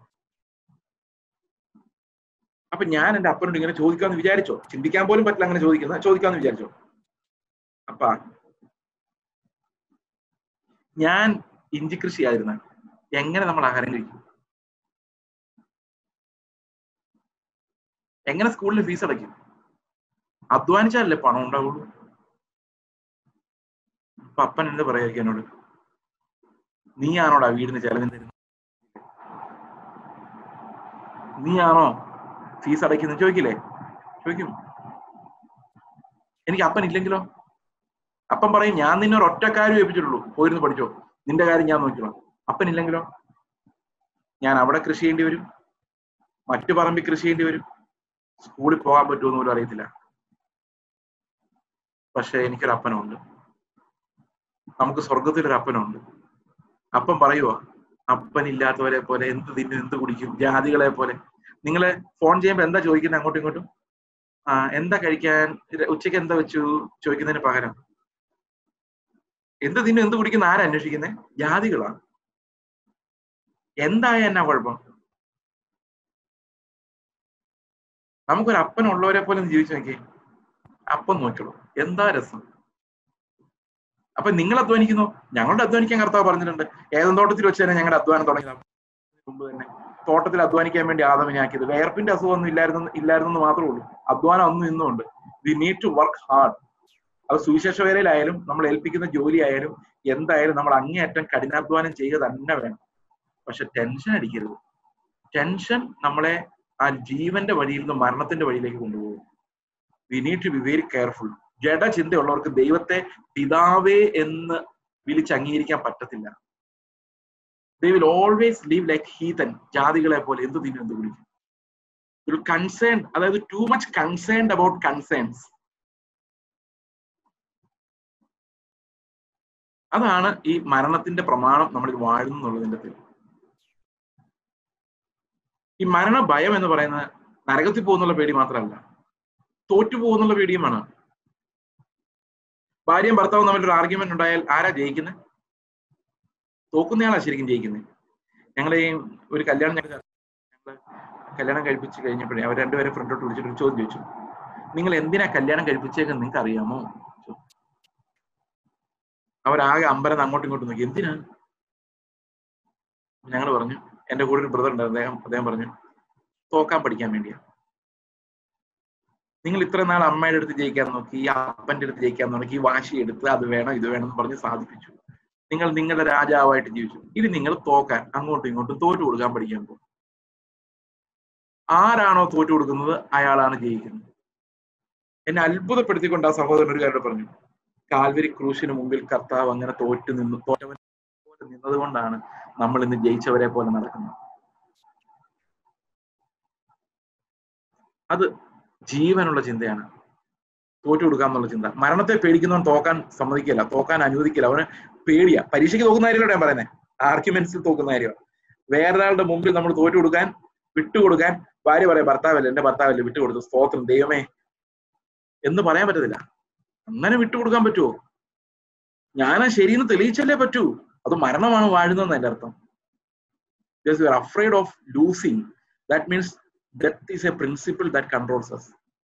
അപ്പൊ ഞാൻ എന്റെ അപ്പനോട് ഇങ്ങനെ ചോദിക്കാന്ന് വിചാരിച്ചോ ചിന്തിക്കാൻ പോലും പറ്റില്ല അങ്ങനെ ചോദിക്കുന്ന ചോദിക്കാന്ന് വിചാരിച്ചോ അപ്പ ഞാൻ ഇഞ്ചി കൃഷി ആയിരുന്ന എങ്ങനെ നമ്മൾ ആഹാരം കഴിക്കും എങ്ങനെ സ്കൂളിൽ ഫീസ് അടയ്ക്കും അധ്വാനിച്ചാലല്ലേ പണം ഉണ്ടാവുള്ളൂ അപ്പൊ അപ്പൻ എന്ത് പറയായിരിക്കും എന്നോട് നീയാണോടാ വീടിന് ചെലവിന് തരുന്നത് നീയാണോ ഫീസ് അടയ്ക്കുന്നത് ചോദിക്കില്ലേ ചോദിക്കും എനിക്ക് അപ്പൻ ഇല്ലെങ്കിലോ അപ്പം പറയും ഞാൻ നിന്നെ ഒരു ഒറ്റ കാര്യം ഏൽപ്പിച്ചിട്ടുള്ളൂ പോയിരുന്നു പഠിച്ചോ നിന്റെ കാര്യം ഞാൻ നോക്കിക്കോളാം അപ്പൻ ഇല്ലെങ്കിലോ ഞാൻ അവിടെ കൃഷി ചെയ്യേണ്ടി വരും മറ്റു പറമ്പിൽ കൃഷി ചെയ്യേണ്ടി വരും സ്കൂളിൽ പോകാൻ പറ്റുമെന്ന് പോലും അറിയത്തില്ല പക്ഷെ എനിക്കൊരു അപ്പനുണ്ട് നമുക്ക് സ്വർഗത്തിലൊരു അപ്പനുണ്ട് അപ്പം പറയുവാ അപ്പനില്ലാത്തവരെ പോലെ എന്ത് തിന്നും എന്ത് കുടിക്കും ജാതികളെ പോലെ നിങ്ങളെ ഫോൺ ചെയ്യുമ്പോൾ എന്താ ചോദിക്കുന്നത് അങ്ങോട്ടും ഇങ്ങോട്ടും ആ എന്താ കഴിക്കാൻ ഇത് ഉച്ചയ്ക്ക് എന്താ വെച്ചു ചോദിക്കുന്നതിന് പകരം എന്ത് തിന്നും എന്ത് കുടിക്കുന്ന ആരാ അന്വേഷിക്കുന്നത് ജാതികളാ എന്തായ എന്നാ കുഴപ്പം നമുക്കൊരു അപ്പൻ ഉള്ളവരെ പോലെ ഒന്ന് ജീവിച്ചു നോക്കിയേ അപ്പം നോക്കിയുള്ളൂ എന്താ രസം അപ്പൊ നിങ്ങൾ അധ്വാനിക്കുന്നു ഞങ്ങളുടെ അധ്വാനിക്കാൻ കർത്താവ് പറഞ്ഞിട്ടുണ്ട് ഏതും തോട്ടത്തിൽ വെച്ച് തന്നെ ഞങ്ങളുടെ അധ്വാനം തുടങ്ങി മുമ്പ് തന്നെ തോട്ടത്തിൽ അധ്വാനിക്കാൻ വേണ്ടി ആദമിനെ ആക്കിയത് വേർപ്പിന്റെ അസുഖമൊന്നും ഇല്ലായിരുന്നു ഇല്ലായിരുന്നെന്ന് മാത്രമേ ഉള്ളൂ അധ്വാനം ഒന്നും ഇന്നുണ്ട് we need to work hard അത് സുവിശേഷ വേലയിലായാലും നമ്മൾ ഏൽപ്പിക്കുന്ന ജോലി ആയാലും എന്തായാലും നമ്മൾ അങ്ങേയറ്റം കഠിനാധ്വാനം ചെയ്യുക തന്നെ വേണം പക്ഷെ ടെൻഷൻ അടിക്കരുത് ടെൻഷൻ നമ്മളെ ആ ജീവന്റെ വഴിയിൽ നിന്ന് മരണത്തിന്റെ വഴിയിലേക്ക് കൊണ്ടുപോകും we need to be very careful ജഡചിന്തയുള്ളവർക്ക് ദൈവത്തെ പിതാവേ എന്ന് വിളിച്ച് അംഗീകരിക്കാൻ പറ്റത്തില്ല they will always live like heathen ജാതികളെ പോലെ എന്ത് തിന്നും എന്ത് കുടിക്കും ഒരു കൺസേൺ അതായത് too much concerned about concerns അതാണ് ഈ മരണത്തിന്റെ പ്രമാണം നമ്മളിൽ വാഴുന്നു എന്നുള്ളതിന്റെ തെളിവ് ഈ മരണ ഭയം എന്ന് പറയുന്നത് നരകത്തിൽ പോകുന്നുള്ള പേടി മാത്രമല്ല തോറ്റു പോകുന്നുള്ള പേടിയുമാണ് ഭാര്യയും ഭർത്താവും തമ്മിൽ ഒരു ആർഗ്യുമെന്റ് ഉണ്ടായാൽ ആരാ ജയിക്കുന്നത് തോക്കുന്നയാളാ ശരിക്കും ജയിക്കുന്നത് ഞങ്ങൾ ഈ ഒരു കല്യാണം ഞങ്ങൾ ഞങ്ങള് കല്യാണം കഴിപ്പിച്ച് കഴിഞ്ഞപ്പോഴേ അവർ രണ്ടുപേരെ ഫ്രണ്ടോട്ട് വിളിച്ചിട്ട് ഒരു ചോദ്യം ചോദിച്ചു നിങ്ങൾ എന്തിനാ കല്യാണം കഴിപ്പിച്ചേക്കെന്ന് നിങ്ങൾക്ക് അറിയാമോ അവരാകെ അമ്പരം അങ്ങോട്ടും ഇങ്ങോട്ടും നോക്കി എന്തിനാ ഞങ്ങൾ പറഞ്ഞു എന്റെ കൂടെ ഒരു ബ്രദർ ഉണ്ട് അദ്ദേഹം അദ്ദേഹം പറഞ്ഞു തോക്കാൻ പഠിക്കാൻ വേണ്ടിയാ നിങ്ങൾ ഇത്ര നാൾ അമ്മയുടെ അടുത്ത് ജയിക്കാൻ നോക്കി ഈ അപ്പന്റെ അടുത്ത് ജയിക്കാൻ നോക്കി ഈ വാശി എടുത്ത് അത് വേണം ഇത് വേണം എന്ന് പറഞ്ഞ് സാധിപ്പിച്ചു നിങ്ങൾ നിങ്ങളുടെ രാജാവായിട്ട് ജീവിച്ചു ഇനി നിങ്ങൾ തോക്കാൻ അങ്ങോട്ടും ഇങ്ങോട്ടും തോറ്റു കൊടുക്കാൻ പഠിക്കാൻ പോകും ആരാണോ തോറ്റു കൊടുക്കുന്നത് അയാളാണ് ജയിക്കുന്നത് എന്നെ അത്ഭുതപ്പെടുത്തിക്കൊണ്ട് ആ സഹോദരൻ ഒരു കാര്യം പറഞ്ഞു കാൽവരി ക്രൂശിന് മുമ്പിൽ കർത്താവ് അങ്ങനെ തോറ്റു നിന്ന് തോറ്റവൻ പോലെ നിന്നത് കൊണ്ടാണ് നമ്മൾ ഇന്ന് ജയിച്ചവരെ പോലെ നടക്കുന്നത് അത് ജീവനുള്ള ചിന്തയാണ് തോറ്റു കൊടുക്കാന്നുള്ള ചിന്ത മരണത്തെ പേടിക്കുന്നവൻ തോക്കാൻ സമ്മതിക്കില്ല തോക്കാൻ അനുവദിക്കില്ല അവന് പേടിയാ പരീക്ഷയ്ക്ക് തോക്കുന്ന കാര്യമല്ല ഞാൻ പറയുന്നത് ആർഗ്യുമെന്റ്സിൽ തോക്കുന്ന കാര്യമാണ് വേറൊരാളുടെ മുമ്പിൽ നമ്മൾ തോറ്റു കൊടുക്കാൻ വിട്ടുകൊടുക്കാൻ ഭാര്യ പറയാം ഭർത്താവല്ലേ എന്റെ ഭർത്താവല്ലേ വിട്ടുകൊടുത്തു സ്തോത്രം ദൈവമേ എന്ന് പറയാൻ പറ്റത്തില്ല അങ്ങനെ വിട്ടുകൊടുക്കാൻ പറ്റുമോ ഞാനാ ശരിയെന്ന് തെളിയിച്ചല്ലേ പറ്റൂ അത് മരണമാണ് വാഴുന്നതെന്ന് എന്റെ അർത്ഥം you are afraid of losing that means death is a principle that controls us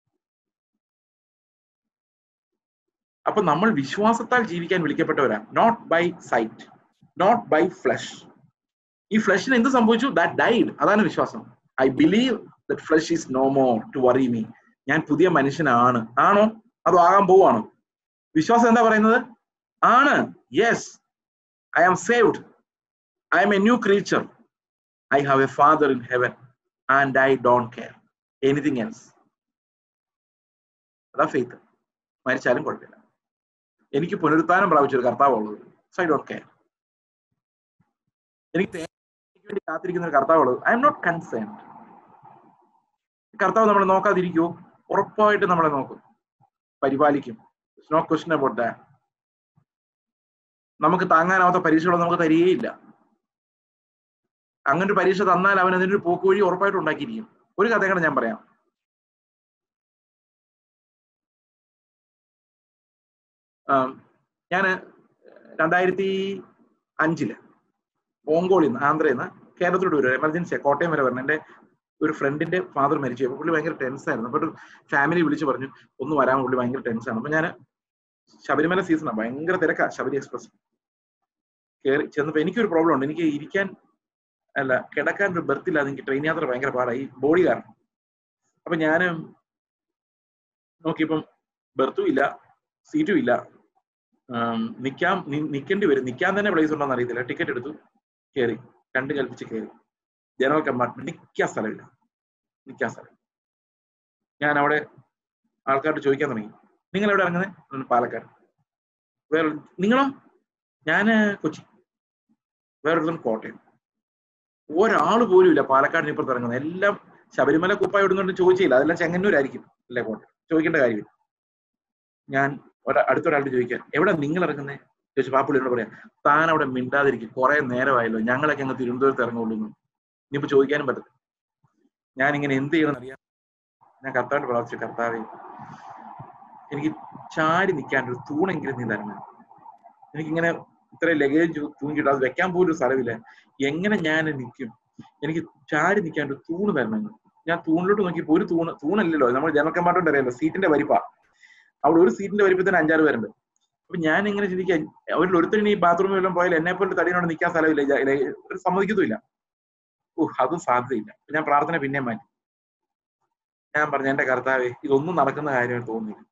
അപ്പൊ നമ്മൾ വിശ്വാസത്താൽ ജീവിക്കാൻ വിളിക്കപ്പെട്ടവരാ not by sight not by flesh ഈ ഫ്ലഷിന് എന്ത് സംഭവിച്ചു ദാറ്റ് ഡൈഡ് അതാണ് വിശ്വാസം I believe that flesh is no more to worry me ഞാൻ പുതിയ മനുഷ്യനാണ് ആണോ അതോ ആകാൻ പോവാണോ വിശ്വാസം എന്താ പറയുന്നത് ആണ് yes I am saved I'm a new creature I have a father in heaven and I don't care anything else അതാ ഫെയ്ത്ത് മരിച്ചാലും കുഴപ്പമില്ല എനിക്ക് പുനരുത്ഥാനം പ്രാപിച്ചൊരു കർത്താവ് ഉള്ളത് സോ ഐ ഡോണ്ട് കെയർ എനിക്ക് തേങ്ങയ്ക്ക് വേണ്ടി കാത്തിരിക്കുന്ന ഒരു കർത്താവ് ഉള്ളത് ഐ എം നോട്ട് കൺസേൺ കർത്താവ് നമ്മളെ നോക്കാതിരിക്കുമോ ഉറപ്പായിട്ട് നമ്മളെ നോക്കും പരിപാലിക്കും നോ ക്വസ്റ്റൻ അബൌട്ട് ദാറ്റ് നമുക്ക് താങ്ങാനാവാത്ത പരീക്ഷകളൊന്നും നമുക്ക് തരികയില്ല അങ്ങനെ ഒരു പരീക്ഷ തന്നാൽ അവൻ അതിനൊരു പോക്ക് വഴി ഉറപ്പായിട്ട് ഉണ്ടാക്കിയിരിക്കും ഒരു കഥ കൂടെ ഞാൻ പറയാം ഞാൻ രണ്ടായിരത്തി അഞ്ചില് ഓങ്കോളിൽ നിന്ന് ആന്ധ്രയിൽ നിന്ന് കേരളത്തിലോട്ട് വരും എമർജൻസി കോട്ടയം വരെ വരണം എൻ്റെ ഒരു ഫ്രണ്ടിന്റെ ഫാദർ മരിച്ചു അപ്പൊ പുള്ളി ഭയങ്കര ടെൻസ് ആയിരുന്നു അപ്പൊ ഒരു ഫാമിലി വിളിച്ച് പറഞ്ഞു ഒന്ന് വരാൻ പുള്ളി ഭയങ്കര ടെൻസ് ആണ് അപ്പൊ ഞാൻ ശബരിമല സീസണാണ് ഭയങ്കര തിരക്കാ ശബരി എക്സ്പ്രസ് കയറി ചെന്നപ്പോ എനിക്കൊരു പ്രോബ്ലം ഉണ്ട് എനിക്ക് ഇരിക്കാൻ അല്ല കിടക്കാൻ ഒരു ബെർത്തില്ല എനിക്ക് ട്രെയിൻ യാത്ര ഭയങ്കര പാടായി ബോഡി കാരണം അപ്പൊ ഞാൻ നോക്കിയപ്പം ബർത്തും ഇല്ല സീറ്റും ഇല്ല നിൽക്കാൻ നിൽക്കേണ്ടി വരും നിൽക്കാൻ തന്നെ പ്ലേസ് ഉണ്ടോന്ന് അറിയത്തില്ല ടിക്കറ്റ് എടുത്തു കയറി രണ്ട് കൽപ്പിച്ച് കയറി ജനറൽ കമ്പാർട്ട്മെന്റ് നിൽക്കാൻ സ്ഥലമില്ല നിൽക്കാൻ സ്ഥലം ഞാൻ അവിടെ ആൾക്കാരോട് ചോദിക്കാൻ തുടങ്ങി നിങ്ങൾ എവിടെ ഇറങ്ങുന്നത് പാലക്കാട് വേറെ നിങ്ങളോ ഞാന് കൊച്ചി വേറൊരുത്തൻ കോട്ടയം ഒരാൾ പോലും ഇല്ല പാലക്കാടിന് ഇപ്പുറത്ത് ഇറങ്ങുന്നത് എല്ലാം ശബരിമല കുപ്പായ ഇടുന്നുണ്ട് ചോദിച്ചില്ല അതെല്ലാം ചെങ്ങന്നൂരായിരിക്കും അല്ലേ കോട്ടയം ചോദിക്കേണ്ട കാര്യം ഞാൻ അടുത്തൊരാളോട് ചോദിക്കാം എവിടെ നിങ്ങൾ ഇറങ്ങുന്നത് ചോദിച്ചു പാപ്പുള്ളിയോട് പറയാം താൻ അവിടെ മിണ്ടാതിരിക്കും കുറെ നേരമായല്ലോ ഞങ്ങളൊക്കെ അങ്ങ് തിരുവനന്തപുരത്ത് ഇറങ്ങുള്ളൂ ഇനിയിപ്പോ ചോദിക്കാനും പറ്റത്തില്ല ഞാൻ ഇങ്ങനെ എന്ത് ചെയ്യണം അറിയാം ഞാൻ കർത്താവിന്റെ പ്രാർത്ഥിച്ചു കർത്താവെ എനിക്ക് ചാടി നിൽക്കാൻ ഒരു തൂണെങ്കിലും നീ തരണം എനിക്കിങ്ങനെ ഇത്രയും ലഗേജ് തൂങ്ങിയിട്ട് അത് വെക്കാൻ പോലും ഒരു സ്ഥലമില്ല എങ്ങനെ ഞാൻ നിൽക്കും എനിക്ക് ചാടി നിൽക്കാൻ ഒരു തൂണ് തരണം ഞാൻ തൂണിലോട്ട് നോക്കിയപ്പോ ഒരു തൂണ് തൂണല്ലല്ലോ നമ്മൾ ജനറൽ കമ്പാർട്ട്മെന്റ് അറിയാലോ സീറ്റിന്റെ വലിപ്പാ അവിടെ ഒരു സീറ്റിന്റെ വലിപ്പത്തിൽ തന്നെ അഞ്ചാറ് പേരുണ്ട് അപ്പൊ ഞാൻ ഇങ്ങനെ ചിന്തിക്കാൻ അവരിൽ ഒരുത്തരും ഈ ബാത്റൂമിൽ വല്ലതും പോയാൽ എന്നെ പോലെ തടിയോട് നിൽക്കാൻ സ്ഥലമില്ല ഒരു സമ്മതിക്കത്തുമില്ല ഓഹ് അതും സാധ്യതയില്ല ഞാൻ പ്രാർത്ഥന പിന്നെയും മാറ്റി ഞാൻ പറഞ്ഞു എന്റെ കർത്താവേ ഇതൊന്നും നടക്കുന്ന കാര്യമായിട്ട് തോന്നുന്നില്ല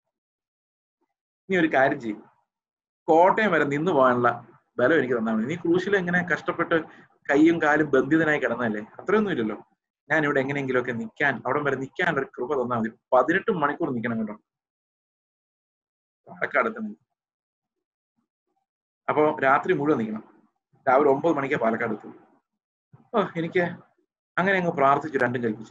നീ ഒരു കാര്യം ചെയ്യും കോട്ടയം വരെ നിന്ന് പോകാനുള്ള ബലം എനിക്ക് തന്നാൽ മതി നീ ക്രൂശിൽ എങ്ങനെ കഷ്ടപ്പെട്ട് കൈയും കാലും ബന്ധിതനായി കിടന്നല്ലേ അത്രയൊന്നും ഇല്ലല്ലോ ഞാൻ ഇവിടെ എങ്ങനെയെങ്കിലും ഒക്കെ നിൽക്കാൻ അവിടെ വരെ നിൽക്കാൻ ഒരു കൃപ തന്നാൽ മതി പതിനെട്ട് മണിക്കൂർ നിൽക്കണം കേട്ടോ പാലക്കാട് തന്നെ അപ്പോ രാത്രി മുഴുവൻ നിൽക്കണം രാവിലെ ഒമ്പത് മണിക്ക് പാലക്കാട് എത്തും ഓ എനിക്ക് അങ്ങനെ അങ്ങ് പ്രാർത്ഥിച്ചു രണ്ടും കൽപ്പിച്ചു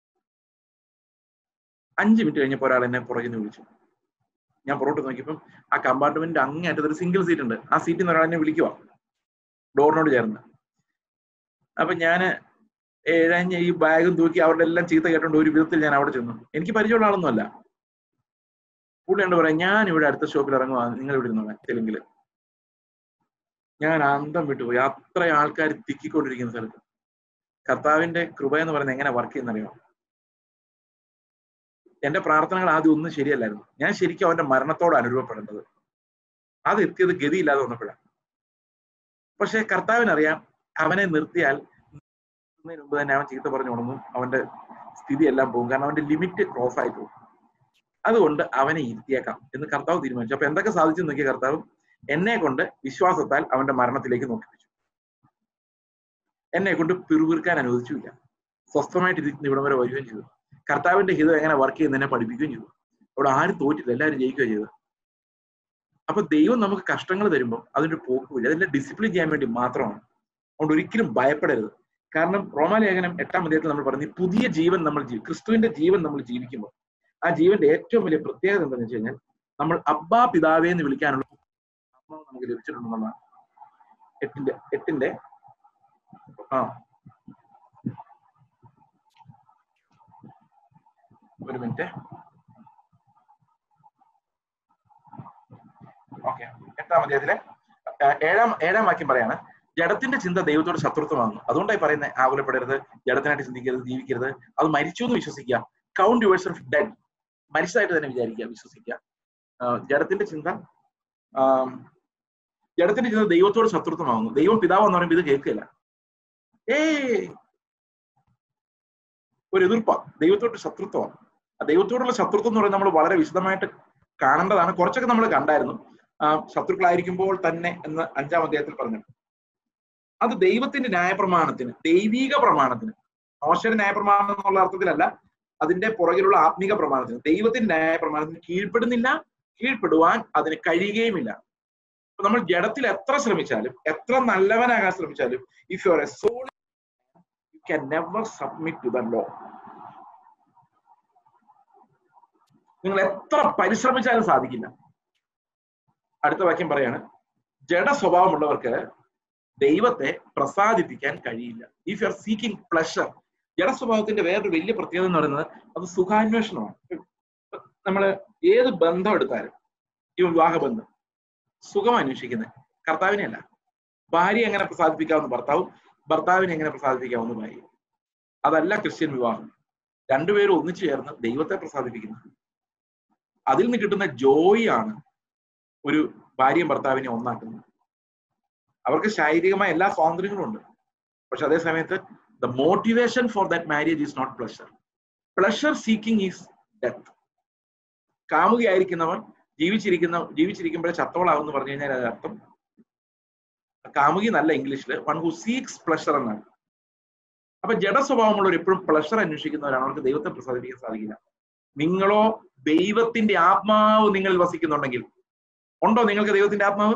അഞ്ച് മിനിറ്റ് കഴിഞ്ഞപ്പോൾ ഒരാൾ എന്നെ പുറകിൽ നിന്ന് വിളിച്ചു ഞാൻ പുറത്തോട്ട് നോക്കിയപ്പം ആ കമ്പാർട്ട്മെന്റ് അങ്ങേ അറ്റത്ത് ഒരു സിംഗിൾ സീറ്റ് ഉണ്ട് ആ സീറ്റിൽ നിന്ന് ഒരാൾ എന്നെ വിളിക്കുക ഡോറിനോട് ചേർന്ന് അപ്പൊ ഞാൻ ഏഴഞ്ഞ ഈ ബാഗും തൂക്കി അവരുടെ എല്ലാം ചീത്ത കേട്ടോണ്ട് ഒരു വിധത്തിൽ ഞാൻ അവിടെ ചെന്നു എനിക്ക് പരിചയമുള്ള ആളൊന്നുമല്ല പുള്ളി എന്നോട് പറയാം ഞാൻ ഇവിടെ അടുത്ത ഷോപ്പിൽ ഇറങ്ങുവാ നിങ്ങൾ ഇവിടെ ഇരുന്നോളെ തെലുങ്കില് ഞാൻ അന്തം വിട്ടുപോയി അത്ര ആൾക്കാർ തിക്കിക്കൊണ്ടിരിക്കുന്ന സ്ഥലത്ത് കർത്താവിന്റെ കൃപ എന്ന് പറയുന്നത് എങ്ങനെ വർക്ക് ചെയ്യുന്നറിയോ എന്റെ പ്രാർത്ഥനകൾ ആദ്യം ഒന്നും ശരിയല്ലായിരുന്നു ഞാൻ ശരിക്കും അവന്റെ മരണത്തോട് അനുരൂപപ്പെടേണ്ടത് അത് എത്തിയത് ഗതിയില്ലാതെ വന്നപ്പോഴാണ് പക്ഷെ കർത്താവിനറിയാം അവനെ നിർത്തിയാൽ മുമ്പ് തന്നെ അവൻ ചീത്ത പറഞ്ഞു തുടങ്ങും അവന്റെ സ്ഥിതി എല്ലാം പോകും കാരണം അവന്റെ ലിമിറ്റ് ക്രോസ് ആയി പോകും അതുകൊണ്ട് അവനെ ഇരുത്തിയേക്കാം എന്ന് കർത്താവ് തീരുമാനിച്ചു അപ്പൊ എന്തൊക്കെ സാധിച്ചു നോക്കിയ കർത്താവ് എന്നെ കൊണ്ട് വിശ്വാസത്താൽ അവന്റെ മരണത്തിലേക്ക് നോക്കിപ്പിച്ചു എന്നെ കൊണ്ട് പിറുപിറുക്കാൻ അനുവദിച്ചില്ല സ്വസ്ഥമായിട്ട് ഇരിക്കുന്ന ഇവിടം വരെ വരികയും ചെയ്തു കർത്താവിന്റെ ഹിതം എങ്ങനെ വർക്ക് ചെയ്യുന്നതിനെ പഠിപ്പിക്കുകയും ചെയ്തു അവിടെ ആരും തോറ്റില്ല എല്ലാവരും ജയിക്കുകയും ചെയ്തു അപ്പൊ ദൈവം നമുക്ക് കഷ്ടങ്ങൾ തരുമ്പോൾ അതിന്റെ പോക്കുമില്ല അതിന്റെ ഡിസിപ്ലിൻ ചെയ്യാൻ വേണ്ടി മാത്രമാണ് അതുകൊണ്ട് ഒരിക്കലും ഭയപ്പെടരുത് കാരണം റോമാലേഖനം എട്ടാം അധ്യായത്തിൽ നമ്മൾ പറഞ്ഞു പുതിയ ജീവൻ നമ്മൾ ജീവി ക്രിസ്തുവിന്റെ ജീവൻ നമ്മൾ ജീവിക്കുമ്പോൾ ആ ജീവന്റെ ഏറ്റവും വലിയ പ്രത്യേകത എന്താണെന്ന് വെച്ച് കഴിഞ്ഞാൽ നമ്മൾ അബ്ബാ പിതാവേ എന്ന് വിളിക്കാനുള്ള ആത്മാവ് നമുക്ക് ലഭിച്ചിട്ടുണ്ടെന്നുള്ളതാണ് എട്ടിന്റെ എട്ടിന്റെ ആ ഒരു മിനിറ്റ് ഓക്കെ എട്ടാം അധ്യായത്തിലെ ഏഴാം ഏഴാം വാക്യം പറയാണ് ജഡത്തിന്റെ ചിന്ത ദൈവത്തോട് ശത്രുത്വമാകുന്നു അതുകൊണ്ടായി പറയുന്നത് ആകുലപ്പെടരുത് ജഡത്തിനായിട്ട് ചിന്തിക്കരുത് ജീവിക്കരുത് അത് മരിച്ചു എന്ന് വിശ്വസിക്കുക കൗണ്ട് യുവേഴ്സ് ഓഫ് ഡെഡ് മരിച്ചതായിട്ട് തന്നെ വിചാരിക്കുക വിശ്വസിക്കുക ജഡത്തിന്റെ ചിന്ത ജഡത്തിന്റെ ചിന്ത ദൈവത്തോട് ശത്രുത്വമാകുന്നു ദൈവം പിതാവ് എന്ന് പറയുമ്പോൾ ഇത് കേൾക്കില്ല ഏ ഒരു എതിർപ്പാണ് ദൈവത്തോട് ശത്രുത്വമാണ് ആ ദൈവത്തോടുള്ള ശത്രുത്വം എന്ന് പറയുന്നത് നമ്മൾ വളരെ വിശദമായിട്ട് കാണേണ്ടതാണ് കുറച്ചൊക്കെ നമ്മൾ കണ്ടായിരുന്നു ശത്രുക്കളായിരിക്കുമ്പോൾ തന്നെ എന്ന് അഞ്ചാം അധ്യായത്തിൽ പറഞ്ഞു അത് ദൈവത്തിന്റെ ന്യായപ്രമാണത്തിന് ദൈവീക പ്രമാണത്തിന് മോശയുടെ ന്യായപ്രമാണം എന്നുള്ള അർത്ഥത്തിലല്ല അതിന്റെ പുറകിലുള്ള ആത്മീക പ്രമാണത്തിന് ദൈവത്തിന്റെ ന്യായപ്രമാണത്തിന് കീഴ്പ്പെടുന്നില്ല കീഴ്പ്പെടുവാൻ അതിന് കഴിയുകയുമില്ല അപ്പൊ നമ്മൾ ജഡത്തിൽ എത്ര ശ്രമിച്ചാലും എത്ര നല്ലവനാകാൻ ശ്രമിച്ചാലും if you are a soul you can never submit to the law നിങ്ങൾ എത്ര പരിശ്രമിച്ചാലും സാധിക്കില്ല അടുത്ത വാക്യം പറയാണ് ജഡ സ്വഭാവമുള്ളവർക്ക് ദൈവത്തെ പ്രസാദിപ്പിക്കാൻ കഴിയില്ല if you are seeking pleasure ജഡസ്വഭാവത്തിന്റെ വേറൊരു വലിയ പ്രത്യേകത എന്ന് പറയുന്നത് അത് സുഖാന്വേഷണമാണ് നമ്മൾ ഏത് ബന്ധം എടുത്താലും ഈ വിവാഹബന്ധം സുഖം അന്വേഷിക്കുന്നത് കർത്താവിനെ അല്ല ഭാര്യ എങ്ങനെ പ്രസാദിപ്പിക്കാവുന്ന ഭർത്താവും ഭർത്താവിനെ എങ്ങനെ പ്രസാദിപ്പിക്കാവുന്ന ഭാര്യ അതല്ല ക്രിസ്ത്യൻ വിവാഹം രണ്ടുപേരും ഒന്നിച്ചു ചേർന്ന് ദൈവത്തെ പ്രസാദിപ്പിക്കുന്നത് അതിൽ നിന്ന് കിട്ടുന്ന ജോയി ആണ് ഒരു ഭാര്യയും ഭർത്താവിനെ ഒന്നാക്കുന്നത് അവർക്ക് ശാരീരികമായ എല്ലാ സ്വാതന്ത്ര്യങ്ങളും ഉണ്ട് പക്ഷെ അതേ സമയത്ത് the motivation for that marriage is not pleasure pleasure seeking is death കാമുകയായിരിക്കുന്നവൻ ജീവിച്ചിരിക്കുന്ന ജീവിച്ചിരിക്കുമ്പോഴേ ചത്തോളാവും എന്ന് പറഞ്ഞു കഴിഞ്ഞാൽ അതിന്റെ അർത്ഥം കാമുകി നല്ല ഇംഗ്ലീഷിൽ വൺ ഹു സീക്സ് പ്ലഷർ എന്നാണ് അപ്പൊ ജഡ സ്വഭാവമുള്ളവർ എപ്പോഴും പ്ലഷർ അന്വേഷിക്കുന്നവരാണ് അവർക്ക് ദൈവത്തെ പ്രസാദിപ്പിക്കാൻ സാധിക്കില്ല നിങ്ങളോ ദൈവത്തിന്റെ ആത്മാവ് നിങ്ങളിൽ വസിക്കുന്നുണ്ടെങ്കിൽ ഉണ്ടോ നിങ്ങൾക്ക് ദൈവത്തിന്റെ ആത്മാവ്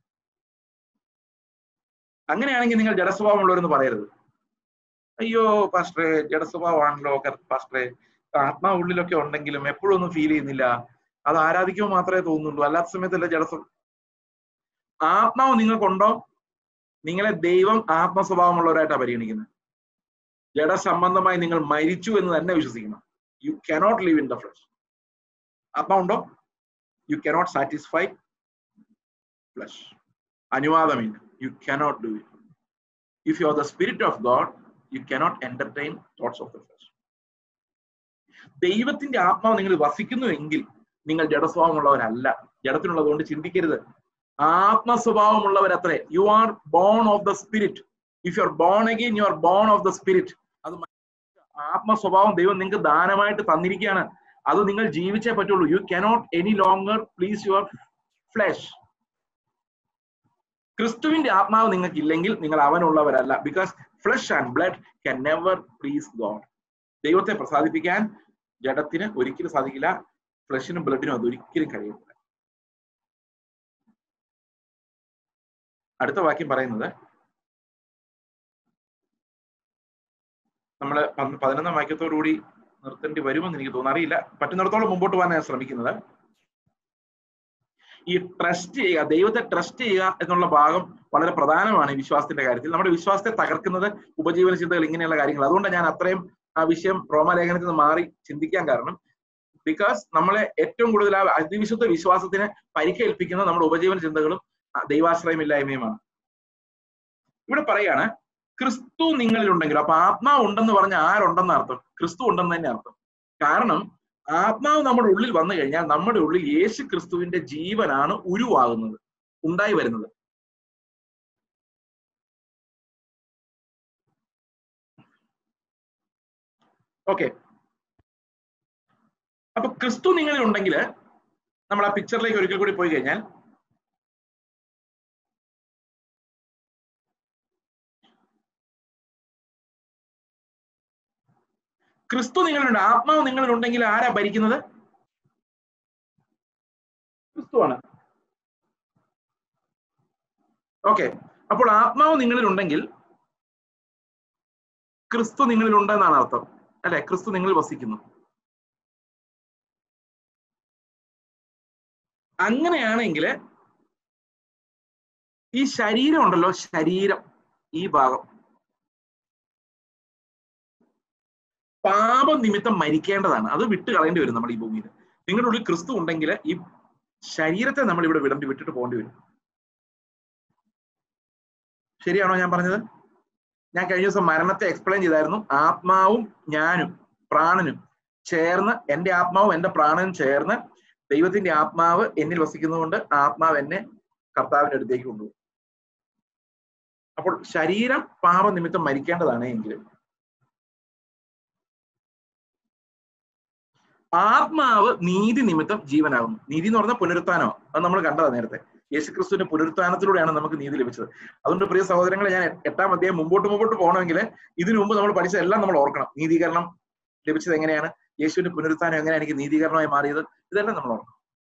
അങ്ങനെയാണെങ്കിൽ നിങ്ങൾ ജഡസ്വഭാവമുള്ളവരെന്ന് പറയരുത് അയ്യോ പാസ്റ്ററെ ജഡസ്വഭാവമാണല്ലോ പാസ്റ്ററെ ആത്മാവ് ഉള്ളിലൊക്കെ ഉണ്ടെങ്കിലും എപ്പോഴും ഒന്നും ഫീൽ ചെയ്യുന്നില്ല അത് ആരാധിക്കുമ്പോൾ മാത്രമേ തോന്നുന്നുള്ളൂ അല്ലാത്ത സമയത്തല്ല ജഡസ്വ ആത്മാവ് നിങ്ങൾക്കുണ്ടോ നിങ്ങളെ ദൈവം ആത്മസ്വഭാവമുള്ളവരായിട്ടാണ് പരിഗണിക്കുന്നത് ജഡസംബന്ധമായി നിങ്ങൾ മരിച്ചു എന്ന് തന്നെ വിശ്വസിക്കണം you cannot live in the flesh ആത്മാവുണ്ടോ യു കനോട്ട് സാറ്റിസ്ഫൈ ഫ്ലഷ് അനുവാദമില്ല you cannot do it if you are the spirit of God you cannot entertain thoughts of the flesh ദൈവത്തിന്റെ ആത്മാവ് നിങ്ങൾ വസിക്കുന്നുവെങ്കിൽ നിങ്ങൾ ജഡസ്വഭാവമുള്ളവരല്ല ജഡത്തിനുള്ളതുകൊണ്ട് ചിന്തിക്കരുത് ആത്മസ്വഭാവമുള്ളവരത്രേ you are born of the spirit if you are born again you are born of the spirit അത് ആത്മസ്വഭാവം ദൈവം നിങ്ങൾക്ക് ദാനമായിട്ട് തന്നിരിക്കുകയാണ് അത് നിങ്ങൾ ജീവിച്ചേ പറ്റുള്ളൂ you cannot any longer please your flesh ക്രിസ്തുവിന്റെ ആത്മാവ് നിങ്ങൾക്ക് ഇല്ലെങ്കിൽ നിങ്ങൾ അവനുള്ളവരല്ല because flesh and blood can never please God ദൈവത്തെ പ്രസാദിപ്പിക്കാൻ ജഡത്തിന് ഒരിക്കലും സാധിക്കില്ല ഫ്ലഷിനും ബ്ലഡിനും അത് ഒരിക്കലും കഴിയത്തില്ല അടുത്ത വാക്യം പറയുന്നത് നമ്മൾ പതിനൊന്നാം വാക്യത്തോടുകൂടി നിർത്തേണ്ടി വരുമെന്ന് എനിക്ക് തോന്നുന്നു അറിയില്ല പറ്റുന്നിടത്തോളം മുമ്പോട്ട് പോകാൻ ഞാൻ ശ്രമിക്കുന്നത് ഈ ട്രസ്റ്റ് ചെയ്യുക ദൈവത്തെ ട്രസ്റ്റ് ചെയ്യുക എന്നുള്ള ഭാഗം വളരെ പ്രധാനമാണ് ഈ വിശ്വാസത്തിന്റെ കാര്യത്തിൽ നമ്മുടെ വിശ്വാസത്തെ തകർക്കുന്നത് ഉപജീവന ചിന്തകൾ ഇങ്ങനെയുള്ള കാര്യങ്ങൾ അതുകൊണ്ട് ഞാൻ അത്രയും ആ വിഷയം റോമാലേഖനത്തിൽ നിന്ന് മാറി ചിന്തിക്കാൻ കാരണം ബിക്കോസ് നമ്മളെ ഏറ്റവും കൂടുതൽ ആ അതിവിശുദ്ധ വിശ്വാസത്തിന് പരിക്കേൽപ്പിക്കുന്നത് നമ്മുടെ ഉപജീവന ചിന്തകളും ദൈവാശ്രയമില്ലായ്മയുമാണ് ഇവിടെ പറയാണ് ക്രിസ്തു നിങ്ങളിലുണ്ടെങ്കിൽ അപ്പൊ ആത്മാവ് ഉണ്ടെന്ന് പറഞ്ഞ ആരുണ്ടെന്ന് അർത്ഥം ക്രിസ്തു ഉണ്ടെന്ന് തന്നെ അർത്ഥം കാരണം ആത്മാവ് നമ്മുടെ ഉള്ളിൽ വന്നു കഴിഞ്ഞാൽ നമ്മുടെ ഉള്ളിൽ യേശു ക്രിസ്തുവിന്റെ ജീവനാണ് ഉരുവാകുന്നത് ഉണ്ടായി വരുന്നത് ഓക്കെ അപ്പൊ ക്രിസ്തു നിങ്ങളിൽ ഉണ്ടെങ്കിൽ നമ്മൾ ആ പിക്ചറിലേക്ക് ഒരിക്കൽ കൂടി പോയി കഴിഞ്ഞാൽ ക്രിസ്തു നിങ്ങളിലുണ്ട് ആത്മാവ് നിങ്ങളിലുണ്ടെങ്കിൽ ആരാ ഭരിക്കുന്നത് ക്രിസ്തുവാണ് ഓക്കെ അപ്പോൾ ആത്മാവ് നിങ്ങളിലുണ്ടെങ്കിൽ ക്രിസ്തു നിങ്ങളിലുണ്ട് എന്നാണ് അർത്ഥം അല്ലെ ക്രിസ്തു നിങ്ങളിൽ വസിക്കുന്നു അങ്ങനെയാണെങ്കിൽ ഈ ശരീരം ഉണ്ടല്ലോ ശരീരം ഈ ഭാഗം പാപം നിമിത്തം മരിക്കേണ്ടതാണ് അത് വിട്ട് കളയേണ്ടി വരും നമ്മൾ ഈ ഭൂമിയിൽ നിങ്ങളുടെ ഉള്ളിൽ ക്രിസ്തു ഉണ്ടെങ്കിൽ ഈ ശരീരത്തെ നമ്മൾ ഇവിടെ വിടേണ്ടി വിട്ടിട്ട് പോകേണ്ടി വരും ശരിയാണോ ഞാൻ പറഞ്ഞത് ഞാൻ കഴിഞ്ഞ ദിവസം മരണത്തെ എക്സ്പ്ലെയിൻ ചെയ്തായിരുന്നു ആത്മാവും ഞാനും പ്രാണനും ചേർന്ന് എന്റെ ആത്മാവും എന്റെ പ്രാണനും ചേർന്ന് ദൈവത്തിന്റെ ആത്മാവ് എന്നിൽ വസിക്കുന്നതുകൊണ്ട് ആത്മാവ് എന്നെ കർത്താവിന്റെ അടുത്തേക്ക് കൊണ്ടുപോകും അപ്പോൾ ശരീരം പാപനിമിത്തം മരിക്കേണ്ടതാണ് എങ്കിലും ആത്മാവ് നീതി നിമിത്തം ജീവനാകുന്നു നീതി എന്ന് പറഞ്ഞാൽ പുനരുത്ഥാനോ അത് നമ്മൾ കണ്ടതാ നേരത്തെ യേശുക്രിസ്തുവിന്റെ പുനരുത്ഥാനത്തിലൂടെയാണ് നമുക്ക് നീതി ലഭിച്ചത് അതുകൊണ്ട് പ്രിയ സഹോദരങ്ങളെ ഞാൻ എട്ടാം അധ്യായം മുമ്പോട്ട് മുമ്പോട്ട് പോകണമെങ്കിൽ ഇതിനു മുമ്പ് നമ്മൾ പഠിച്ചതെല്ലാം നമ്മൾ ഓർക്കണം നീതീകരണം ലഭിച്ചത് എങ്ങനെയാണ് യേശുവിന്റെ പുനരുത്ഥാനം എങ്ങനെയാണ് എനിക്ക് നീതീകരണമായി മാറിയത് ഇതെല്ലാം നമ്മൾ ഓർക്കണം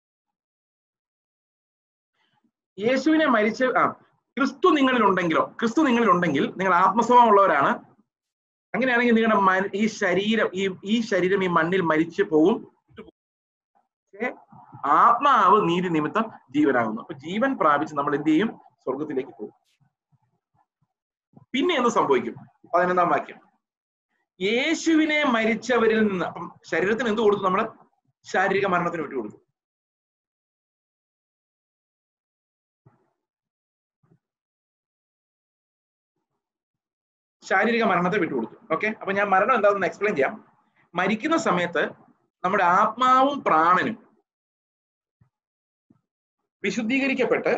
യേശുവിനെ മരിച്ച ആ ക്രിസ്തു നിങ്ങളിൽ ഉണ്ടെങ്കിലോ ക്രിസ്തു നിങ്ങളിൽ ഉണ്ടെങ്കിൽ നിങ്ങൾ ആത്മസ്വഭാവം ഉള്ളവരാണ് അങ്ങനെയാണെങ്കിൽ നിങ്ങളുടെ ഈ ശരീരം ഈ ഈ ശരീരം ഈ മണ്ണിൽ മരിച്ചു പോകും പക്ഷേ ആത്മാവ് നീതി നിമിത്തം ജീവനാകുന്നു അപ്പൊ ജീവൻ പ്രാപിച്ച് നമ്മൾ എന്ത് ചെയ്യും സ്വർഗത്തിലേക്ക് പോകും പിന്നെ എന്ത് സംഭവിക്കും പതിനൊന്നാം വാക്യം യേശുവിനെ മരിച്ചവരിൽ നിന്ന് അപ്പം ശരീരത്തിന് എന്ത് കൊടുത്തു നമ്മൾ ശാരീരിക മരണത്തിന് വിട്ടു കൊടുത്തു ശാരീരിക മരണത്തെ വിട്ടുകൊടുത്തു ഓക്കെ അപ്പൊ ഞാൻ മരണം എന്താണെന്ന് എക്സ്പ്ലെയിൻ ചെയ്യാം മരിക്കുന്ന സമയത്ത് നമ്മുടെ ആത്മാവും പ്രാണനും വിശുദ്ധീകരിക്കപ്പെട്ട്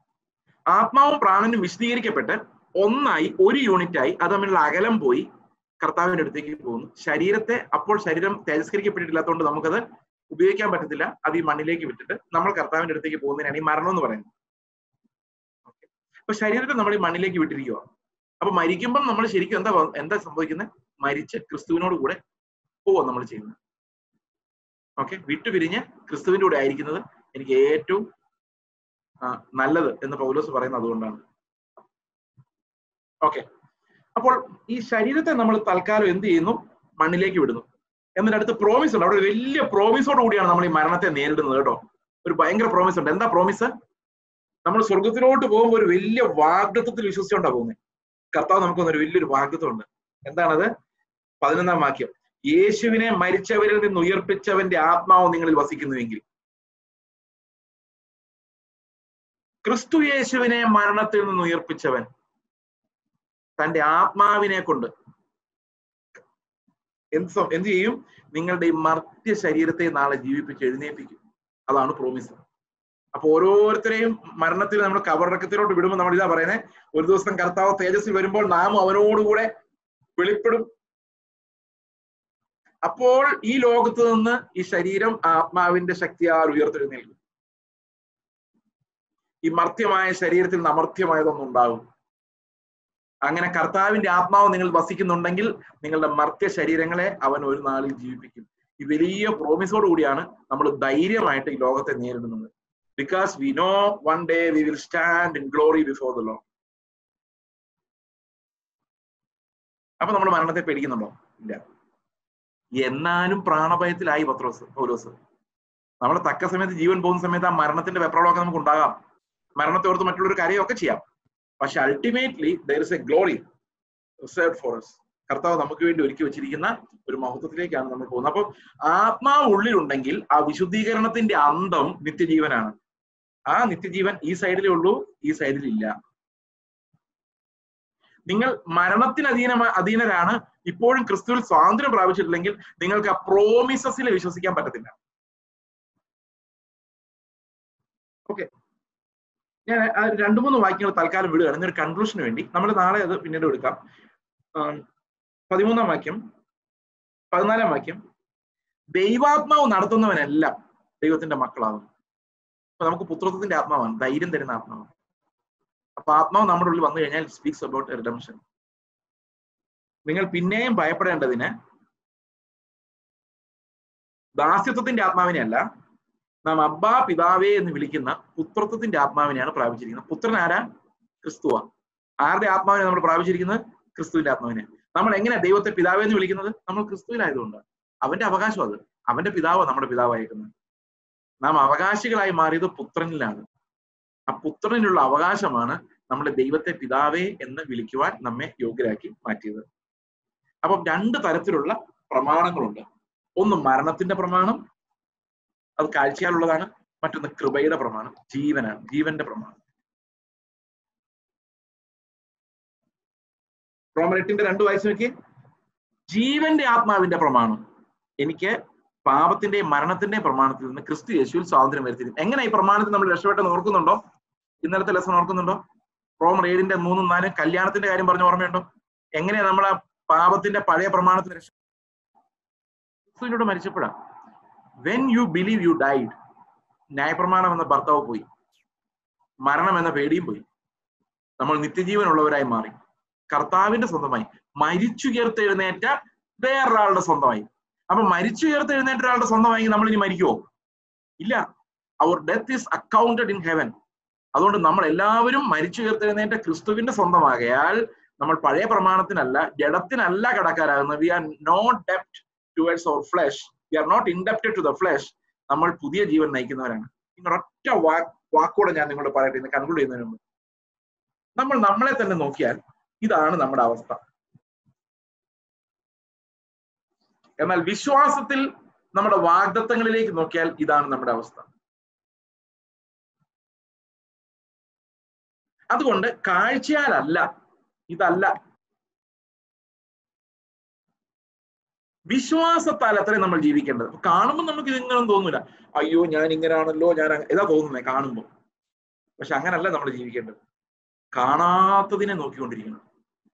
ആത്മാവും പ്രാണനും വിശദീകരിക്കപ്പെട്ട് ഒന്നായി ഒരു യൂണിറ്റായി അത് തമ്മിലുള്ള അകലം പോയി കർത്താവിന്റെ അടുത്തേക്ക് പോകുന്നു ശരീരത്തെ അപ്പോൾ ശരീരം തേജസ്കരിക്കപ്പെട്ടിട്ടില്ലാത്തതുകൊണ്ട് നമുക്കത് ഉപയോഗിക്കാൻ പറ്റത്തില്ല അത് ഈ മണ്ണിലേക്ക് വിട്ടിട്ട് നമ്മൾ കർത്താവിന്റെ അടുത്തേക്ക് പോകുന്നതിനാണ് ഈ മരണം എന്ന് പറയുന്നത് Okay. അപ്പൊ ശരീരത്തെ നമ്മൾ ഈ മണ്ണിലേക്ക് വിട്ടിരിക്കുക അപ്പൊ മരിക്കുമ്പം നമ്മൾ ശരിക്കും എന്താ വ- എന്താ സംഭവിക്കുന്നത് മരിച്ച് ക്രിസ്തുവിനോട് കൂടെ പോവാ നമ്മൾ ചെയ്യുന്നത് ഓക്കെ വിട്ടുപിരിഞ്ഞ് ക്രിസ്തുവിന്റെ കൂടെ ആയിരിക്കുന്നത് എനിക്ക് ഏറ്റവും ആ, നല്ലത് എന്ന് പൗലോസ് പറയുന്നത് അതുകൊണ്ടാണ് ഓക്കെ അപ്പോൾ ഈ ശരീരത്തെ നമ്മൾ തൽക്കാലം എന്ത് ചെയ്യുന്നു മണ്ണിലേക്ക് വിടുന്നു എന്നിട്ട് അടുത്ത് പ്രോമിസ് ഉണ്ട് അവിടെ ഒരു വലിയ പ്രോമിസോട് കൂടിയാണ് നമ്മൾ ഈ മരണത്തെ നേരിടുന്നത് കേട്ടോ ഒരു ഭയങ്കര പ്രോമിസ് ഉണ്ട് എന്താ പ്രോമിസ് നമ്മൾ സ്വർഗത്തിലോട്ട് പോകുമ്പോൾ ഒരു വലിയ വാഗ്ദത്വത്തിൽ വിശ്വസിച്ചുകൊണ്ടാ പോകുന്നത് കർത്താവ് നമുക്ക് ഒരു വലിയൊരു വാഗ്ദത്വം ഉണ്ട് എന്താണത് പതിനൊന്നാം വാക്യം യേശുവിനെ മരിച്ചവരിൽ നിന്ന് ഉയർപ്പിച്ചവന്റെ ആത്മാവ് നിങ്ങളിൽ വസിക്കുന്നുവെങ്കിൽ ക്രിസ്തു യേശുവിനെ മരണത്തിൽ നിന്ന് ഉയർപ്പിച്ചവൻ തന്റെ ആത്മാവിനെ കൊണ്ട് എന്ത് സം- എന്ത് ചെയ്യും നിങ്ങളുടെ ഈ മർത്യ ശരീരത്തെ നാളെ ജീവിപ്പിച്ച് എഴുന്നേൽപ്പിക്കും അതാണ് പ്രോമിസ് അപ്പൊ ഓരോരുത്തരെയും മരണത്തിൽ നമ്മൾ കബറടക്കത്തിലോട്ട് വിടുമ്പോൾ നമ്മൾ ഇതാ പറയുന്നത് ഒരു ദിവസം കർത്താവ് തേജസ്സിൽ വരുമ്പോൾ നാം അവനോടുകൂടെ വെളിപ്പെടും അപ്പോൾ ഈ ലോകത്ത് നിന്ന് ഈ ശരീരം ആത്മാവിന്റെ ശക്തിയാൽ ഉയർത്തെഴുന്നേൽക്കും ഈ മർത്യമായ ശരീരത്തിൽ നിന്ന് അമർത്യമായതൊന്നും ഉണ്ടാകും അങ്ങനെ കർത്താവിന്റെ ആത്മാവ് നിങ്ങൾ വസിക്കുന്നുണ്ടെങ്കിൽ നിങ്ങളുടെ മർത്യ ശരീരങ്ങളെ അവൻ ഒരു നാളിൽ ജീവിപ്പിക്കും ഈ വലിയ പ്രോമിസോട് കൂടിയാണ് നമ്മൾ ധൈര്യമായിട്ട് ഈ ലോകത്തെ നേരിടുന്നത് because we know one day we will stand in glory before the law അപ്പൊ നമ്മൾ മരണത്തെ പേടിക്കുന്നുണ്ടോ ഇല്ല എന്നാലും പ്രാണഭയത്തിലായി പത്രോസ് പൗലോസ് നമ്മൾ തക്ക സമയത്ത് ജീവൻ പോകുന്ന സമയത്ത് ആ മരണത്തിന്റെ വെപ്രളമൊക്കെ നമുക്ക് ഉണ്ടാകാം മരണത്തെ ഓർത്ത് മറ്റുള്ളവർ കരയൊക്കെ ചെയ്യാം പക്ഷെ ultimately there is a glory reserve for us കർത്താവ് നമുക്ക് വേണ്ടി ഒരുക്കി വെച്ചിരിക്കുന്ന ഒരു മഹത്വത്തിലേക്കാണ് നമ്മൾ പോകുന്നത് അപ്പൊ ആത്മാവ് ഉള്ളിലുണ്ടെങ്കിൽ ആ വിശുദ്ധീകരണത്തിന്റെ അന്തം നിത്യജീവനാണ് ആ നിത്യജീവൻ ഈ സൈഡിലേ ഉള്ളൂ ഈ സൈഡിൽ ഇല്ല നിങ്ങൾ മരണത്തിന് അധീന അധീനരാണ് ഇപ്പോഴും ക്രിസ്തുവിൽ സ്വാതന്ത്ര്യം പ്രാപിച്ചിട്ടില്ലെങ്കിൽ നിങ്ങൾക്ക് ആ പ്രോമിസസിൽ വിശ്വസിക്കാൻ പറ്റത്തില്ല ഓക്കെ ഞാൻ ആ രണ്ടു മൂന്ന് വാക്യങ്ങൾ തൽക്കാലം വിടുകയാണ് എന്നൊരു കൺക്ലൂഷന് വേണ്ടി നമ്മൾ നാളെ അത് പിന്നീട് എടുക്കാം ആം, പതിമൂന്നാം വാക്യം പതിനാലാം വാക്യം ദൈവാത്മാവ് നടത്തുന്നവനെല്ലാം ദൈവത്തിന്റെ മക്കളാകും അപ്പൊ നമുക്ക് പുത്രത്വത്തിന്റെ ആത്മാവാണ് ധൈര്യം തരുന്ന ആത്മാവാണ് അപ്പൊ ആത്മാവ് നമ്മുടെ ഉള്ളിൽ വന്നു കഴിഞ്ഞാൽ സ്പീക്സ് അബൌട്ട് റിഡംഷൻ നിങ്ങൾ പിന്നെയും ഭയപ്പെടേണ്ടതിന് ദാസ്യത്വത്തിന്റെ ആത്മാവിനെ അല്ല നാം അബ്ബാ പിതാവേ എന്ന് വിളിക്കുന്ന പുത്രത്വത്തിന്റെ ആത്മാവിനെയാണ് പ്രാപിച്ചിരിക്കുന്നത് പുത്രൻ ആരാ ക്രിസ്തുവ ആരുടെ ആത്മാവിനെ നമ്മൾ പ്രാപിച്ചിരിക്കുന്നത് ക്രിസ്തുവിന്റെ ആത്മാവിനെ നമ്മൾ എങ്ങനെ ദൈവത്തെ പിതാവേ എന്ന് വിളിക്കുന്നത് നമ്മൾ ക്രിസ്തുവിലായതുകൊണ്ട് അവന്റെ അവകാശം അത് അവന്റെ പിതാവ് നമ്മുടെ പിതാവായിരിക്കുന്നത് നാം അവകാശികളായി മാറിയത് പുത്രനിലാണ് ആ പുത്രനിലുള്ള അവകാശമാണ് നമ്മുടെ ദൈവത്തെ പിതാവേ എന്ന് വിളിക്കുവാൻ നമ്മെ യോഗ്യരാക്കി മാറ്റിയത് അപ്പം രണ്ട് തരത്തിലുള്ള പ്രമാണങ്ങളുണ്ട് ഒന്ന് മരണത്തിന്റെ പ്രമാണം അത് കാഴ്ചയാലുള്ളതാണ് മറ്റൊന്ന് കൃപയുടെ പ്രമാണം ജീവനാണ് ജീവന്റെ പ്രമാണം റോമനെട്ടിന്റെ രണ്ട് വയസ്സ് നോക്കി ജീവന്റെ ആത്മാവിന്റെ പ്രമാണം എനിക്ക് പാപത്തിന്റെയും മരണത്തിന്റെയും പ്രമാണത്തിൽ നിന്ന് ക്രിസ്തു യേശുവിൽ സ്വാതന്ത്ര്യം വരുത്തിയിരുന്നു എങ്ങനെ ഈ പ്രമാണത്തിൽ നമ്മൾ രക്ഷപ്പെട്ടെന്ന് ഓർക്കുന്നുണ്ടോ ഇന്നലത്തെ ലെസൺ ഓർക്കുന്നുണ്ടോ റോമർ ഏഴിന്റെ മൂന്നും നാലും കല്യാണത്തിന്റെ കാര്യം പറഞ്ഞ ഓർമ്മയുണ്ടോ എങ്ങനെയാ നമ്മൾ ആ പാപത്തിന്റെ പഴയ പ്രമാണത്തിൽ രക്ഷ ക്രിസ്തുവിനോട് മരിച്ചപ്പോഴാ when you believe you died ന്യായപ്രമാണം എന്ന ഭർത്താവ് പോയി മരണം എന്ന പേടിയും പോയി നമ്മൾ നിത്യജീവനുള്ളവരായി മാറി കർത്താവിന്റെ സ്വന്തമായി മരിച്ചുയർത്തെഴുന്നേറ്റ വേറൊരാളുടെ സ്വന്തമായി അപ്പൊ മരിച്ചുയർത്തെഴുന്നേറ്റ ഒരാളുടെ സ്വന്തമായി നമ്മൾ ഇനി മരിക്കുവോ ഇല്ല അവർ death is accounted in heaven അതുകൊണ്ട് നമ്മൾ എല്ലാവരും മരിച്ചുയർത്തെഴുന്നേറ്റ ക്രിസ്തുവിന്റെ സ്വന്തമാകയാൽ നമ്മൾ പഴയ പ്രമാണത്തിനല്ല ജഡത്തിനല്ല കടക്കാരാകുന്നത് വി ആർ നോട്ട് ഡെപ്റ്റ് towards our flesh we are not indebted to the flesh നമ്മൾ പുതിയ ജീവൻ നയിക്കുന്നവരാണ് ഒറ്റ വാക്കോടെ ഞാൻ നിങ്ങളോട് പറയട്ടെ ഇന്ന് കൺക്ലൂഡ് ചെയ്യുന്നതിന് മുമ്പ് നമ്മൾ നമ്മളെ തന്നെ നോക്കിയാൽ ഇതാണ് നമ്മുടെ അവസ്ഥ എന്നാൽ വിശ്വാസത്തിൽ നമ്മുടെ വാഗ്ദത്തങ്ങളിലേക്ക് നോക്കിയാൽ ഇതാണ് നമ്മുടെ അവസ്ഥ അതുകൊണ്ട് കാഴ്ചയാലല്ല ഇതല്ല വിശ്വാസത്താൽ അത്രയും നമ്മൾ ജീവിക്കേണ്ടത് കാണുമ്പോൾ നമുക്ക് ഇതിങ്ങനെ തോന്നൂല അയ്യോ ഞാൻ ഇങ്ങനാണല്ലോ ഞാൻ ഇതാ തോന്നുന്നേ കാണുമ്പോൾ പക്ഷെ അങ്ങനല്ല നമ്മൾ ജീവിക്കേണ്ടത് കാണാത്തതിനെ നോക്കിക്കൊണ്ടിരിക്കണം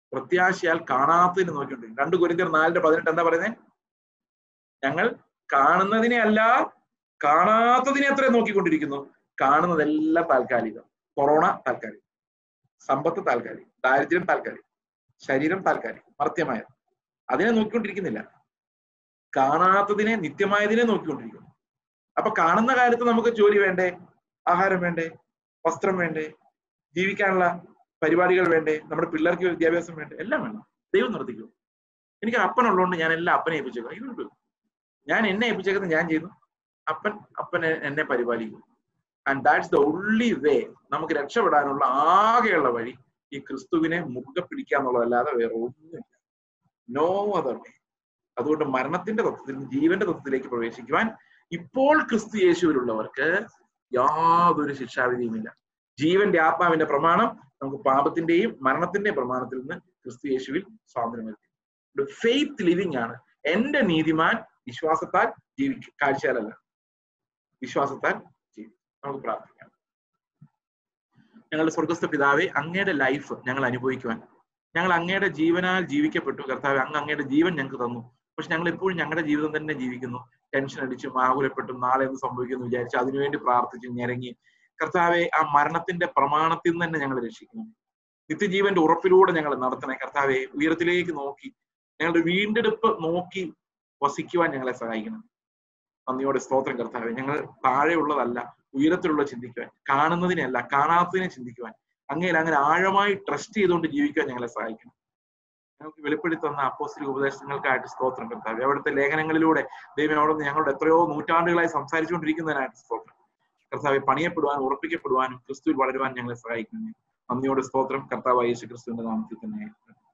പ്രത്യാശയാൽ കാണാത്തതിനെ നോക്കിക്കൊണ്ടിരിക്കും രണ്ട് കുരിന്തിയർ നാലിന്റെ പതിനെട്ട് എന്താ പറയുന്നത് ഞങ്ങൾ കാണുന്നതിനെ അല്ല കാണാത്തതിനെ അത്ര നോക്കിക്കൊണ്ടിരിക്കുന്നു കാണുന്നതെല്ലാം താൽക്കാലികം കൊറോണ താൽക്കാലികം സമ്പത്ത് താൽക്കാലികം ദാരിദ്ര്യം താൽക്കാലികം ശരീരം താൽക്കാലികം മർത്യമായത് അതിനെ നോക്കിക്കൊണ്ടിരിക്കുന്നില്ല കാണാത്തതിനെ നിത്യമായതിനെ നോക്കിക്കൊണ്ടിരിക്കുന്നു അപ്പൊ കാണുന്ന കാലത്ത് നമുക്ക് ജോലി വേണ്ടേ ആഹാരം വേണ്ടേ വസ്ത്രം വേണ്ടേ ജീവിക്കാനുള്ള പരിപാടികൾ വേണ്ടേ നമ്മുടെ പിള്ളേർക്ക് വിദ്യാഭ്യാസം വേണ്ടേ എല്ലാം വേണം ദൈവം നിർത്തിക്കും എനിക്ക് അപ്പനുള്ളതുകൊണ്ട് ഞാൻ എല്ലാം അപ്പനെ ഏൽപ്പിച്ചേക്കാം ഇതുണ്ട് ഞാൻ എന്നെ ഏൽപ്പിച്ചേക്കുന്നത് ഞാൻ ചെയ്യുന്നു അപ്പൻ അപ്പനെ എന്നെ പരിപാലിക്കും and that's the only way നമുക്ക് രക്ഷപ്പെടാനുള്ള ആകെയുള്ള വഴി ഈ ക്രിസ്തുവിനെ മുറുകെ പിടിക്കുക എന്നുള്ളതല്ലാതെ വേറെ ഒന്നുമില്ല നോ അതർ വേ അതുകൊണ്ട് മരണത്തിന്റെ തത്വത്തിൽ നിന്ന് ജീവന്റെ തത്വത്തിലേക്ക് പ്രവേശിക്കുവാൻ ഇപ്പോൾ ക്രിസ്തു യേശുവിലുള്ളവർക്ക് യാതൊരു ശിക്ഷാവിധിയുമില്ല ജീവന്റെ ആത്മാവിന്റെ പ്രമാണം നമുക്ക് പാപത്തിന്റെയും മരണത്തിന്റെയും പ്രമാണത്തിൽ നിന്ന് ക്രിസ്തു യേശുവിൽ സ്വാതന്ത്ര്യം വരുത്തി ഫെയ്ത്ത് ലിവിംഗ് ആണ് എന്റെ നീതിമാൻ വിശ്വാസത്താൽ ജീവിക്കും കാഴ്ചയാലല്ല വിശ്വാസത്താൽ ജീവിക്കും നമുക്ക് പ്രാർത്ഥിക്കാം ഞങ്ങളുടെ സ്വർഗസ്ഥ പിതാവെ അങ്ങയുടെ ലൈഫ് ഞങ്ങൾ അനുഭവിക്കുവാൻ ഞങ്ങൾ അങ്ങയുടെ ജീവനാൽ ജീവിക്കപ്പെട്ടു കർത്താവ് അങ്ങ് അങ്ങയുടെ ജീവൻ ഞങ്ങൾക്ക് തന്നു പക്ഷെ ഞങ്ങൾ എപ്പോഴും ഞങ്ങളുടെ ജീവിതം തന്നെ ജീവിക്കുന്നു ടെൻഷൻ അടിച്ചും ആകുലപ്പെട്ടും നാളെ എന്ത് സംഭവിക്കുന്നു വിചാരിച്ച് അതിനുവേണ്ടി പ്രാർത്ഥിച്ചും ഞെരങ്ങി കർത്താവെ ആ മരണത്തിന്റെ പ്രമാണത്തിൽ നിന്ന് തന്നെ ഞങ്ങൾ രക്ഷിക്കണം നിത്യജീവന്റെ ഉറപ്പിലൂടെ ഞങ്ങൾ നടത്തണേ കർത്താവെ ഉയരത്തിലേക്ക് നോക്കി ഞങ്ങളുടെ വീണ്ടെടുപ്പ് നോക്കി വസിക്കുവാൻ ഞങ്ങളെ സഹായിക്കണം നന്ദിയോടെ സ്തോത്രം കർത്താവെ ഞങ്ങൾ താഴെയുള്ളതല്ല ഉയരത്തിലുള്ള ചിന്തിക്കുവാൻ കാണുന്നതിനല്ല കാണാത്തതിനെ ചിന്തിക്കുവാൻ അങ്ങയിൽ അങ്ങനെ ആഴമായി ട്രസ്റ്റ് ചെയ്തുകൊണ്ട് ജീവിക്കുവാൻ ഞങ്ങളെ സഹായിക്കണം ഞങ്ങൾക്ക് വെളിപ്പെടുത്തി തന്ന അപ്പോസ്റ്റിക് ഉപദേശങ്ങൾക്കായിട്ട് സ്തോത്രം കർത്താവ് അവിടുത്തെ ലേഖനങ്ങളിലൂടെ ദൈവം അവിടെ നിന്ന് ഞങ്ങളോട് എത്രയോ നൂറ്റാണ്ടുകളായി സംസാരിച്ചുകൊണ്ടിരിക്കുന്നതിനായിട്ട് സ്തോത്രം കർത്താവെ പണിയപ്പെടുവാനും ഉറപ്പിക്കപ്പെടുവാനും ക്രിസ്തുവിൽ വളരുവാൻ ഞങ്ങളെ സഹായിക്കുന്നു നന്ദിയോടെ സ്തോത്രം കർത്താവ് യേശു ക്രിസ്തുവിന്റെ നാമത്തിൽ തന്നെ